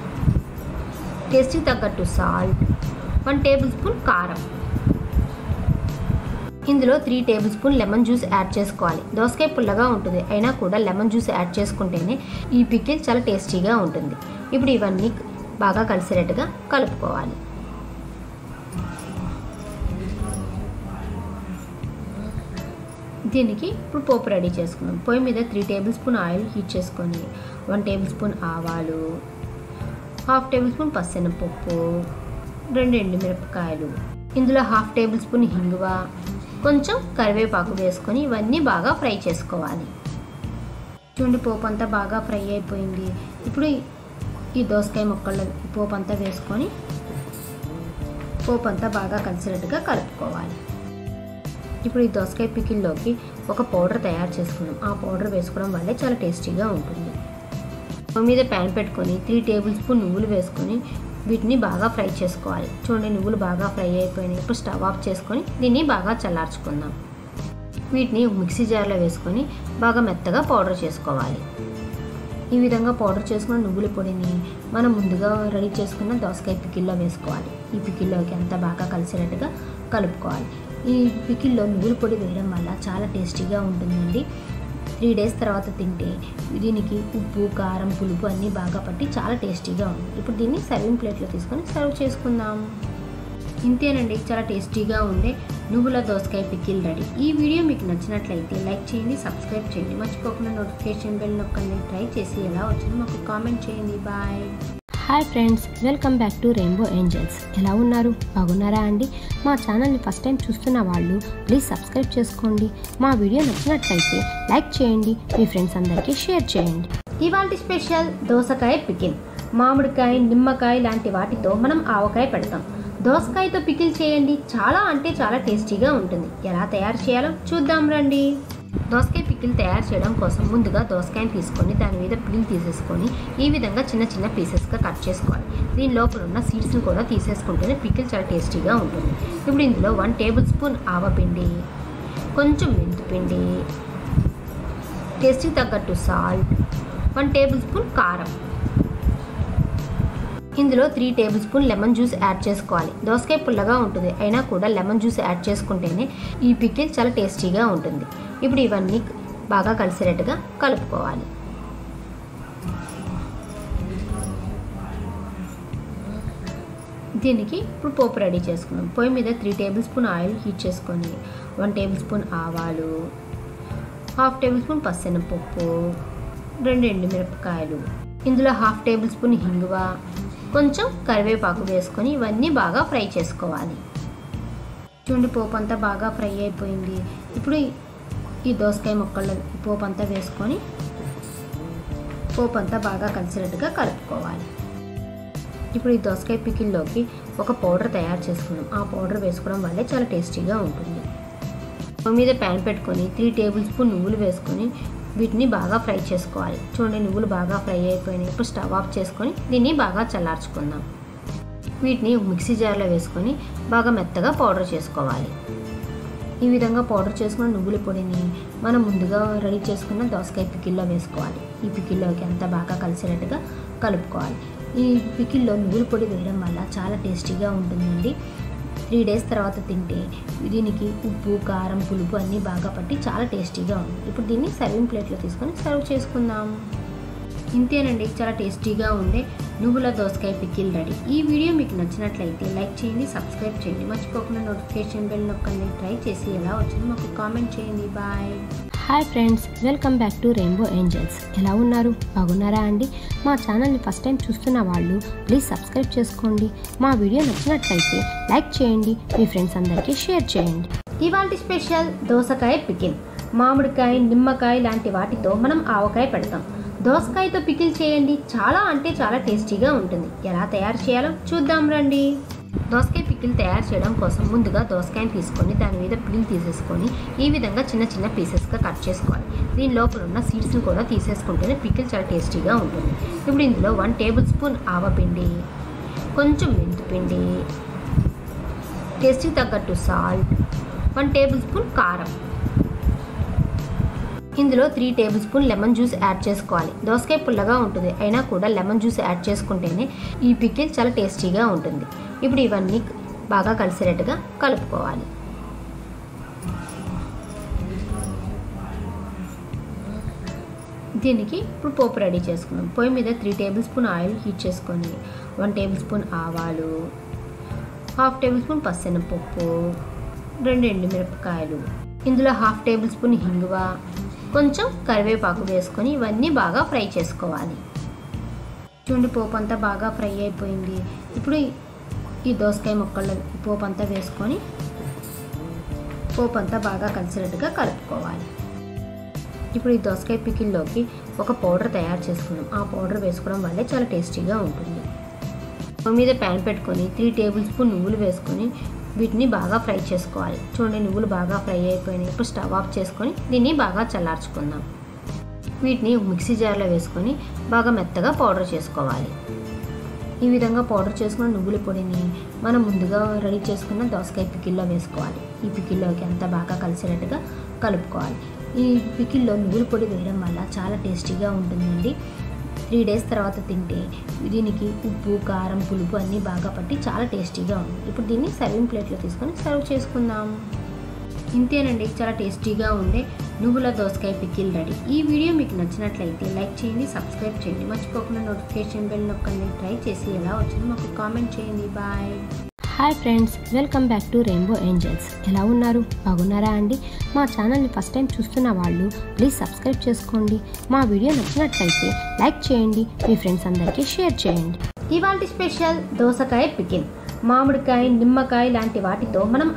టేస్ట్కి తగ్గట్టు సాల్ట్ వన్ టేబుల్ స్పూన్ కారం ఇందులో three tablespoon lemon juice add చేసుకోవాలి దోసకాయ పుల్లగా ఉంటుంది అయినా కూడా లెమన్ జ్యూస్ యాడ్ చేసుకుంటేనే ఈ పికిల్ చాలా టేస్టీగా ఉంటుంది ఇప్పుడు ఇవన్నీ బాగా కలిసేటట్టుగా కలుపుకోవాలి దీనికి ఇప్పుడు పోపు రెడీ చేసుకుందాం పొయ్యి మీద three tablespoon oil heat చేసుకొని వన్ టేబుల్ స్పూన్ ఆవాలు హాఫ్ టేబుల్ స్పూన్ పచ్చెనపప్పు రెండు ఎండుమిరపకాయలు ఇందులో హాఫ్ టేబుల్ స్పూన్ హింగువ కొంచెం కరివేపాకు వేసుకొని ఇవన్నీ బాగా ఫ్రై చేసుకోవాలి చూడండి పోపు అంతా బాగా ఫ్రై అయిపోయింది ఇప్పుడు ఈ దోసకాయ ముక్కల్లో ఈ పోపు అంతా వేసుకొని పోపు అంతా బాగా కలిసినట్టుగా కలుపుకోవాలి ఇప్పుడు ఈ దోసకాయ పికిల్లోకి ఒక పౌడర్ తయారు చేసుకున్నాం ఆ పౌడర్ వేసుకోవడం వల్లే చాలా టేస్టీగా ఉంటుంది స్టవ్ మీద ప్యాన్ పెట్టుకొని త్రీ టేబుల్ స్పూన్ నువ్వులు వేసుకొని వీటిని బాగా ఫ్రై చేసుకోవాలి చూడండి నువ్వులు బాగా ఫ్రై అయిపోయినాయి ఇప్పుడు స్టవ్ ఆఫ్ చేసుకొని దీన్ని బాగా చల్లార్చుకుందాం వీటిని మిక్సీ జార్లో వేసుకొని బాగా మెత్తగా పౌడర్ చేసుకోవాలి ఈ విధంగా పౌడర్ చేసుకున్న నువ్వుల పొడిని మనం ముందుగా రెడీ చేసుకున్న దోసకాయ పికిల్లో వేసుకోవాలి ఈ పికిల్లోకి అంతా బాగా కలిసేటట్టుగా కలుపుకోవాలి ఈ పికిల్లో నువ్వుల పొడి వేయడం వల్ల చాలా టేస్టీగా ఉంటుందండి త్రీ డేస్ తర్వాత తింటే దీనికి ఉప్పు కారం పులుపు అన్నీ బాగా పట్టి చాలా టేస్టీగా ఉంది ఇప్పుడు దీన్ని సర్వింగ్ ప్లేట్లో తీసుకొని సర్వ్ చేసుకుందాం ఇంతేనండి చాలా టేస్టీగా ఉండే నువ్వుల దోసకాయ పికిల్ రెడీ ఈ వీడియో మీకు నచ్చినట్లయితే లైక్ చేయండి సబ్స్క్రైబ్ చేయండి మర్చిపోకుండా నోటిఫికేషన్ బెల్ నొక్కండి ట్రై చేసి ఎలా వచ్చిందో మాకు కామెంట్ చేయండి bye hi friends welcome back to rainbow angels ఎలా ఉన్నారు బాగున్నారా అండి మా ఛానల్ని ఫస్ట్ టైం చూస్తున్న వాళ్ళు ప్లీజ్ సబ్స్క్రైబ్ చేసుకోండి మా వీడియో నచ్చినట్లయితే లైక్ చేయండి మీ ఫ్రెండ్స్ అందరికీ షేర్ చేయండి ఇవాళ స్పెషల్ దోసకాయ పికిల్ మామిడికాయ నిమ్మకాయ లాంటి వాటితో మనం ఆవకాయ పెడతాం దోసకాయతో పికిల్ చేయండి చాలా అంటే చాలా టేస్టీగా ఉంటుంది ఎలా తయారు చేయాలో చూద్దాం రండి దోసకాయ పికిల్ తయారు చేయడం కోసం ముందుగా దోసకాయని తీసుకొని దాని మీద పిల్ తీసేసుకొని ఈ విధంగా చిన్న చిన్న పీసెస్గా కట్ చేసుకోవాలి దీని లోపల ఉన్న సీడ్స్ని కూడా తీసేసుకుంటేనే పికిల్ చాలా టేస్టీగా ఉంటుంది ఇప్పుడు ఇందులో వన్ టేబుల్ స్పూన్ ఆవపిండి కొంచెం మెంతిపిండి టేస్ట్కి తగ్గట్టు సాల్ట్ వన్ టేబుల్ స్పూన్ కారం ఇందులో three tablespoon lemon juice add చేసుకోవాలి దోసకాయ పుల్లగా ఉంటుంది అయినా కూడా లెమన్ జ్యూస్ యాడ్ చేసుకుంటేనే ఈ పికిల్ చాలా టేస్టీగా ఉంటుంది ఇప్పుడు ఇవన్నీ బాగా కలిసేటట్టుగా కలుపుకోవాలి దీనికి ఇప్పుడు పోపు రెడీ చేసుకుందాం పొయ్యి మీద three tablespoon oil heat చేసుకొని వన్ టేబుల్ స్పూన్ ఆవాలు హాఫ్ టేబుల్ స్పూన్ పచ్చెనపప్పు రెండు ఎండుమిరపకాయలు ఇందులో హాఫ్ టేబుల్ స్పూన్ హింగువ కొంచెం కరివేపాకు వేసుకొని ఇవన్నీ బాగా ఫ్రై చేసుకోవాలి చూడండి పోపు అంతా బాగా ఫ్రై అయిపోయింది ఇప్పుడు ఈ దోసకాయ ముక్కల్లో పోపు అంతా వేసుకొని పోపు అంతా బాగా కలిసినట్టుగా కలుపుకోవాలి ఇప్పుడు ఈ దోసకాయ పికిల్లోకి ఒక పౌడర్ తయారు చేసుకున్నాం ఆ పౌడర్ వేసుకోవడం వల్లే చాలా టేస్టీగా ఉంటుంది స్టవ్ మీద ప్యాన్ పెట్టుకొని త్రీ టేబుల్ స్పూన్ నువ్వులు వేసుకొని వీటిని బాగా ఫ్రై చేసుకోవాలి చూడండి నువ్వులు బాగా ఫ్రై అయిపోయినాయి ఇప్పుడు స్టవ్ ఆఫ్ చేసుకొని దీన్ని బాగా చల్లార్చుకుందాం వీటిని మిక్సీ జార్లో వేసుకొని బాగా మెత్తగా పౌడర్ చేసుకోవాలి ఈ విధంగా పౌడర్ చేసుకున్న నువ్వుల పొడిని మనం ముందుగా రెడీ చేసుకున్న దోసకాయ పికిల్లో వేసుకోవాలి ఈ పికిల్లోకి అంతా బాగా కలిసేటట్టుగా కలుపుకోవాలి ఈ పికిల్లో నువ్వుల పొడి వేయడం వల్ల చాలా టేస్టీగా ఉంటుందండి త్రీ డేస్ తర్వాత తింటే దీనికి ఉప్పు కారం పులుపు అన్నీ బాగా పట్టి చాలా టేస్టీగా ఉంది ఇప్పుడు దీన్ని సర్వింగ్ ప్లేట్లో తీసుకొని సర్వ్ చేసుకుందాం ఇంతేనండి చాలా టేస్టీగా ఉండే నువ్వుల దోసకాయ పికిల్ రెడీ ఈ వీడియో మీకు నచ్చినట్లయితే లైక్ చేయండి సబ్స్క్రైబ్ చేయండి మర్చిపోకుండా నోటిఫికేషన్ బెల్ నొక్కండి ట్రై చేసి ఎలా వచ్చిందో మాకు కామెంట్ చేయండి bye hi friends welcome back to rainbow angels ఎలా ఉన్నారు బాగున్నారా అండి మా ఛానల్ని ఫస్ట్ టైం చూస్తున్న వాళ్ళు ప్లీజ్ సబ్స్క్రైబ్ చేసుకోండి మా వీడియో నచ్చినట్లయితే లైక్ చేయండి మీ ఫ్రెండ్స్ అందరికీ షేర్ చేయండి ఇవాళ స్పెషల్ దోసకాయ పికిల్ మామిడికాయ నిమ్మకాయ లాంటి వాటితో మనం ఆవకాయ పెడతాం దోసకాయతో పికిల్ చేయండి చాలా అంటే చాలా టేస్టీగా ఉంటుంది ఎలా తయారు చేయాలో చూద్దాం రండి దోసకాయ పికిల్ తయారు చేయడం కోసం ముందుగా దోసకాయని తీసుకొని దాని మీద పిల్ తీసేసుకొని ఈ విధంగా చిన్న చిన్న పీసెస్గా కట్ చేసుకోవాలి దీని లోపల ఉన్న సీడ్స్ని కూడా తీసేసుకుంటేనే పికిల్ చాలా టేస్టీగా ఉంటుంది ఇప్పుడు ఇందులో వన్ టేబుల్ స్పూన్ ఆవపిండి కొంచెం మెంతిపిండి టేస్ట్కి తగ్గట్టు సాల్ట్ వన్ టేబుల్ స్పూన్ కారం ఇందులో three tablespoon lemon juice add చేసుకోవాలి దోసకాయ పుల్లగా ఉంటుంది అయినా కూడా లెమన్ జ్యూస్ యాడ్ చేసుకుంటేనే ఈ పికిల్ చాలా టేస్టీగా ఉంటుంది ఇప్పుడు ఇవన్నీ బాగా కలిసేటట్టుగా కలుపుకోవాలి దీనికి ఇప్పుడు పోపు రెడీ చేసుకుందాం పొయ్యి మీద three tablespoon oil heat చేసుకొని వన్ టేబుల్ స్పూన్ ఆవాలు హాఫ్ టేబుల్ స్పూన్ పచ్చెనపప్పు రెండు ఎండుమిరపకాయలు ఇందులో హాఫ్ టేబుల్ స్పూన్ హింగువ కొంచెం కరివేపాకు వేసుకొని ఇవన్నీ బాగా ఫ్రై చేసుకోవాలి చూడండి పోపు అంతా బాగా ఫ్రై అయిపోయింది ఇప్పుడు ఈ దోసకాయ ముక్కల్లో పోపు అంతా వేసుకొని పోపు అంతా బాగా కలిసినట్టుగా కలుపుకోవాలి ఇప్పుడు ఈ దోసకాయ పికిల్లోకి ఒక పౌడర్ తయారు చేసుకున్నాం ఆ పౌడర్ వేసుకోవడం వల్లే చాలా టేస్టీగా ఉంటుంది స్టవ్ మీద ప్యాన్ పెట్టుకొని త్రీ టేబుల్ స్పూన్ నువ్వులు వేసుకొని వీటిని బాగా ఫ్రై చేసుకోవాలి చూడండి నువ్వులు బాగా ఫ్రై అయిపోయినాయి ఇప్పుడు స్టవ్ ఆఫ్ చేసుకొని దీన్ని బాగా చల్లార్చుకుందాం వీటిని మిక్సీ జార్లో వేసుకొని బాగా మెత్తగా పౌడర్ చేసుకోవాలి ఈ విధంగా పౌడర్ చేసుకున్న నువ్వుల పొడిని మనం ముందుగా రెడీ చేసుకున్న దోసకాయ పికిల్లో వేసుకోవాలి ఈ పికిల్లోకి అంతా బాగా కలిసేటట్టుగా కలుపుకోవాలి ఈ పికిల్లో నువ్వుల పొడి వేయడం వల్ల చాలా టేస్టీగా ఉంటుందండి త్రీ డేస్ తర్వాత తింటే దీనికి ఉప్పు కారం పులుపు అన్నీ బాగా పట్టి చాలా టేస్టీగా ఉంది ఇప్పుడు దీన్ని సర్వింగ్ ప్లేట్లో తీసుకొని సర్వ్ చేసుకుందాం ఇంతేనండి చాలా టేస్టీగా ఉండే నువ్వుల దోసకాయ పికిల్ రెడీ ఈ వీడియో మీకు నచ్చినట్లయితే లైక్ చేయండి సబ్స్క్రైబ్ చేయండి మర్చిపోకుండా నోటిఫికేషన్ బెల్ నొక్కండి ట్రై చేసి ఎలా వచ్చిందో మాకు కామెంట్ చేయండి bye hi friends welcome back to rainbow angels ఎలా ఉన్నారు బాగున్నారా అండి మా ఛానల్ని ఫస్ట్ టైం చూస్తున్న వాళ్ళు ప్లీజ్ సబ్స్క్రైబ్ చేసుకోండి మా వీడియో నచ్చినట్లయితే లైక్ చేయండి మీ ఫ్రెండ్స్ అందరికీ షేర్ చేయండి ఇవాళ స్పెషల్ దోసకాయ పికిల్ మామిడికాయ నిమ్మకాయ లాంటి వాటితో మనం